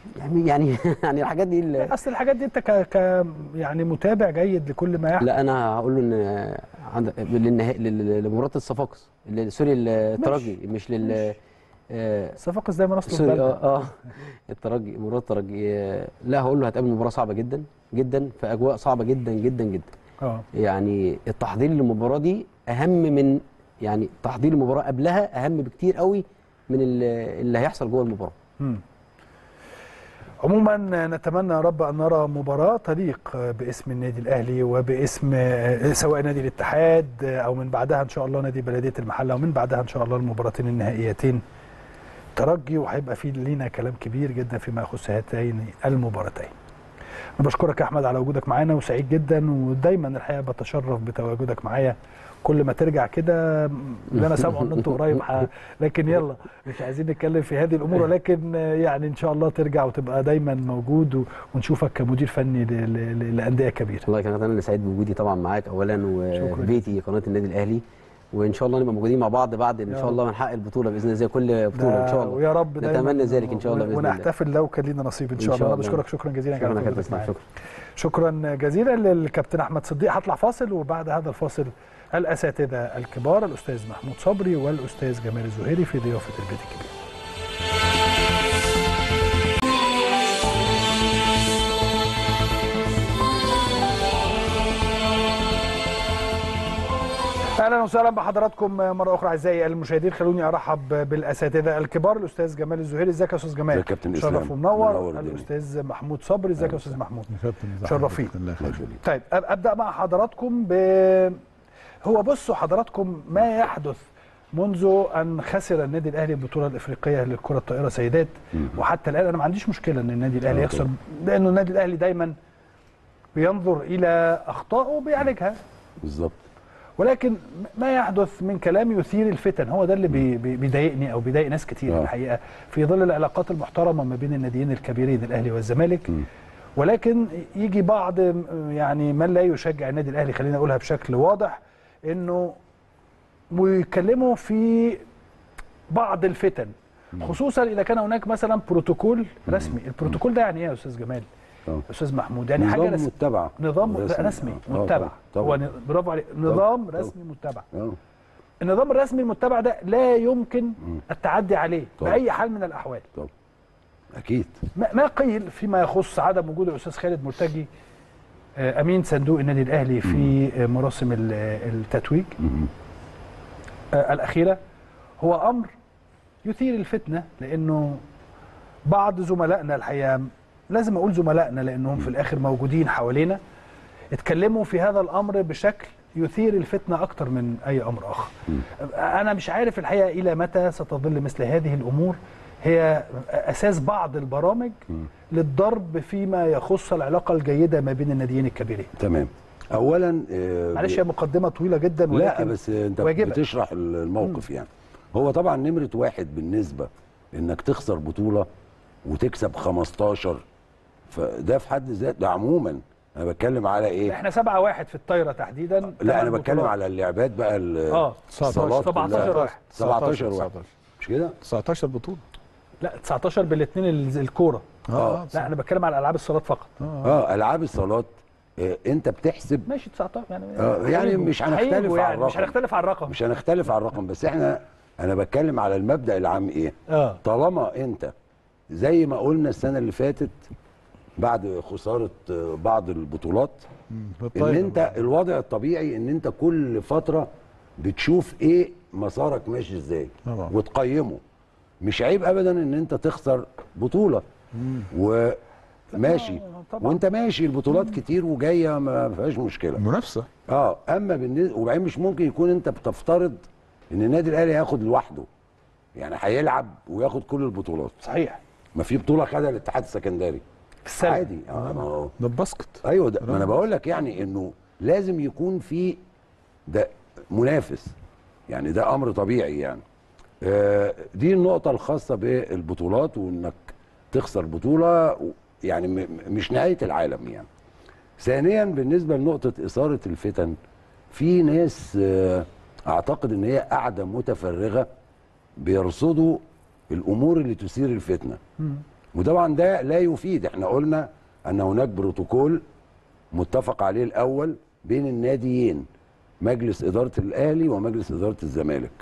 يعني يعني يعني الحاجات دي ال- اصل الحاجات دي انت ك, ك يعني متابع جيد لكل ما يحدث لا انا هقول له ان عند للنهائي لل- لمباراه الصفاقس ال- سوري الترجي مش لل آه، صفاقس دايما اصله في سوري بالنا. اه اه الترجي مباراه الترجي آه، لا هقول له هتقابل مباراه صعبه جدا جدا في اجواء صعبه جدا جدا جدا اه يعني التحضير للمباراه دي اهم من يعني تحضير المباراه قبلها اهم بكتير قوي من ال- اللي هيحصل جوه المباراه مم. عموما نتمنى يا رب ان نرى مباراه تليق باسم النادي الاهلي وباسم سواء نادي الاتحاد او من بعدها ان شاء الله نادي بلديه المحله ومن بعدها ان شاء الله المباراتين النهائيتين ترجي وهيبقى في لينا كلام كبير جدا فيما يخص هاتين المباراتين. انا بشكرك يا احمد على وجودك معانا وسعيد جدا ودايما الحقيقه بتشرف بتواجدك معايا كل ما ترجع كده اللي انا سامعه ان انت قريب ح- لكن يلا مش عايزين نتكلم في هذه الامور ولكن يعني ان شاء الله ترجع وتبقى دايما موجود و- ونشوفك كمدير فني ل- ل- ل- لانديه كبيره. والله كانت انا اللي سعيد بوجودي طبعا معاك اولا شكراً. وبيتي قناه النادي الاهلي وان شاء الله نبقى موجودين مع بعض بعد ان يا شاء رب. الله ما نحقق البطوله باذن الله زي كل بطوله ان شاء الله ويا رب دايما نتمنى ذلك إن شاء الله بإذن الله. ونحتفل لو كان لينا نصيب ان إن شاء الله شاء انا الله. بشكرك شكرا جزيلا شكرا على يا كابتن وجودك اسلام معانا. شكرا شكرا جزيلا للكابتن احمد صديق هطلع فاصل وبعد هذا الفاصل الاساتذه الكبار الاستاذ محمود صبري والاستاذ جمال الزهيري في ضيافه البيت الكبير اهلا وسهلا بحضراتكم مره اخرى اعزائي المشاهدين خلوني ارحب بالاساتذه الكبار الاستاذ جمال الزهيري ازيك يا استاذ جمال ازيك يا كابتن إسلام؟ شرف ومنور منور الدنيا. الاستاذ محمود صبري ازيك يا استاذ محمود كابتن شرفين. الله يخليك طيب أب- ابدا مع حضراتكم ب هو بصوا حضراتكم ما يحدث منذ ان خسر النادي الاهلي البطوله الافريقيه للكره الطائره سيدات وحتى الان انا ما عنديش مشكله ان النادي الاهلي آه يخسر طبعا. لانه النادي الاهلي دايما بينظر الى اخطائه وبيعالجها بالظبط ولكن ما يحدث من كلام يثير الفتن هو ده اللي بي- بي- بيضايقني او بيضايق ناس كتير آه. الحقيقه في ظل العلاقات المحترمه ما بين الناديين الكبيرين الاهلي والزمالك مم. ولكن يجي بعض يعني من لا يشجع النادي الاهلي خلينا اقولها بشكل واضح انه ويتكلموا في بعض الفتن خصوصا اذا كان هناك مثلا بروتوكول رسمي البروتوكول ده يعني ايه يا استاذ جمال آه. استاذ محمود يعني حاجه نظام رسمي متبع نظام رسمي, رسمي آه، متبع طبعا هو طبعا. ن- برافو عليك نظام طبعا. رسمي متبع آه. النظام الرسمي المتبع ده لا يمكن التعدي عليه طبعا. باي حال من الاحوال طبعا اكيد ما ما قيل فيما يخص عدم وجود الاستاذ خالد مرتجي آه، امين صندوق النادي الاهلي في آه، مراسم ال- آه، التتويج مم. آه، الاخيره هو امر يثير الفتنه لانه بعض زملائنا الحقيقه لازم اقول زملائنا لانهم في الاخر موجودين حوالينا اتكلموا في هذا الامر بشكل يثير الفتنه اكتر من اي امر اخر. انا مش عارف الحقيقه الى متى ستظل مثل هذه الامور هي اساس بعض البرامج للضرب فيما يخص العلاقه الجيده ما بين الناديين الكبيرين. تمام اولا آه، معلش هي مقدمه طويله جدا لا ولكن بس انت واجبة. بتشرح الموقف يعني هو طبعا نمره واحد بالنسبه انك تخسر بطوله وتكسب 15 فده في حد ذاته ده عموما انا بتكلم على ايه احنا 7 1 في الطايره تحديدا لا انا ثمان بتكلم بطولات. على اللعبات بقى ال- اه الصالات 17 كلها. واحد 17 واحد مش كده 19 بطوله لا 19 بالاثنين الكوره آه. لا انا بتكلم على العاب الصالات فقط اه العاب الصالات آه انت بتحسب ماشي 19 يعني آه، يعني هيجوا- مش هنختلف هيجوا على يعني مش الرقم. هنختلف على الرقم مش هنختلف على الرقم بس احنا انا بتكلم على المبدا العام ايه اه طالما انت زي ما قلنا السنه اللي فاتت بعد خساره آه، بعض البطولات ان انت الوضع الطبيعي ان انت كل فتره بتشوف ايه مسارك ماشي ازاي طبعا. وتقيمه مش عيب ابدا ان انت تخسر بطوله وماشي طبعا. وانت ماشي البطولات كتير وجايه ما فيهاش مشكله منافسه اه اما بالنسبه وبعدين مش ممكن يكون انت بتفترض ان النادي الاهلي هياخد لوحده يعني هيلعب وياخد كل البطولات صحيح ما في بطوله خدها الاتحاد السكندري في السنه عادي اه ما هو ده الباسكت ايوه ده ما انا بقول لك يعني انه لازم يكون في ده منافس يعني ده امر طبيعي يعني آه دي النقطه الخاصه بالبطولات وانك تخسر بطوله و- يعني م- م- مش نهايه العالم يعني ثانيا بالنسبه لنقطه اثاره الفتن في ناس آه اعتقد ان هي قاعده متفرغه بيرصدوا الامور اللي تثير الفتنه وطبعا ده لا يفيد احنا قلنا ان هناك بروتوكول متفق عليه الاول بين الناديين مجلس اداره الاهلي ومجلس اداره الزمالك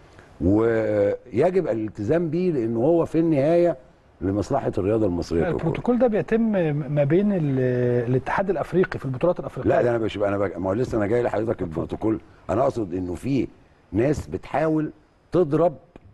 ويجب الالتزام بيه لانه هو في النهايه لمصلحه الرياضه المصريه ككل البروتوكول ده بيتم ما بين ال- الاتحاد الافريقي في البطولات الافريقيه لا ده انا مش انا بق... ما هو لسه انا جاي لحضرتك البروتوكول انا اقصد انه في ناس بتحاول تضرب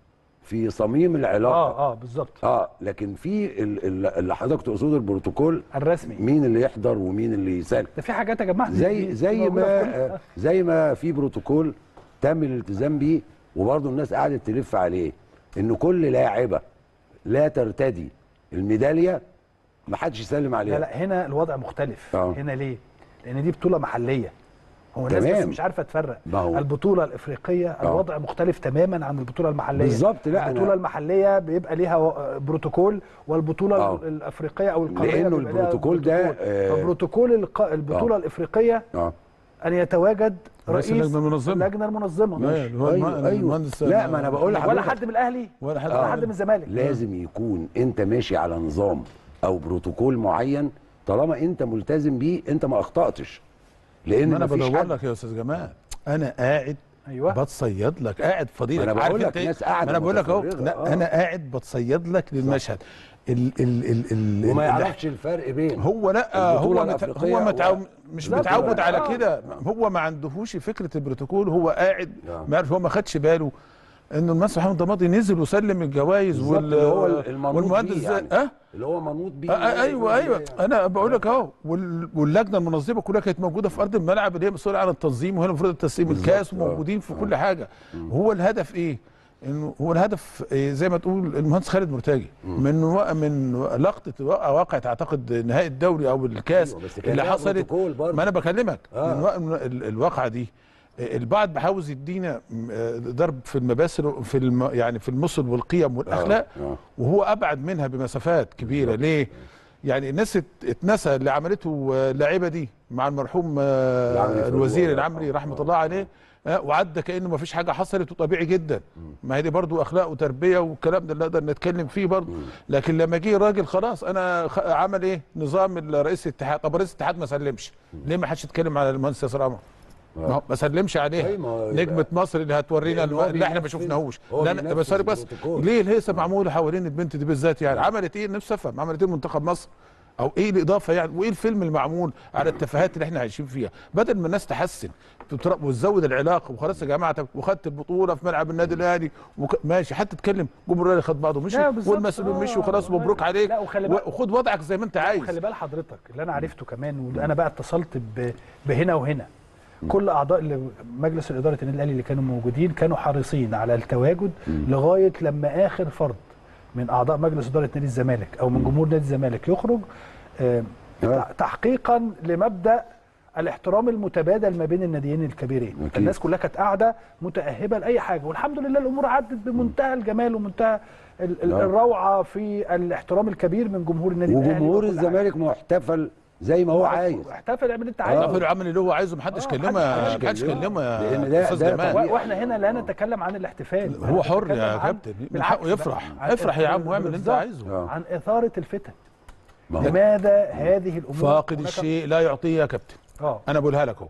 في صميم العلاقه اه اه بالظبط اه لكن في ال- ال- اللي حضرتك تقصده البروتوكول الرسمي مين اللي يحضر ومين اللي يسال ده في حاجات يا جماعه زي دي زي موجودة ما في كل- آه، زي ما في بروتوكول تم الالتزام بيه وبرضه الناس قعدت تلف عليه ان كل لاعبه لا ترتدي الميداليه ما حدش يسلم عليها لا لا هنا الوضع مختلف آه. هنا ليه؟ لان دي بطوله محليه هو الناس بس تمام. مش عارفه تفرق ما هو- البطوله الافريقيه الوضع مختلف تماما عن البطوله المحليه بالظبط، لا، أنا- البطوله المحليه بيبقى ليها و- بروتوكول والبطوله آه. الافريقيه او القاريه لأنه بيبقى ليها البروتوكول ده، بروتوكول. آه، فبروتوكول الق... البطوله آه. الافريقيه اه ان يتواجد رئيس رئيس اللجنة المنظمة. اللجنه المنظمه لا، اللي هو أيوة، الم- أيوة. المهندس لا، ما أنا بقول لحضرتك. ولا حد من الاهلي ولا حد ولا حد من الزمالك لازم يكون انت ماشي على نظام او بروتوكول معين طالما انت ملتزم بيه انت ما اخطاتش لان ما انا مفيش بدور حد لك يا استاذ جمال انا قاعد ايوه بتصيد لك قاعد فضيلك ما أنا عارف بقول لك انت إيه؟ ناس قاعدة ما انا بقول لك اهو متفرغة، لا آه. انا قاعد بتصيد لك للمشهد ال ال ال ال وما ال- يعرفش الفرق بين هو لا البطولة هو مت... الأفريقية هو متعو... و- مش لا، متعود لا، على آه. كده هو ما عندهوش فكره البروتوكول هو قاعد آه. ما عارف هو ما خدش باله انه المهندس محمد ضماطي نزل وسلم الجوائز بالظبط، وال... اللي هو المنوط والمهندس بيه زي... يعني. اه اللي هو منوط بيه آه، آه، ايوه ايوه انا بقول لك اهو وال- واللجنه المنظمه كلها كانت موجوده في ارض الملعب اللي هي مسؤوله عن التنظيم وهي المفروض تسليم بالظبط، الكاس آه، وموجودين في كل حاجه هو الهدف ايه؟ انه هو الهدف إيه زي ما تقول المهندس خالد مرتجي من و... من لقطه وا- واقعه اعتقد نهائي الدوري او الكاس أيوة، بس كان اللي لها حصلت بروتوكول برضه. ما انا بكلمك آه. من, و... من ال- الواقعه دي إيه، البعض بحاول يدينا م- آه، ضرب في المباسل في الم... يعني في المثل والقيم والاخلاق آه. وهو ابعد منها بمسافات كبيره ليه؟ يعني الناس ات- اتنسى اللي عملته آه، اللاعيبه دي مع المرحوم آه، العمري في الوزير الوضع. العمري آه. رحمه الله عليه آه، وعدى كانه ما فيش حاجه حصلت وطبيعي جدا ما هي دي برضو اخلاق وتربيه والكلام ده اللي نقدر نتكلم فيه برضو لكن لما جه راجل خلاص انا خ- عمل ايه نظام رئيس الاتحاد طب رئيس الاتحاد ما سلمش ليه ما حدش يتكلم على المهندس ياسر عمر ما هو ما سلمش عليها أي ما هو نجمه مصر اللي هتورينا لأن هو اللي احنا ما بينفذ- شفناهوش هو لا لا بينفذ بس بس البروتوكول. ليه الهيصه معموله حوالين البنت دي بالذات يعني عملت ايه نفسي افهم عملت ايه منتخب مصر او ايه الاضافه يعني وايه الفيلم المعمول على التفاهات اللي احنا عايشين فيها بدل ما الناس تحسن تتر- وتزود العلاقه وخلاص يا جماعه طب وخدت البطوله في ملعب النادي الاهلي وك... ماشي حتى تتكلم جمهور الاهلي خد بعضه مشي لا، بالظبط. والمسؤولين آه، مشوا خلاص آه. مبروك عليك لا، وخلي بالك- وخد وضعك زي ما انت عايز خلي بال حضرتك اللي انا عرفته كمان وانا بقى اتصلت ب- بهنا وهنا كل اعضاء اللي- مجلس الاداره النادي الاهلي اللي كانوا موجودين كانوا حريصين على التواجد لغايه لما اخر فرد من اعضاء مجلس اداره نادي الزمالك او من جمهور نادي الزمالك يخرج آه، آه. تحقيقا لمبدا الاحترام المتبادل ما بين الناديين الكبيرين أكيد. الناس كلها كانت قاعده متاهبه لاي حاجه والحمد لله الامور عدت بمنتهى الجمال ومنتهى ال- ال- آه. الروعه في الاحترام الكبير من جمهور النادي الاهلي وجمهور وكل حاجة. الزمالك محتفل زي ما هو عايز احتفل اعمل اللي انت عايزه اعمل العمل اللي هو عايزه محدش آه، كلمه محدش- محدش كلمه. كلمه لأن يا ده- استاذ ده جمال طبيعي. و- واحنا هنا لا نتكلم عن الاحتفال هو حر نتكلم يا عن- كابتن من بالعكس حقه يفرح عن- افرح يا عم واعمل اللي انت بالظبط. عايزه آه. عن اثاره الفتن ما هو- لماذا هذه الامور فاقد هناك- الشيء لا يعطيه يا كابتن اه انا بقولها لك اهو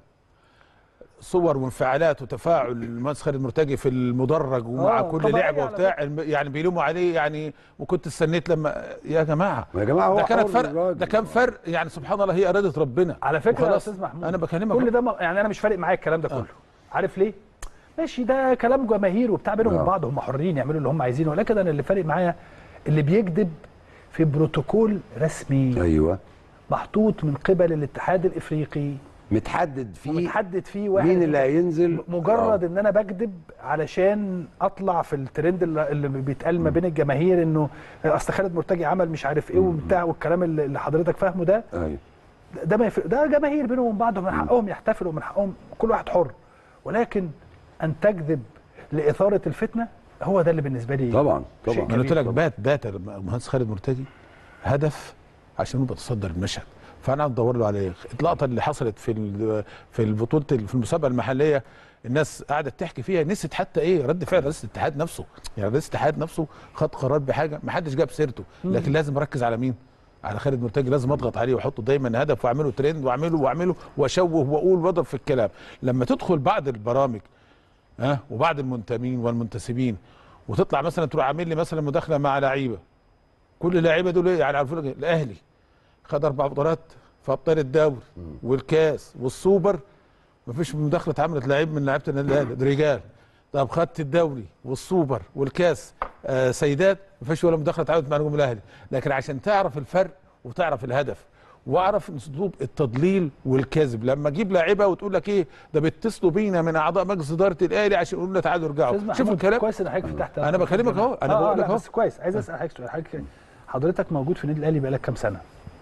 صور وانفعالات وتفاعل المهندس خالد مرتجي في المدرج ومع آه، كل طبيعي لعبه على وبتاع الم- يعني بيلوموا عليه يعني وكنت استنيت لما يا جماعه يا جماعه هو ده كانت حر فرق الراجل. ده كان فرق يعني سبحان الله هي اراده ربنا على فكره يا وخلاص. استاذ محمود انا بكلمك كل ده ما يعني انا مش فارق معايا الكلام ده كله آه. عارف ليه ماشي ده كلام جماهير وبتاع بينهم آه. وبين بعض هم حرين يعملوا اللي هم عايزينه ولكن انا اللي فارق معايا اللي بيكذب في بروتوكول رسمي ايوه محطوط من قبل الاتحاد الافريقي متحدد فيه ومتحدد فيه واحد مين اللي هينزل مجرد ان انا بكذب علشان اطلع في الترند اللي اللي بيتقال ما بين الجماهير انه اصل خالد مرتجي عمل مش عارف ايه وبتاع والكلام اللي اللي حضرتك فاهمه ده آه. ايوه ده ما يفرق ده جماهير بينهم وبين بعض ومن حقهم يحتفلوا ومن حقهم كل واحد حر ولكن ان تكذب لاثاره الفتنه هو ده اللي بالنسبه لي طبعا شيء طبعا انا قلت لك طبعاً. بات بات المهندس خالد مرتجي هدف عشان يبقى تصدر المشهد فانا ادور له على اللقطه اللي حصلت في ال- في البطوله في المسابقه المحليه الناس قعدت تحكي فيها نسيت حتى ايه رد فعل رئيس الاتحاد نفسه يعني رئيس الاتحاد نفسه خد قرار بحاجه ما حدش جاب سيرته لكن لازم اركز على مين على خالد مرتجي لازم اضغط عليه واحطه دايما هدف واعمله ترند واعمله واعمله واشوه واقول واضرب في الكلام لما تدخل بعض البرامج ها وبعض المنتمين والمنتسبين وتطلع مثلا تروح عامل لي مثلا مداخله مع لعيبه كل اللعيبه دول ايه يعني عارفين لك الاهلي خد اربع بطولات في ابطال الدوري والكاس والسوبر مفيش مداخله اتعملت لعيب من لعيبه النادي الاهلي ده رجال طب خدت الدوري والسوبر والكاس آه سيدات مفيش ولا مداخله اتعملت مع نجوم الاهلي لكن عشان تعرف الفرق وتعرف الهدف واعرف اسلوب التضليل والكذب لما اجيب لاعيبه وتقول لك ايه ده بيتصلوا بينا من اعضاء مجلس اداره الاهلي عشان يقولوا لنا تعالوا ارجعوا أستاذ شوفوا محمود، الكلام كويس ان حضرتك فتحت أنا بكلمك أهو، أنا آه، بقول آه، لك لا، أهو. بس كويس عايز اسال حضرتك سؤال حضرتك حضرتك موجود في النادي الاهلي بقالك كام سنه؟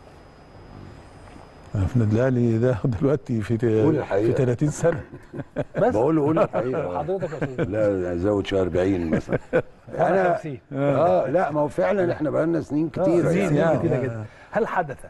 أنا في النادي الاهلي ده دلوقتي في قول الحقيقة. في 30 سنه بس بقول له قول الحقيقه حضرتك يا استاذ لا زود شويه 40 مثلا انا انا 50 اه لا ما هو فعلا احنا بقالنا سنين كتيره سنين يعني يعني كتيره جدا هل حدث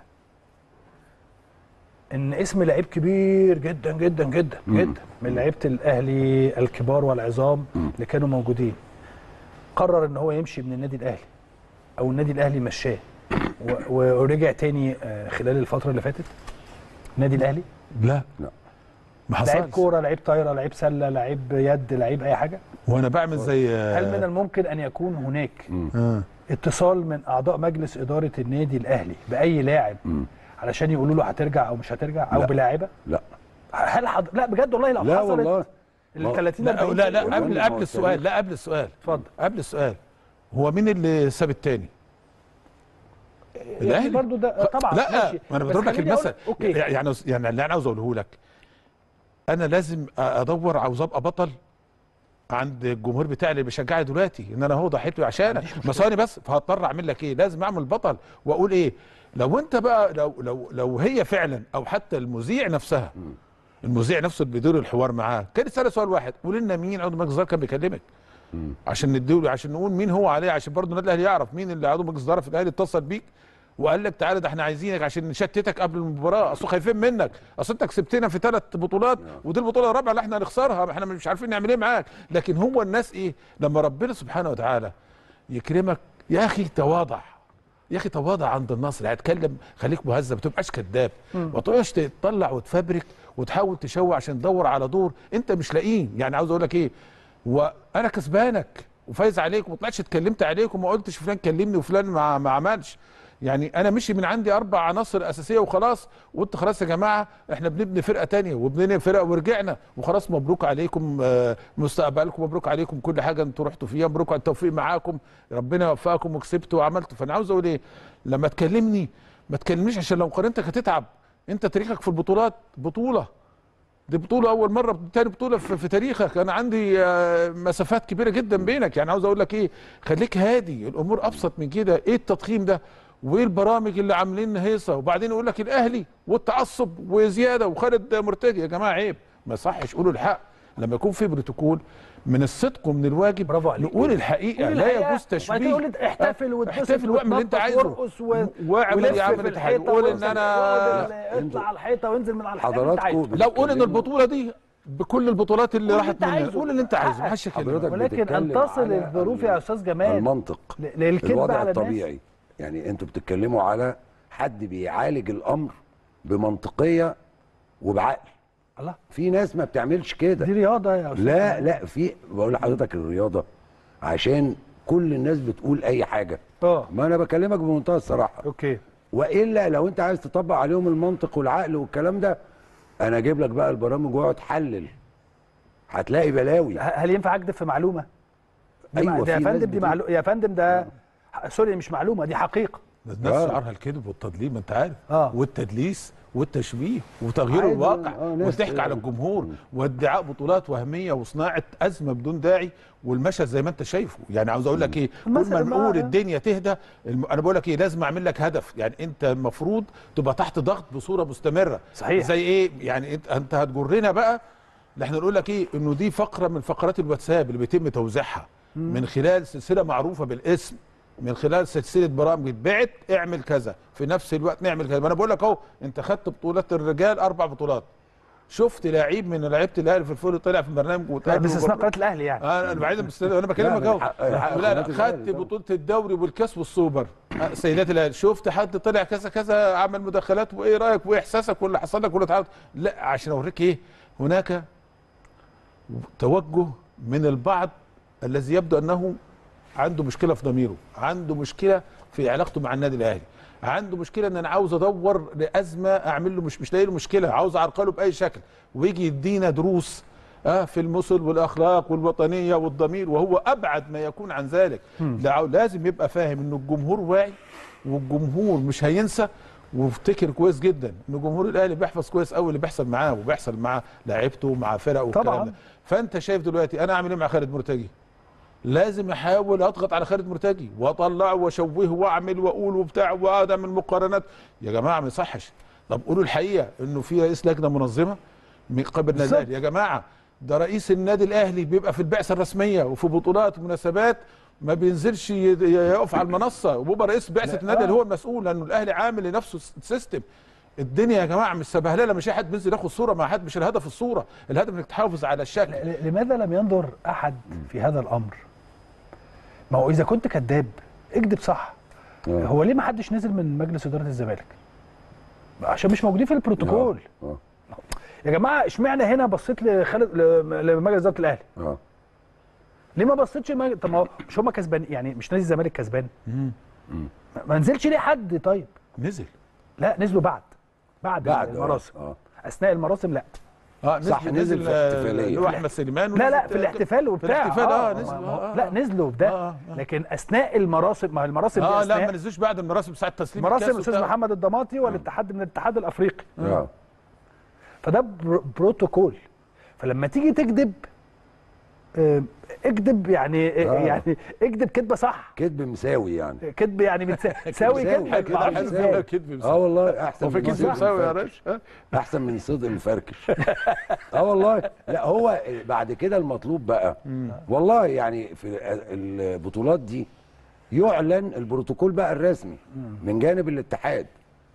ان اسم لعيب كبير جدا جدا جدا جدا من لعيبه الاهلي الكبار والعظام اللي كانوا موجودين قرر ان هو يمشي من النادي الاهلي او النادي الاهلي مشاه و- ورجع تاني آه، خلال الفتره اللي فاتت النادي الاهلي لا لا. ما لعيب حصلش كوره لعيب طايره لعيب سله لعيب يد لعيب اي حاجه وانا بعمل زي هل من الممكن ان يكون هناك آه. اتصال من اعضاء مجلس اداره النادي الاهلي باي لاعب مم. علشان يقولوا له هترجع او مش هترجع او لا. بلاعيبه لا هل حض... لا بجد والله لو لا حصلت والله ال 30 لا 40 لا لا والله قبل ما قبل هو السؤال التاريخ. لا قبل السؤال اتفضل قبل السؤال هو مين اللي ساب التاني؟ يعني الاهلي برضو ده طبعا لا ماشي. ما انا بس بضرب لك خليني أقول- المثل اوكي يعني يعني اللي انا عاوز اقوله لك انا لازم ادور عاوز ابقى بطل عند الجمهور بتاعي اللي بيشجعني دلوقتي ان انا هو ضحيت له عشانك ما ثواني بس فهضطر اعمل لك ايه لازم اعمل بطل واقول ايه لو انت بقى لو لو لو هي فعلا او حتى المذيع نفسها المذيع نفسه اللي بيدور الحوار معاه كان يسال سؤال واحد قول لنا مين عضو مجلس الاداره كان بيكلمك عشان نديله عشان نقول مين هو عليه عشان برضه النادي الاهلي يعرف مين اللي عضو مجلس الاداره في الاهلي اتصل بيك وقال لك تعالى ده احنا عايزينك عشان نشتتك قبل المباراه اصل خايفين منك اصل انت كسبتنا في ثلاث بطولات ودي البطوله الرابعه اللي احنا هنخسرها احنا مش عارفين نعمل ايه معاك لكن هو الناس ايه لما ربنا سبحانه وتعالى يكرمك يا اخي تواضع يا اخي تواضع عند النصر هتكلم خليك مهذب ما تبقاش كذاب ما تقعدش تطلع وتفبرك وتحاول تشوه عشان تدور على دور انت مش لاقيه يعني عاوز اقول لك ايه وانا كسبانك وفايز عليك وما طلعتش اتكلمت عليك وما قلتش فلان كلمني وفلان ما, ما عملش يعني انا مشي من عندي اربع عناصر اساسيه وخلاص وقلت خلاص يا جماعه احنا بنبني فرقه تانية وبنبني فرقه ورجعنا وخلاص مبروك عليكم آه، مستقبلكم مبروك عليكم كل حاجه انتوا رحتوا فيها مبروك على التوفيق معاكم ربنا يوفقكم وكسبتوا وعملتوا فانا عاوز اقول ايه لما تكلمني ما تكلمنيش عشان لو قارنتك هتتعب انت تاريخك في البطولات بطوله دي بطولة أول مرة تاني بطولة في, في تاريخك أنا عندي آه، مسافات كبيرة جدا بينك يعني عاوز أقول لك إيه خليك هادي الأمور أبسط من كده إيه التضخيم ده وإيه البرامج اللي عاملين هيصة وبعدين يقول لك الأهلي والتعصب وزيادة وخالد مرتجي يا جماعة عيب ما يصحش قولوا الحق لما يكون في بروتوكول من الصدق ومن الواجب برافو عليك. نقول الحقيقة قول لا الحقيقة، يجوز وبعدين تشبيه تقول لي احتفل واتبسط احتفل واعمل اللي انت وتنطط عايزه وارقص و- واعمل ولف يا عم في اللي انت عايزه الحيطة قول ان وانزل- انا وانزل- اطلع على الحيطه وانزل من على الحيطه اللي انت حضراتكم عايزه لو قول ان بتتكلموا- البطوله دي بكل البطولات اللي قول راحت اللي انت مننا عايزه. قول اللي انت عايزه حقك. محدش يكلمك حضرتك ولكن ان بتتكلم تصل على الظروف يا استاذ جمال المنطق ل- للكذب الوضع على الناس الطبيعي يعني انتوا بتتكلموا على حد بيعالج الامر بمنطقيه وبعقل الله في ناس ما بتعملش كده دي رياضه يا استاذ لا جمال. لا في بقول لحضرتك الرياضه عشان كل الناس بتقول اي حاجه اه ما انا بكلمك بمنتهى الصراحه اوكي والا لو انت عايز تطبق عليهم المنطق والعقل والكلام ده انا اجيب لك بقى البرامج واقعد حلل هتلاقي بلاوي ه- هل ينفع اكذب في معلومه؟ دي أيوة، مع- ده يا في ناس فندم دي بتقول- معلومه يا فندم ده سوري مش معلومه دي حقيقه الناس آه. شعارها الكذب والتضليل ما انت عارف آه. والتدليس والتشبيه وتغيير عادي، الواقع آه، ناس- والضحك على الجمهور وادعاء بطولات وهميه وصناعه ازمه بدون داعي والمشهد زي ما انت شايفه يعني عاوز اقول لك ايه كل ما المثل نقول بقى- الدنيا تهدى الم... انا بقول لك ايه لازم اعمل لك هدف يعني انت المفروض تبقى تحت ضغط بصوره مستمره صحيح. زي ايه يعني انت انت هتجرنا بقى اللي احنا نقول لك ايه انه دي فقره من فقرات الواتساب اللي بيتم توزيعها من خلال سلسله معروفه بالاسم من خلال سلسله برامج اتبعت اعمل كذا في نفس الوقت نعمل كذا ما انا بقول لك اهو انت خدت بطولات الرجال اربع بطولات شفت لعيب من لعيبه الاهلي في الفول طلع في البرنامج لا، وتقابله باستثناء وبرضه- قناه الاهلي يعني آه، انا بعيدا بس انا بكلمك من اهو حق- حق لا لا قناة خدت الأهلي طبعا. بطوله الدوري والكاس والسوبر آه، سيدات الاهلي شفت حد طلع كذا كذا عمل مداخلات وايه رايك وايه احساسك واللي حصل لك واللي اتعرض لا عشان اوريك ايه هناك توجه من البعض الذي يبدو انه عنده مشكله في ضميره عنده مشكله في علاقته مع النادي الاهلي عنده مشكله ان انا عاوز ادور لازمه اعمل له مش مش لاقي له مشكله عاوز اعرقله باي شكل ويجي يدينا دروس اه في المثل والاخلاق والوطنيه والضمير وهو ابعد ما يكون عن ذلك لا- لازم يبقى فاهم ان الجمهور واعي والجمهور مش هينسى وافتكر كويس جدا ان جمهور الاهلي بيحفظ كويس قوي اللي بيحصل معاه وبيحصل مع لعيبته ومع فرقه والكلام طبعاً. ده فانت شايف دلوقتي انا اعمل ايه مع خالد مرتجي لازم احاول اضغط على خالد مرتجي واطلعه واشوهه واعمل واقول وبتاع واعمل مقارنات يا جماعه ما يصحش طب قولوا الحقيقه انه في رئيس لجنه منظمه من قبل النادي بالظبط. الاهلي يا جماعه ده رئيس النادي الاهلي بيبقى في البعثه الرسميه وفي بطولات ومناسبات ما بينزلش ي- ي- يقف على المنصه وبيبقى رئيس بعثه النادي اللي هو المسؤول لانه الاهلي عامل لنفسه س- سيستم الدنيا يا جماعه مش سبهلله مش اي حد بينزل ياخد صوره مع حد مش الهدف الصوره الهدف انك تحافظ على الشكل ل- لماذا لم ينظر احد في هذا الامر ما هو اذا كنت كذاب اكذب صح آه. هو ليه ما حدش نزل من مجلس اداره الزمالك عشان مش موجودين في البروتوكول اه يا جماعه اشمعنى هنا بصيت لخالد ل- لمجلس اداره الاهلي اه ليه ما بصيتش لمج... طب ما هو مش هم كسبان يعني مش نادي الزمالك كسبان ما- ما نزلش ليه حد طيب نزل لا نزلوا بعد بعد, بعد آه، المراسم اه اثناء المراسم لا اه نزل صح، نزل في آه، احتفالية. اللي هو احمد سليمان لا لا ونزل- في الاحتفال وبتاع الاحتفال، آه، ما- نزلوا، ما هو- آه، لا آه. نزلوا في ده آه، آه. لكن اثناء المراسم ما هي المراسم دي اه لا أثناء ما نزلوش بعد المراسم ساعه تسليم مراسم الكاس الاستاذ وبتاع. محمد الضماطي والاتحاد من الاتحاد الافريقي اه فده برو- بروتوكول فلما تيجي تكذب آه، اكذب يعني آه. يعني اكذب كذبه صح كذب مساوي يعني كذب يعني بتساوي ساوي مساوي كذبه كده، معرفش حلو ازاي قوي. كذب اه مساوي. والله احسن هو في من كذب صدق مساوي يا مفركش. ريش ها؟ احسن من صدق مفركش اه والله لا هو بعد كده المطلوب بقى والله يعني في البطولات دي يعلن البروتوكول بقى الرسمي من جانب الاتحاد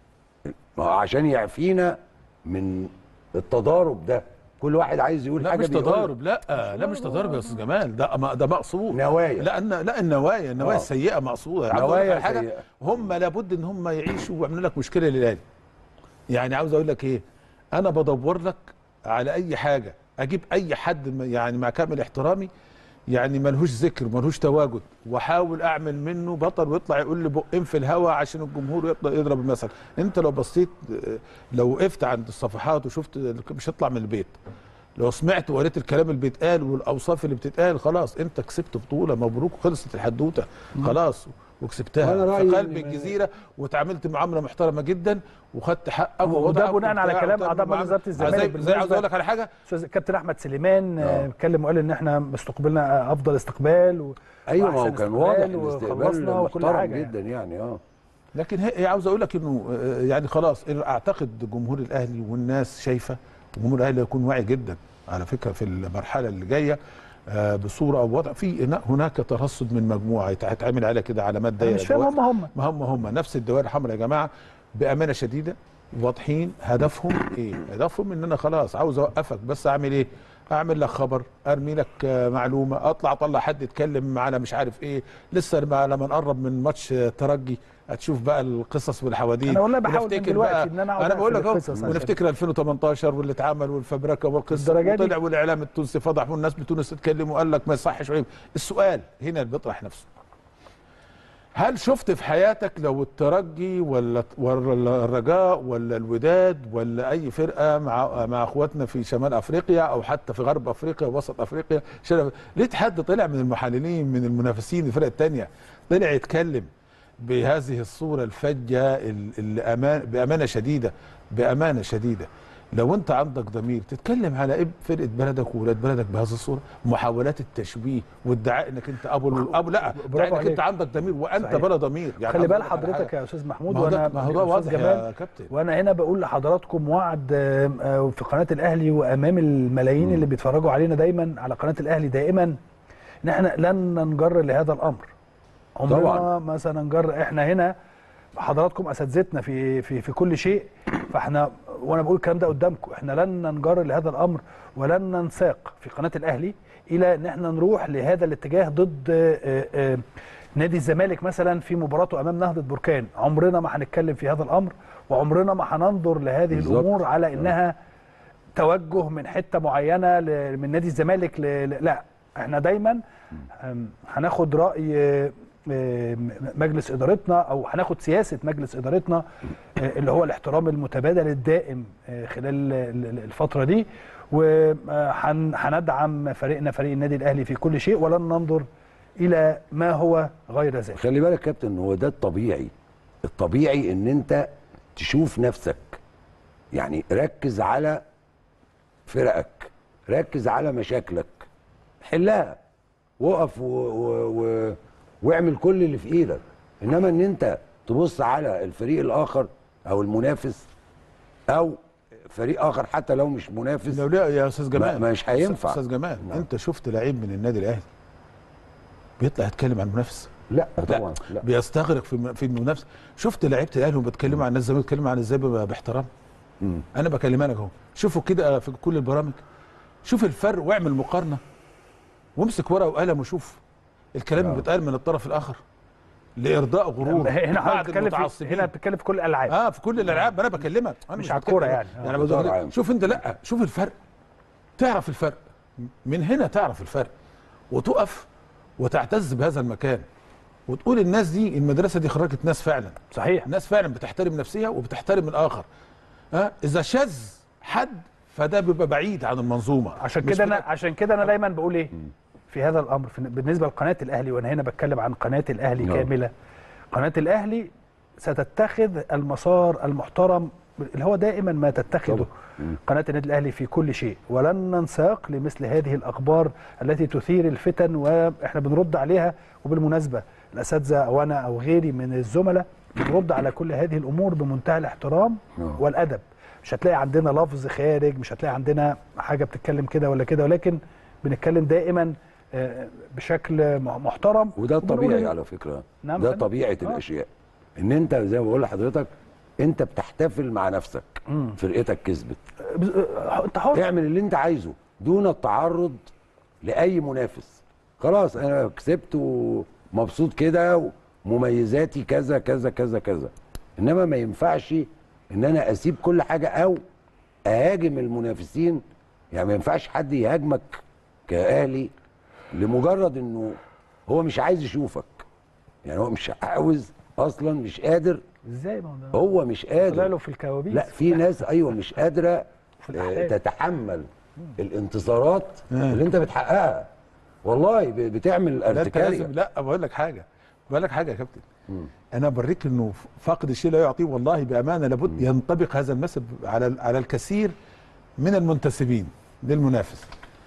ما هو عشان يعفينا من التضارب ده كل واحد عايز يقول لا حاجه مش بيقولها. تضارب لا لا مش تضارب يا استاذ جمال ده ما- ده مقصود نوايا. لا الن- لا النوايا النوايا آه. السيئه مقصوده عاوز نوايا أقول لك حاجه سيئة. هم لابد ان هم يعيشوا ويعملوا لك مشكله للاهلي يعني عاوز اقول لك ايه انا بدور لك على اي حاجه اجيب اي حد م- يعني مع كامل احترامي يعني ملهوش ذكر ملهوش تواجد واحاول اعمل منه بطل ويطلع يقول لي بقين في الهوا عشان الجمهور يطلع يضرب المثل انت لو بصيت آه، لو وقفت عند الصفحات وشفت مش هتطلع من البيت لو سمعت وقريت الكلام اللي بيتقال والاوصاف اللي بتتقال خلاص انت كسبت بطوله مبروك خلصت الحدوته خلاص وكسبتها وأنا رأيي في قلب إن- الجزيره واتعاملت معامله محترمه جدا وخدت حقك وده ووضعك بناء على وبتاع كلام وبتعمل أعضاء مجلس معاملة- إدارة الزمالك زي, زي عاوز بالمناسبة. اقول لك على حاجه استاذ كابتن احمد سليمان آه، آه. اتكلم وقال ان احنا استقبلنا افضل استقبال و... ايوه ما هو وأحسن كان واضح استقبال الاستقبال وخلصنا وكل محترم حاجه جدا يعني اه لكن هي هي عاوز اقول لك انه آه، يعني خلاص اعتقد جمهور الاهلي والناس شايفه وجمهور الاهلي يكون واعي جدا على فكره في المرحله اللي جايه آه، بصوره او وضع في هنا- هناك ترصد من مجموعه يتع- هيتعمل عليها كده علامات انا دايره مش فاهم دلوقتي. هم هم ما هم هم نفس الدوائر الحمراء يا جماعه بامانه شديده واضحين هدفهم ايه؟ هدفهم ان انا خلاص عاوز اوقفك بس اعمل ايه؟ اعمل لك خبر ارمي لك آه، معلومه اطلع اطلع حد يتكلم معانا مش عارف ايه لسه لما لما نقرب من ماتش آه، ترجي هتشوف بقى القصص والحواديت أنا والله بحاول من ونفتكر دلوقتي بقى- إن أنا أقعد انا بقول لك أقفل اهو القصص عشان- ونفتكر 2018 واللي اتعمل والفبركه والقصه الدرجة دي؟ وطلع والاعلام التونسي فضح والناس بتونس تتكلم وقال لك ما يصحش وعيب. السؤال هنا اللي بيطرح نفسه هل شفت في حياتك لو الترجي ولا ولا الرجاء ولا الوداد ولا اي فرقه مع مع اخواتنا في شمال افريقيا او حتى في غرب افريقيا ووسط افريقيا شرف لقيت حد طلع من المحللين من المنافسين الفرق الثانيه طلع يتكلم بهذه الصوره الفجه ال- اللي أمان بامانه شديده بامانه شديده لو انت عندك ضمير تتكلم على اب فرقه بلدك وولاد بلدك بهذه الصوره محاولات التشبيه وادعاء انك انت ابو ابو لا برافو ادعاء انك عليك. انت عندك ضمير وانت صحيح. بلا ضمير خلي عاوز بال أقول لك على حضرتك حاجة. يا استاذ محمود ما هو ده وانا ما هو ده أستاذ واضح جمال، يا كابتن وانا هنا بقول لحضراتكم وعد آم، آه، في قناه الاهلي وامام الملايين اللي بيتفرجوا علينا دايما على قناه الاهلي دائما ان احنا لن ننجر لهذا الامر عمرنا طبعاً. ما سننجر احنا هنا حضراتكم اساتذتنا في في في كل شيء فاحنا وانا بقول الكلام ده قدامكم احنا لن ننجر لهذا الامر ولن ننساق في قناه الاهلي الى ان احنا نروح لهذا الاتجاه ضد آه، آه، نادي الزمالك مثلا في مباراته امام نهضه بركان عمرنا ما هنتكلم في هذا الامر وعمرنا ما هننظر لهذه بالظبط. الامور على انها توجه من حته معينه ل- من نادي الزمالك ل... ل- لا احنا دايما أم، هناخد راي آه، آه، مجلس ادارتنا او هناخد سياسه مجلس ادارتنا آه، اللي هو الاحترام المتبادل الدائم آه، خلال ال- ال- الفتره دي وهندعم فريقنا فريق النادي الاهلي في كل شيء ولن ننظر الى ما هو غير ذلك خلي بالك يا كابتن هو ده الطبيعي الطبيعي ان انت تشوف نفسك يعني ركز على فرقك ركز على مشاكلك حلها وقف و... و... و... واعمل كل اللي في ايدك انما ان انت تبص على الفريق الاخر او المنافس او فريق اخر حتى لو مش منافس لو لا يا استاذ جمال ما- مش هينفع. استاذ جمال نعم. انت شفت لعيب من النادي الاهلي بيطلع يتكلم عن المنافس لا طبعا لا, لا بيستغرق في في المنافسه شفت لعيبه الاهلي وهم بيتكلموا عن الناس زي ما بيتكلموا عن ازاي بيبقى باحترام مم. انا بكلمك اهو شوفوا كده في كل البرامج شوف الفرق واعمل مقارنه وامسك ورقه وقلم وشوف الكلام اللي آه. بيتقال من الطرف الاخر لارضاء غرور هنا بعض حضرتك بتتكلم في المتعصبين. هنا بتتكلم في كل الالعاب اه في كل الالعاب انا بكلمك انا مش مش على بتكلم- الكورة يعني. آه. يعني أنا إطار بقول عام. لك شوف انت لا شوف الفرق تعرف الفرق من هنا تعرف الفرق وتقف وتعتز بهذا المكان وتقول الناس دي المدرسه دي خرجت ناس فعلا صحيح ناس فعلا بتحترم نفسها وبتحترم الاخر ها اذا شذ حد فده بيبقى بعيد عن المنظومه عشان مش كده انا بت- عشان كده انا دايما بقول ايه في هذا الامر في بالنسبه لقناه الاهلي وانا هنا بتكلم عن قناه الاهلي نعم. كامله قناه الاهلي ستتخذ المسار المحترم اللي هو دائما ما تتخذه قناه النادي الاهلي في كل شيء ولن ننساق لمثل هذه الاخبار التي تثير الفتن واحنا بنرد عليها وبالمناسبه الاساتذه او انا او غيري من الزملاء بنرد على كل هذه الامور بمنتهى الاحترام نعم. والادب مش هتلاقي عندنا لفظ خارج مش هتلاقي عندنا حاجه بتتكلم كده ولا كده ولكن بنتكلم دائما آه، بشكل مح- محترم وده وبنقول الطبيعي إن- على فكره نعم ده فندم. طبيعه آه. الاشياء ان انت زي ما بقول لحضرتك انت بتحتفل مع نفسك مم. فرقتك كسبت بز- آه، انت حر اعمل اللي انت عايزه دون التعرض لاي منافس خلاص انا كسبت ومبسوط كده ومميزاتي كذا كذا كذا كذا انما ما ينفعش ان انا اسيب كل حاجه او اهاجم المنافسين يعني ما ينفعش حد يهاجمك كاهلي لمجرد انه هو مش عايز يشوفك يعني هو مش عاوز اصلا مش قادر ازاي ما هو ده هو مش طلع قادر له في الكوابيس لا في ناس ايوه مش قادره في آه، الأحلام. تتحمل الانتصارات آه. اللي انت بتحققها والله ب- بتعمل لا انت ارتكاريه لازم لا بقول لك حاجه بقول لك حاجه يا كابتن انا بريك انه فاقد الشيء لا يعطيه والله بامانه لابد ينطبق هذا المثل على على الكثير من المنتسبين للمنافس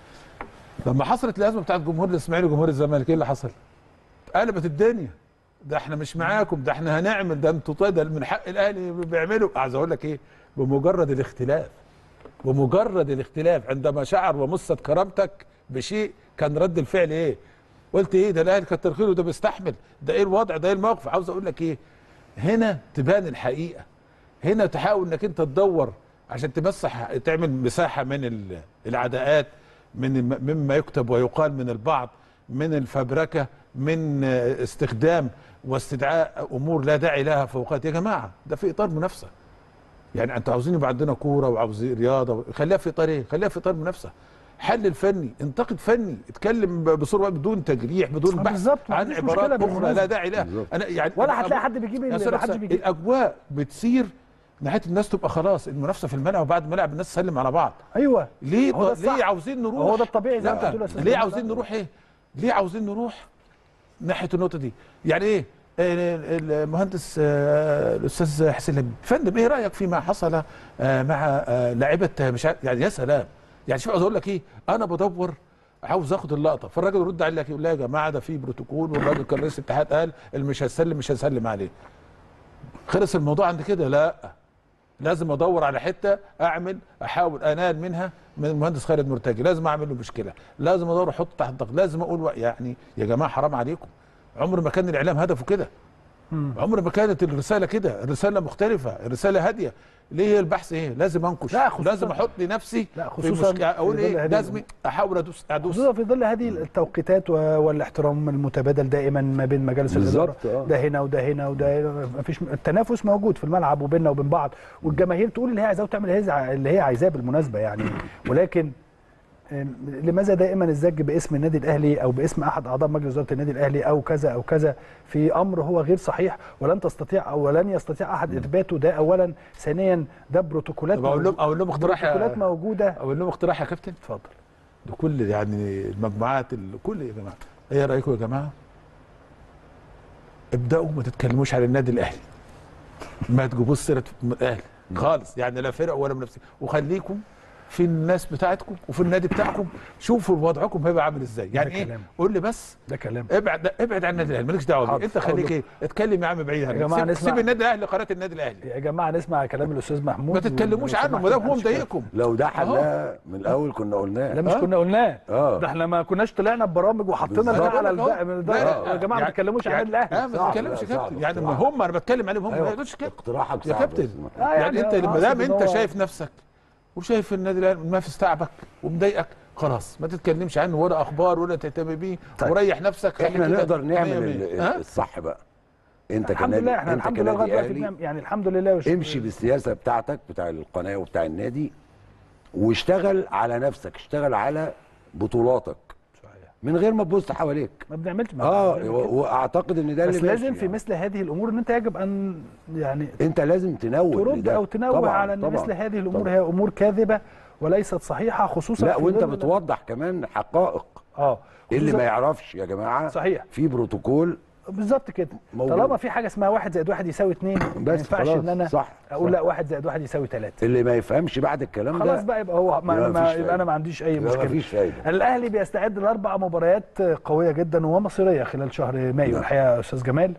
لما حصلت الازمه بتاعت جمهور الاسماعيلي وجمهور الزمالك ايه اللي حصل؟ قلبت الدنيا ده احنا مش معاكم ده احنا هنعمل ده انتوا ده من حق الاهلي بيعملوا عايز اقول لك ايه بمجرد الاختلاف بمجرد الاختلاف عندما شعر ومست كرامتك بشيء كان رد الفعل ايه؟ قلت ايه ده الاهلي كتر خيره ده بيستحمل ده ايه الوضع ده ايه الموقف عاوز اقول لك ايه؟ هنا تبان الحقيقه هنا تحاول انك انت تدور عشان تمسح تعمل مساحه من ال- العداءات من الم- مما يكتب ويقال من البعض من الفبركه من آه، استخدام واستدعاء امور لا داعي لها فوقات يا جماعه ده في اطار منافسه يعني انتوا عاوزين يبقى عندنا كوره وعاوزين رياضه خليها في اطار ايه؟ خليها في اطار منافسه حلل فني انتقد فني اتكلم ب- بصوره بدون تجريح بدون آه، بحث بالظبط، ما عن عنديش مشكلة عبارات اخرى لا بالمناسبة. داعي لها بالظبط. انا يعني ولا أنا هتلاقي أبو- حد بيجيب يا اللي أستاذ ما حدش حسن، بيجيب الاجواء بتصير نهايه الناس تبقى خلاص المنافسه في الملعب وبعد الملعب الناس تسلم على بعض ايوه ليه هو ده ليه الصح. عاوزين نروح هو ده الطبيعي زي ما لا، انت بتقول يا أستاذ ليه جمال. عاوزين نروح ايه ليه عاوزين نروح ناحيه النقطه دي يعني ايه ال- المهندس آه، الاستاذ حسين لبيب فندم ايه رايك فيما حصل آه، مع آه، لاعيبه مش عارف- يعني يا سلام يعني شوف عاوز اقول لك ايه انا بدور عاوز اخد اللقطه فالراجل يرد عليك يقول لا يا جماعه ده في بروتوكول والراجل كان رئيس الاتحاد قال اللي مش هيسلم مش هيسلم عليه خلص الموضوع عند كده لا لازم ادور على حته اعمل احاول انال منها من المهندس خالد مرتجي لازم اعمل له مشكله لازم ادور احط تحت ضغط لازم اقول و- يعني يا جماعه حرام عليكم عمر ما كان الاعلام هدفه كده عمر ما كانت الرساله كده الرساله مختلفه الرساله هاديه ليه هي البحث ايه لازم انكش لا، خصوصاً- لازم احط لنفسي لا، في خصوصاً مشكلة. اقول في ظل ايه هذه لازم احاول ادوس ادوس خصوصا في ظل هذه التوقيتات و- والاحترام المتبادل دائما ما بين مجالس الاداره بالظبط، آه. ده هنا وده هنا وده هنا مفيش التنافس موجود في الملعب وبيننا وبين بعض والجماهير تقول اللي هي عايزاه وتعمل اللي هي عايزاه- اللي هي عايزاه بالمناسبه يعني ولكن أم، لماذا دائما الزج باسم النادي الاهلي او باسم احد اعضاء مجلس اداره النادي الاهلي او كذا او كذا في امر هو غير صحيح ولن تستطيع او لن يستطيع احد اثباته ده اولا ثانيا ده بروتوكولات طب اقول لهم اقول لهم اقتراح بروتوكولات يا موجوده اقول لهم اقتراح يا كابتن اتفضل ده كل يعني المجموعات ال- كل يا جماعه ايه رايكم يا جماعه ابداوا ما تتكلموش على النادي الاهلي ما تجيبوش سيره الاهلي خالص يعني لا فرق ولا منافسين وخليكم في الناس بتاعتكم وفي النادي بتاعكم شوفوا وضعكم هيبقى عامل ازاي يعني ده ايه كلام. قول لي بس ده كلام ابعد ابعد عن النادي الاهلي مالكش دعوه بيه حاضر، انت هقول خليك له. ايه اتكلم يا عم بعيد يا عنك جماعة سيب, نسمع. سيب النادي الاهلي قناه النادي الاهلي يا جماعه نسمع كلام الاستاذ محمود ما تتكلموش عنه ما دام هو مضايقكم لو ده حلها من الاول كنا قلناه لا مش آه. كنا قلناه آه. ده احنا ما كناش طلعنا ببرامج وحطينا بالظبط. ده على أنا بقول لك الب- أهو. ده- لا، لا، يا جماعه ما يعني- تتكلموش عن يعني- النادي اه الاهلي ما صعب، تتكلمش لا، يا صعب كابتن يعني اقتراح. ما هم انا بتكلم عليهم هم أيوة، ما يقولوش كده اقتراحك يا صعب كابتن اسمع. آه، يعني يعني انت أنا ما دام أقصد إن انت هو- شايف نفسك وشايف النادي الاهلي المنافس تعبك ومضايقك خلاص ما تتكلمش عنه ولا اخبار ولا تهتم بيه طيب. وريح نفسك خليك احنا كده نقدر مية نعمل مية. ال- ها؟ الصح بقى انت الحمد كنادي لله احنا انت الحمد لله لغايه كنادي دلوقتي اهلي بنعمل- يعني الحمد لله وش- امشي بالسياسه بتاعتك بتاع القناه وبتاع النادي واشتغل على نفسك اشتغل على بطولاتك صحيح. من غير ما تبص حواليك ما بنعملش ما اه بنعمل كده. و- واعتقد ان ده اللي بس ماشي لازم في يعني. مثل هذه الامور ان انت يجب ان يعني انت لازم تنوه ترد لده. او تنوه طبعاً، على ان طبعاً، مثل هذه الامور طبعاً. هي امور كاذبه وليست صحيحه خصوصا لا في وانت ظل- بتوضح كمان حقائق اه اللي خصوصاً- ما يعرفش يا جماعه صحيح. في بروتوكول بالظبط كده موجود. طالما في حاجه اسمها واحد زائد واحد يساوي اتنين ما بس ينفعش خلاص، ان انا صح، اقول صح. لا واحد زائد واحد يساوي ثلاثه اللي ما يفهمش بعد الكلام ده خلاص بقى يبقى هو ما يبقى ما مفيش يبقى فايدة. انا ما عنديش اي يبقى مشكله مفيش فايده الاهلي بيستعد لاربع مباريات قويه جدا ومصيريه خلال شهر مايو نعم. الحقيقه يا استاذ جمال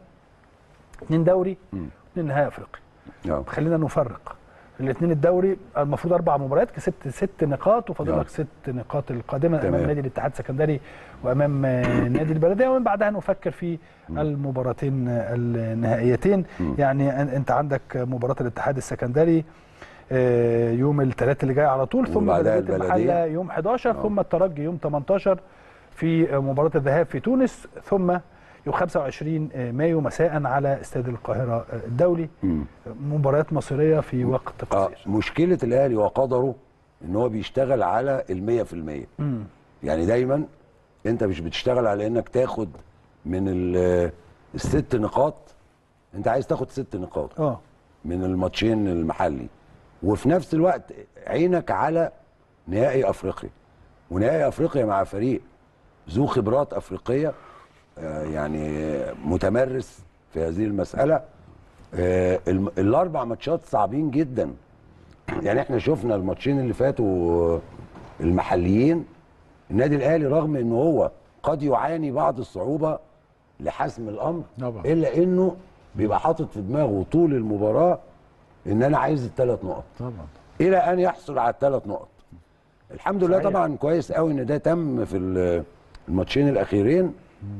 اثنين دوري مم. اثنين نهائي افريقيا نعم. خلينا نفرق الاثنين الدوري المفروض اربع مباريات كسبت ست نقاط وفاضل نعم. لك ست نقاط القادمه تمام. امام نادي الاتحاد السكندري وامام آه، نادي البلديه ومن بعدها نفكر في المباراتين آه، النهائيتين مم. يعني أن- انت عندك مباراه الاتحاد السكندري آه، يوم الثلاث اللي جاي على طول ثم وبعدها بلديه البلدية. المحله يوم 11 آه. ثم الترجي يوم 18 في مباراه الذهاب في تونس ثم يوم 25 مايو مساء على استاد القاهره الدولي مم. مباريات مصيريه في وقت اه قصير مشكله الاهلي وقدره ان هو بيشتغل على المية في المية مم. يعني دايما انت مش بتشتغل على انك تاخد من ال- الست نقاط انت عايز تاخد ست نقاط اه من الماتشين المحلي وفي نفس الوقت عينك على نهائي افريقيا ونهائي افريقيا مع فريق ذو خبرات افريقيه آه، يعني متمرس في هذه المساله آه، الم- الاربع ماتشات صعبين جدا يعني احنا شفنا الماتشين اللي فاتوا المحليين النادي الاهلي رغم ان هو قد يعاني بعض الصعوبه لحسم الامر طبعا. الا انه بيبقى حاطط في دماغه طول المباراه ان انا عايز الثلاث نقط طبعا الى ان يحصل على الثلاث نقط الحمد لله صحيح. طبعا كويس قوي ان ده تم في ال- الماتشين الاخيرين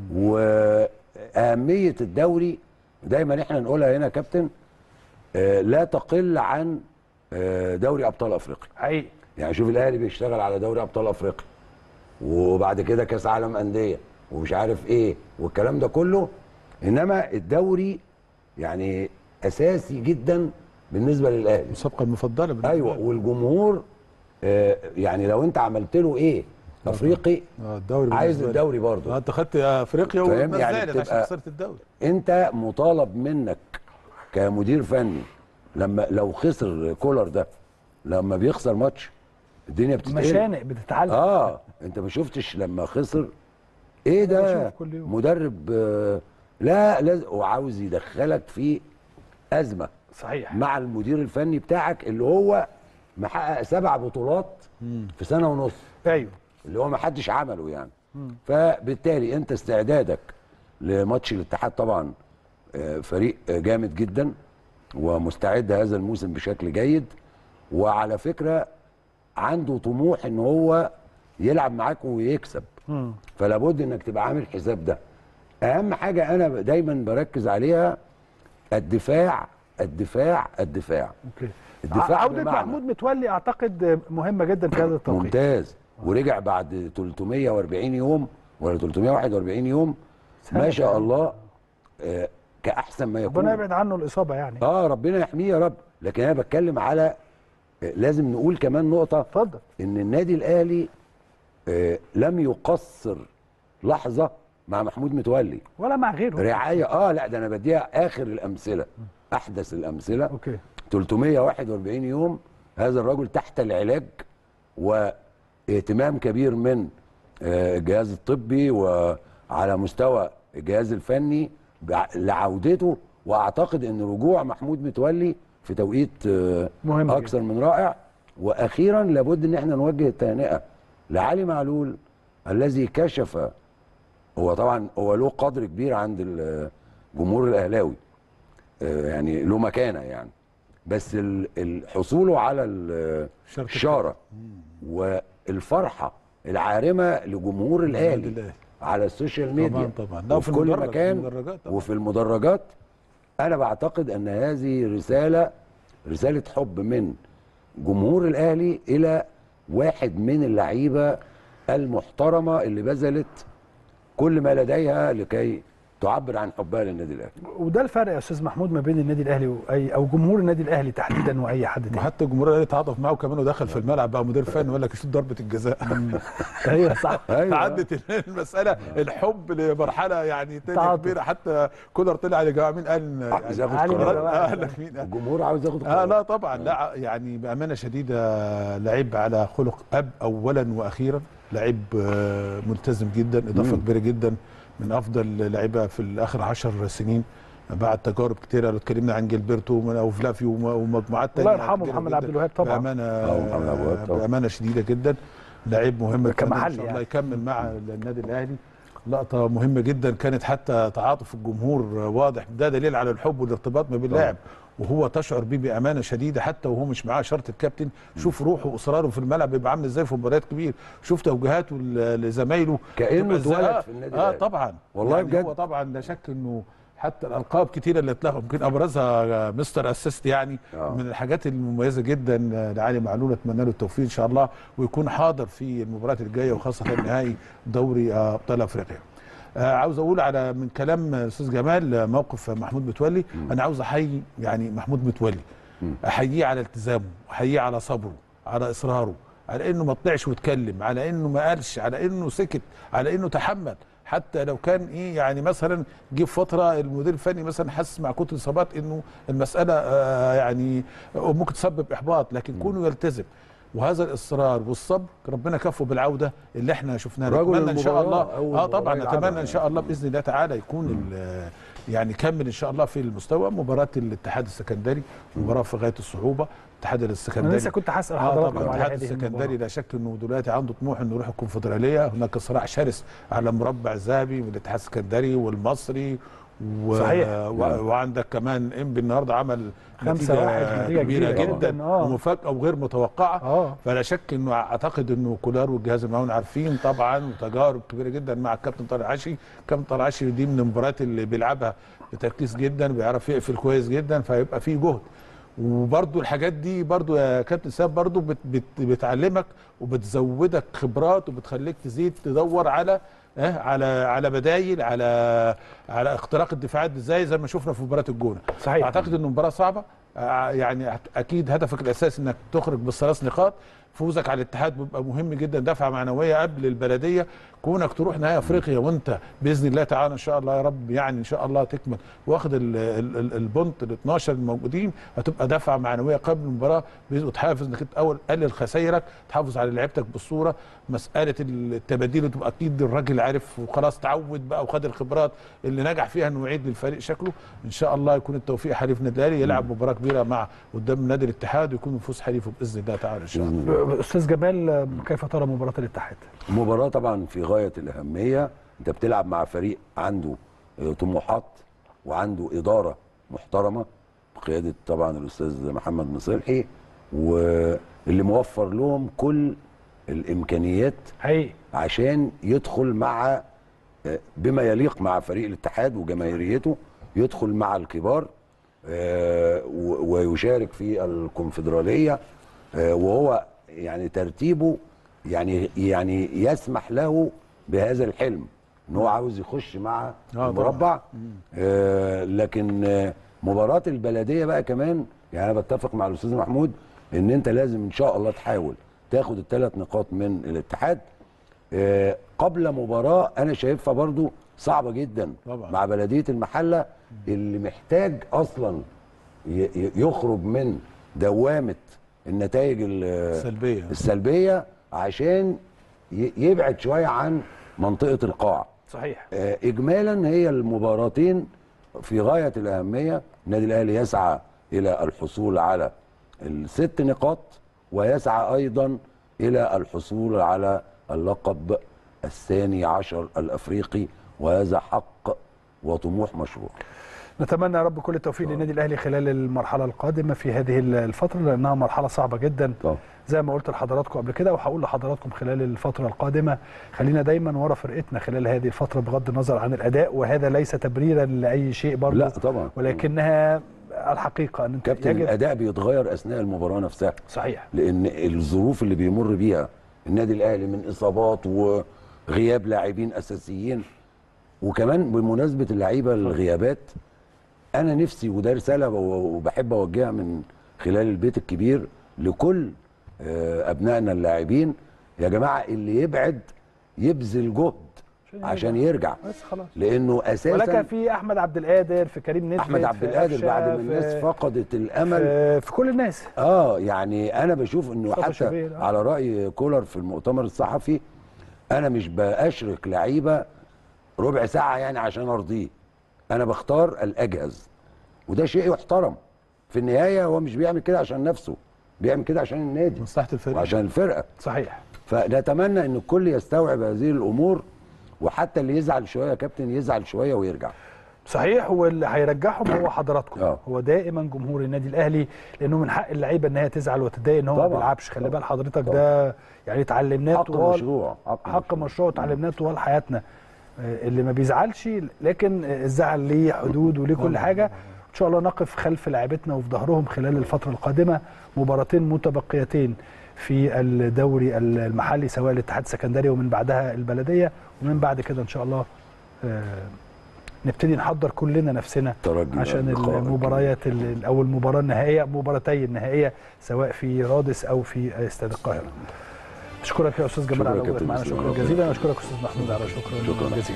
واهميه الدوري دايما احنا نقولها هنا يا كابتن آه، لا تقل عن آه، دوري ابطال افريقيا حقيقي يعني شوف الاهلي بيشتغل على دوري ابطال افريقيا وبعد كده كاس عالم انديه ومش عارف ايه والكلام ده كله انما الدوري يعني اساسي جدا بالنسبه للاهلي المسابقه المفضله بالنسبة ايوه لي. والجمهور آه، يعني لو انت عملت له ايه افريقي اه الدوري عايز بالنسبة لي. الدوري برضه اه انت خدت افريقيا فاهم؟ وما يعني زالت عشان بتبقى- خسرت الدوري انت مطالب منك كمدير فني لما لو خسر كولر ده لما بيخسر ماتش الدنيا بتتقلب مشانق بتتعلم اه انت ما شفتش لما خسر ايه ده بشوف كل يوم. مدرب آه لا لازم وعاوز يدخلك في ازمه صحيح مع المدير الفني بتاعك اللي هو محقق سبع بطولات في سنه ونص ايوه اللي هو ما حدش عمله يعني فبالتالي انت استعدادك لماتش الاتحاد طبعا آه، فريق آه، جامد جدا ومستعد هذا الموسم بشكل جيد وعلى فكره عنده طموح ان هو يلعب معاك ويكسب فلا بد انك تبقى عامل حساب ده اهم حاجه انا دايما بركز عليها الدفاع الدفاع الدفاع اوكي الدفاع عوده بمعنى- محمود متولي اعتقد مهمه جدا في هذا التوقيت ممتاز ورجع بعد 340 يوم ولا 341 يوم ما شاء الله آه، كاحسن ما يكون ربنا يبعد عنه الاصابه يعني اه ربنا يحميه يا رب لكن انا بتكلم على آه، لازم نقول كمان نقطه اتفضل ان النادي الاهلي آه، لم يقصر لحظه مع محمود متولي ولا مع غيره رعايه اه لا ده انا بديها اخر الامثله احدث الامثله اوكي 341 يوم هذا الرجل تحت العلاج واهتمام كبير من آه، الجهاز الطبي وعلى مستوى الجهاز الفني بع- لعودته واعتقد ان رجوع محمود متولي في توقيت آه، مهم اكثر من رائع واخيرا لابد ان احنا نوجه التهنئه لعلي معلول الذي كشف هو طبعا هو له قدر كبير عند الجمهور الاهلاوي آه، يعني له مكانه يعني بس ال- ال- حصوله على ال- شرط الشاره والفرحه العارمه لجمهور الاهلي الأهلي. على السوشيال ميديا طبعا طبعا لا، وفي وفي كل المدرج- مكان في المدرجات طبعا. وفي المدرجات انا بعتقد ان هذه رساله رساله حب من جمهور الاهلي الى واحد من اللعيبه المحترمه اللي بذلت كل ما لديها لكي تعبر عن حبها للنادي الاهلي وده الفرق يا استاذ محمود ما بين النادي الاهلي واي او جمهور النادي الاهلي تحديدا واي حد تاني وحتى الجمهور الاهلي تعاطف معاه كمان ودخل في الملعب بقى مدير فني وقال لك شوط ضربه الجزاء ايوه صح أيوة. عدت المساله الحب لمرحله يعني تانية تعاطف. كبيره حتى كولر طلع يا جماعه مين قال عايز ياخد علي قرار. بن قال لك مين قال الجمهور عاوز ياخد اه قرار. لا طبعا لا يعني بامانه شديده لعيب على خلق اب اولا واخيرا لعيب آه، ملتزم جدا اضافه كبيره جدا من افضل لعيبه في الاخر عشر سنين بعد تجارب كتيره لو اتكلمنا عن جilberto ومن- وفلافيو وم- ومجموعات تانية الله يرحمه كبيرة محمد جداً. عبد الوهاب طبعا. بامانه آه، محمد عبد الوهاب طبعاً. بامانه شديده جدا لعيب مهم كمحلي كمان ان شاء الله يعني. يكمل مع النادي الاهلي لقطه مهمه جدا كانت حتى تعاطف الجمهور واضح ده دليل على الحب والارتباط ما بين اللاعب وهو تشعر بيه بامانه شديده حتى وهو مش معاه شرط الكابتن شوف روحه واصراره في الملعب بيبقى عامل ازاي في مباريات كبير شوف توجيهاته ل- لزمايله كأنه بتبقى إزاي. اتولد آه، في النادي اه الأهلي. طبعا والله يعني بجد. هو طبعا لا شك انه حتى الالقاب كتيره اللي اتلغى يمكن ابرزها مستر اسيست يعني آه. من الحاجات المميزه جدا لعلي معلول اتمنى له التوفيق ان شاء الله ويكون حاضر في المباريات الجايه وخاصه نهائي دوري آه، ابطال افريقيا. آه، عاوز اقول على من كلام الاستاذ جمال آه، موقف محمود متولي انا عاوز احيي يعني محمود متولي احييه على التزامه احييه على صبره على اصراره على انه ما طلعش واتكلم على انه ما قالش على انه سكت على انه تحمل حتى لو كان ايه يعني مثلا جه في فتره المدير الفني مثلا حس مع كتر الاصابات انه المساله آه يعني ممكن تسبب احباط لكن كونه يلتزم وهذا الاصرار والصبر ربنا كفه بالعوده اللي احنا شفناها رجل نتمنى ان شاء المباراة الله أول اه طبعا مباراة يلعبها نتمنى ان شاء الله باذن الله تعالى يكون ال- يعني كمل ان شاء الله في المستوى مباراه الاتحاد السكندري مباراه في غايه الصعوبه الاتحاد السكندري انا لسه كنت هسال اه حضراتكم طبعا على الاتحاد هذه السكندري المباراة. لا شك انه دلوقتي عنده طموح انه يروح الكونفدراليه هناك صراع شرس على مربع ذهبي من الاتحاد السكندري والمصري و... صحيح. و... وعندك كمان انبي النهارده عمل خمسة واحد، نتيجة كبيره كبيرة جدا, جداً، آه. ومفاجاه وغير متوقعه اه فلا شك انه اعتقد انه كولار والجهاز المعاون عارفين طبعا وتجارب كبيره جدا مع الكابتن طارق عشي كابتن طارق عشي دي من المباريات اللي بيلعبها بتركيز جدا بيعرف يقفل كويس جدا فيبقى فيه جهد وبرضو الحاجات دي برضو يا كابتن ساب برضو بت بت بتعلمك وبتزودك خبرات وبتخليك تزيد تدور على اه على على بدايل على على اختراق الدفاعات ازاي زي ما شفنا في مباراه الجونه صحيح. اعتقد انه مباراه صعبه آه، يعني اكيد هدفك الاساسي انك تخرج بالثلاث نقاط فوزك على الاتحاد بيبقى مهم جدا دفعه معنويه قبل البلديه كونك تروح نهائي افريقيا وانت باذن الله تعالى ان شاء الله يا رب يعني ان شاء الله تكمل واخد ال- ال- ال- البونت ال 12 الموجودين هتبقى دفعه معنويه قبل المباراه بإذن- وتحافظ انك انت اول قلل خسائرك تحافظ على لعيبتك بالصوره مساله التباديل تبقى اكيد الراجل عارف وخلاص تعود بقى وخد الخبرات اللي نجح فيها انه يعيد للفريق شكله ان شاء الله يكون التوفيق حليف النادي الاهلي يلعب مباراه كبيره مع قدام نادي الاتحاد ويكون الفوز حليفه باذن الله تعالى ان شاء الله بإذن الله. استاذ جمال كيف ترى مباراه الاتحاد؟ مباراة طبعا في غاية الأهمية أنت بتلعب مع فريق عنده آه، طموحات وعنده إدارة محترمة بقيادة طبعا الأستاذ محمد مصلحي واللي موفر لهم كل الإمكانيات حقيقي عشان يدخل مع آه، بما يليق مع فريق الاتحاد وجماهيريته يدخل مع الكبار آه، و- ويشارك في الكونفدراليه آه، وهو يعني ترتيبه يعني يعني يسمح له بهذا الحلم ان هو عاوز يخش مع طبعاً. المربع آه، لكن آه، مباراه البلديه بقى كمان يعني انا بتفق مع الاستاذ محمود ان انت لازم ان شاء الله تحاول تاخد الثلاث نقاط من الاتحاد آه، قبل مباراه انا شايفها برضو صعبه جدا طبعاً. مع بلديه المحله اللي محتاج اصلا ي- ي- يخرج من دوامه النتائج ال- سلبيه السلبيه عشان ي- يبعد شويه عن منطقه القاع صحيح آه، اجمالا هي المباراتين في غايه الاهميه النادي الاهلي يسعى الى الحصول على الست نقاط ويسعى ايضا الى الحصول على اللقب الثاني عشر الافريقي وهذا حق وطموح مشروع نتمنى يا رب كل التوفيق للنادي الاهلي خلال المرحله القادمه في هذه الفتره لانها مرحله صعبه جدا طبعا. زي ما قلت لحضراتكم قبل كده وهقول لحضراتكم خلال الفتره القادمه خلينا دايما ورا فرقتنا خلال هذه الفتره بغض النظر عن الاداء وهذا ليس تبريرا لاي شيء برضه لا طبعا ولكنها الحقيقه ان انت كابتن يجب الاداء بيتغير اثناء المباراه نفسها صحيح لان الظروف اللي بيمر بيها النادي الاهلي من اصابات وغياب لاعبين اساسيين وكمان بمناسبه اللعيبه الغيابات انا نفسي وده رساله و- وبحب اوجهها من خلال البيت الكبير لكل آه، ابنائنا اللاعبين يا جماعه اللي يبعد يبذل جهد عشان يرجع بس خلاص لانه ولكن اساسا في احمد عبد القادر في كريم نسبت احمد عبد في القادر قفشة، بعد ما في- الناس فقدت الامل في, في كل الناس اه يعني انا بشوف انه مصطفى حتى شوبير، آه. على راي كولر في المؤتمر الصحفي انا مش باشرك لعيبه ربع ساعه يعني عشان ارضيه انا بختار الاجهز وده شيء يحترم في النهايه هو مش بيعمل كده عشان نفسه بيعمل كده عشان النادي مصلحه الفريق وعشان الفرقه صحيح فنتمنى ان الكل يستوعب هذه الامور وحتى اللي يزعل شويه يا كابتن يزعل شويه ويرجع صحيح واللي هيرجعهم هو حضراتكم آه. هو دائما جمهور النادي الاهلي لانه من حق اللعيبه ان هي تزعل وتتضايق ان هو ما طبعاً. بيلعبش خلي طبعاً. بال حضرتك ده يعني اتعلمناه حق طوال مشروع حق مشروع اتعلمناه طوال حياتنا آه، اللي ما بيزعلش لكن آه، الزعل ليه حدود وليه كل حاجه ان شاء الله نقف خلف لاعبتنا وفي ظهرهم خلال الفتره القادمه مباراتين متبقيتين في الدوري المحلي سواء الاتحاد السكندري ومن بعدها البلديه ومن بعد كده ان شاء الله آه، نبتدي نحضر كلنا نفسنا ترجي عشان اللقاء المباريات ال- او المباراه النهائيه مباراتي النهائيه سواء في رادس او في استاد القاهره اشكرك يا استاذ جمال شكرا على يا وجودك كابتن معنا مسلم. شكرا ربنا جزيلا واشكرك استاذ محمود على شكرا, شكرا. جزيلا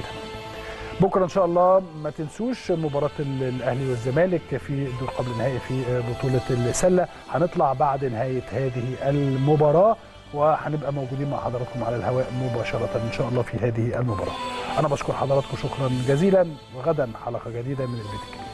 بكره ان شاء الله ما تنسوش مباراه ال- الاهلي والزمالك في دور قبل النهائي في بطوله السله هنطلع بعد نهايه هذه المباراه وهنبقى موجودين مع حضراتكم على الهواء مباشره ان شاء الله في هذه المباراه انا بشكر حضراتكم شكرا جزيلا وغدا حلقه جديده من البيت الكبير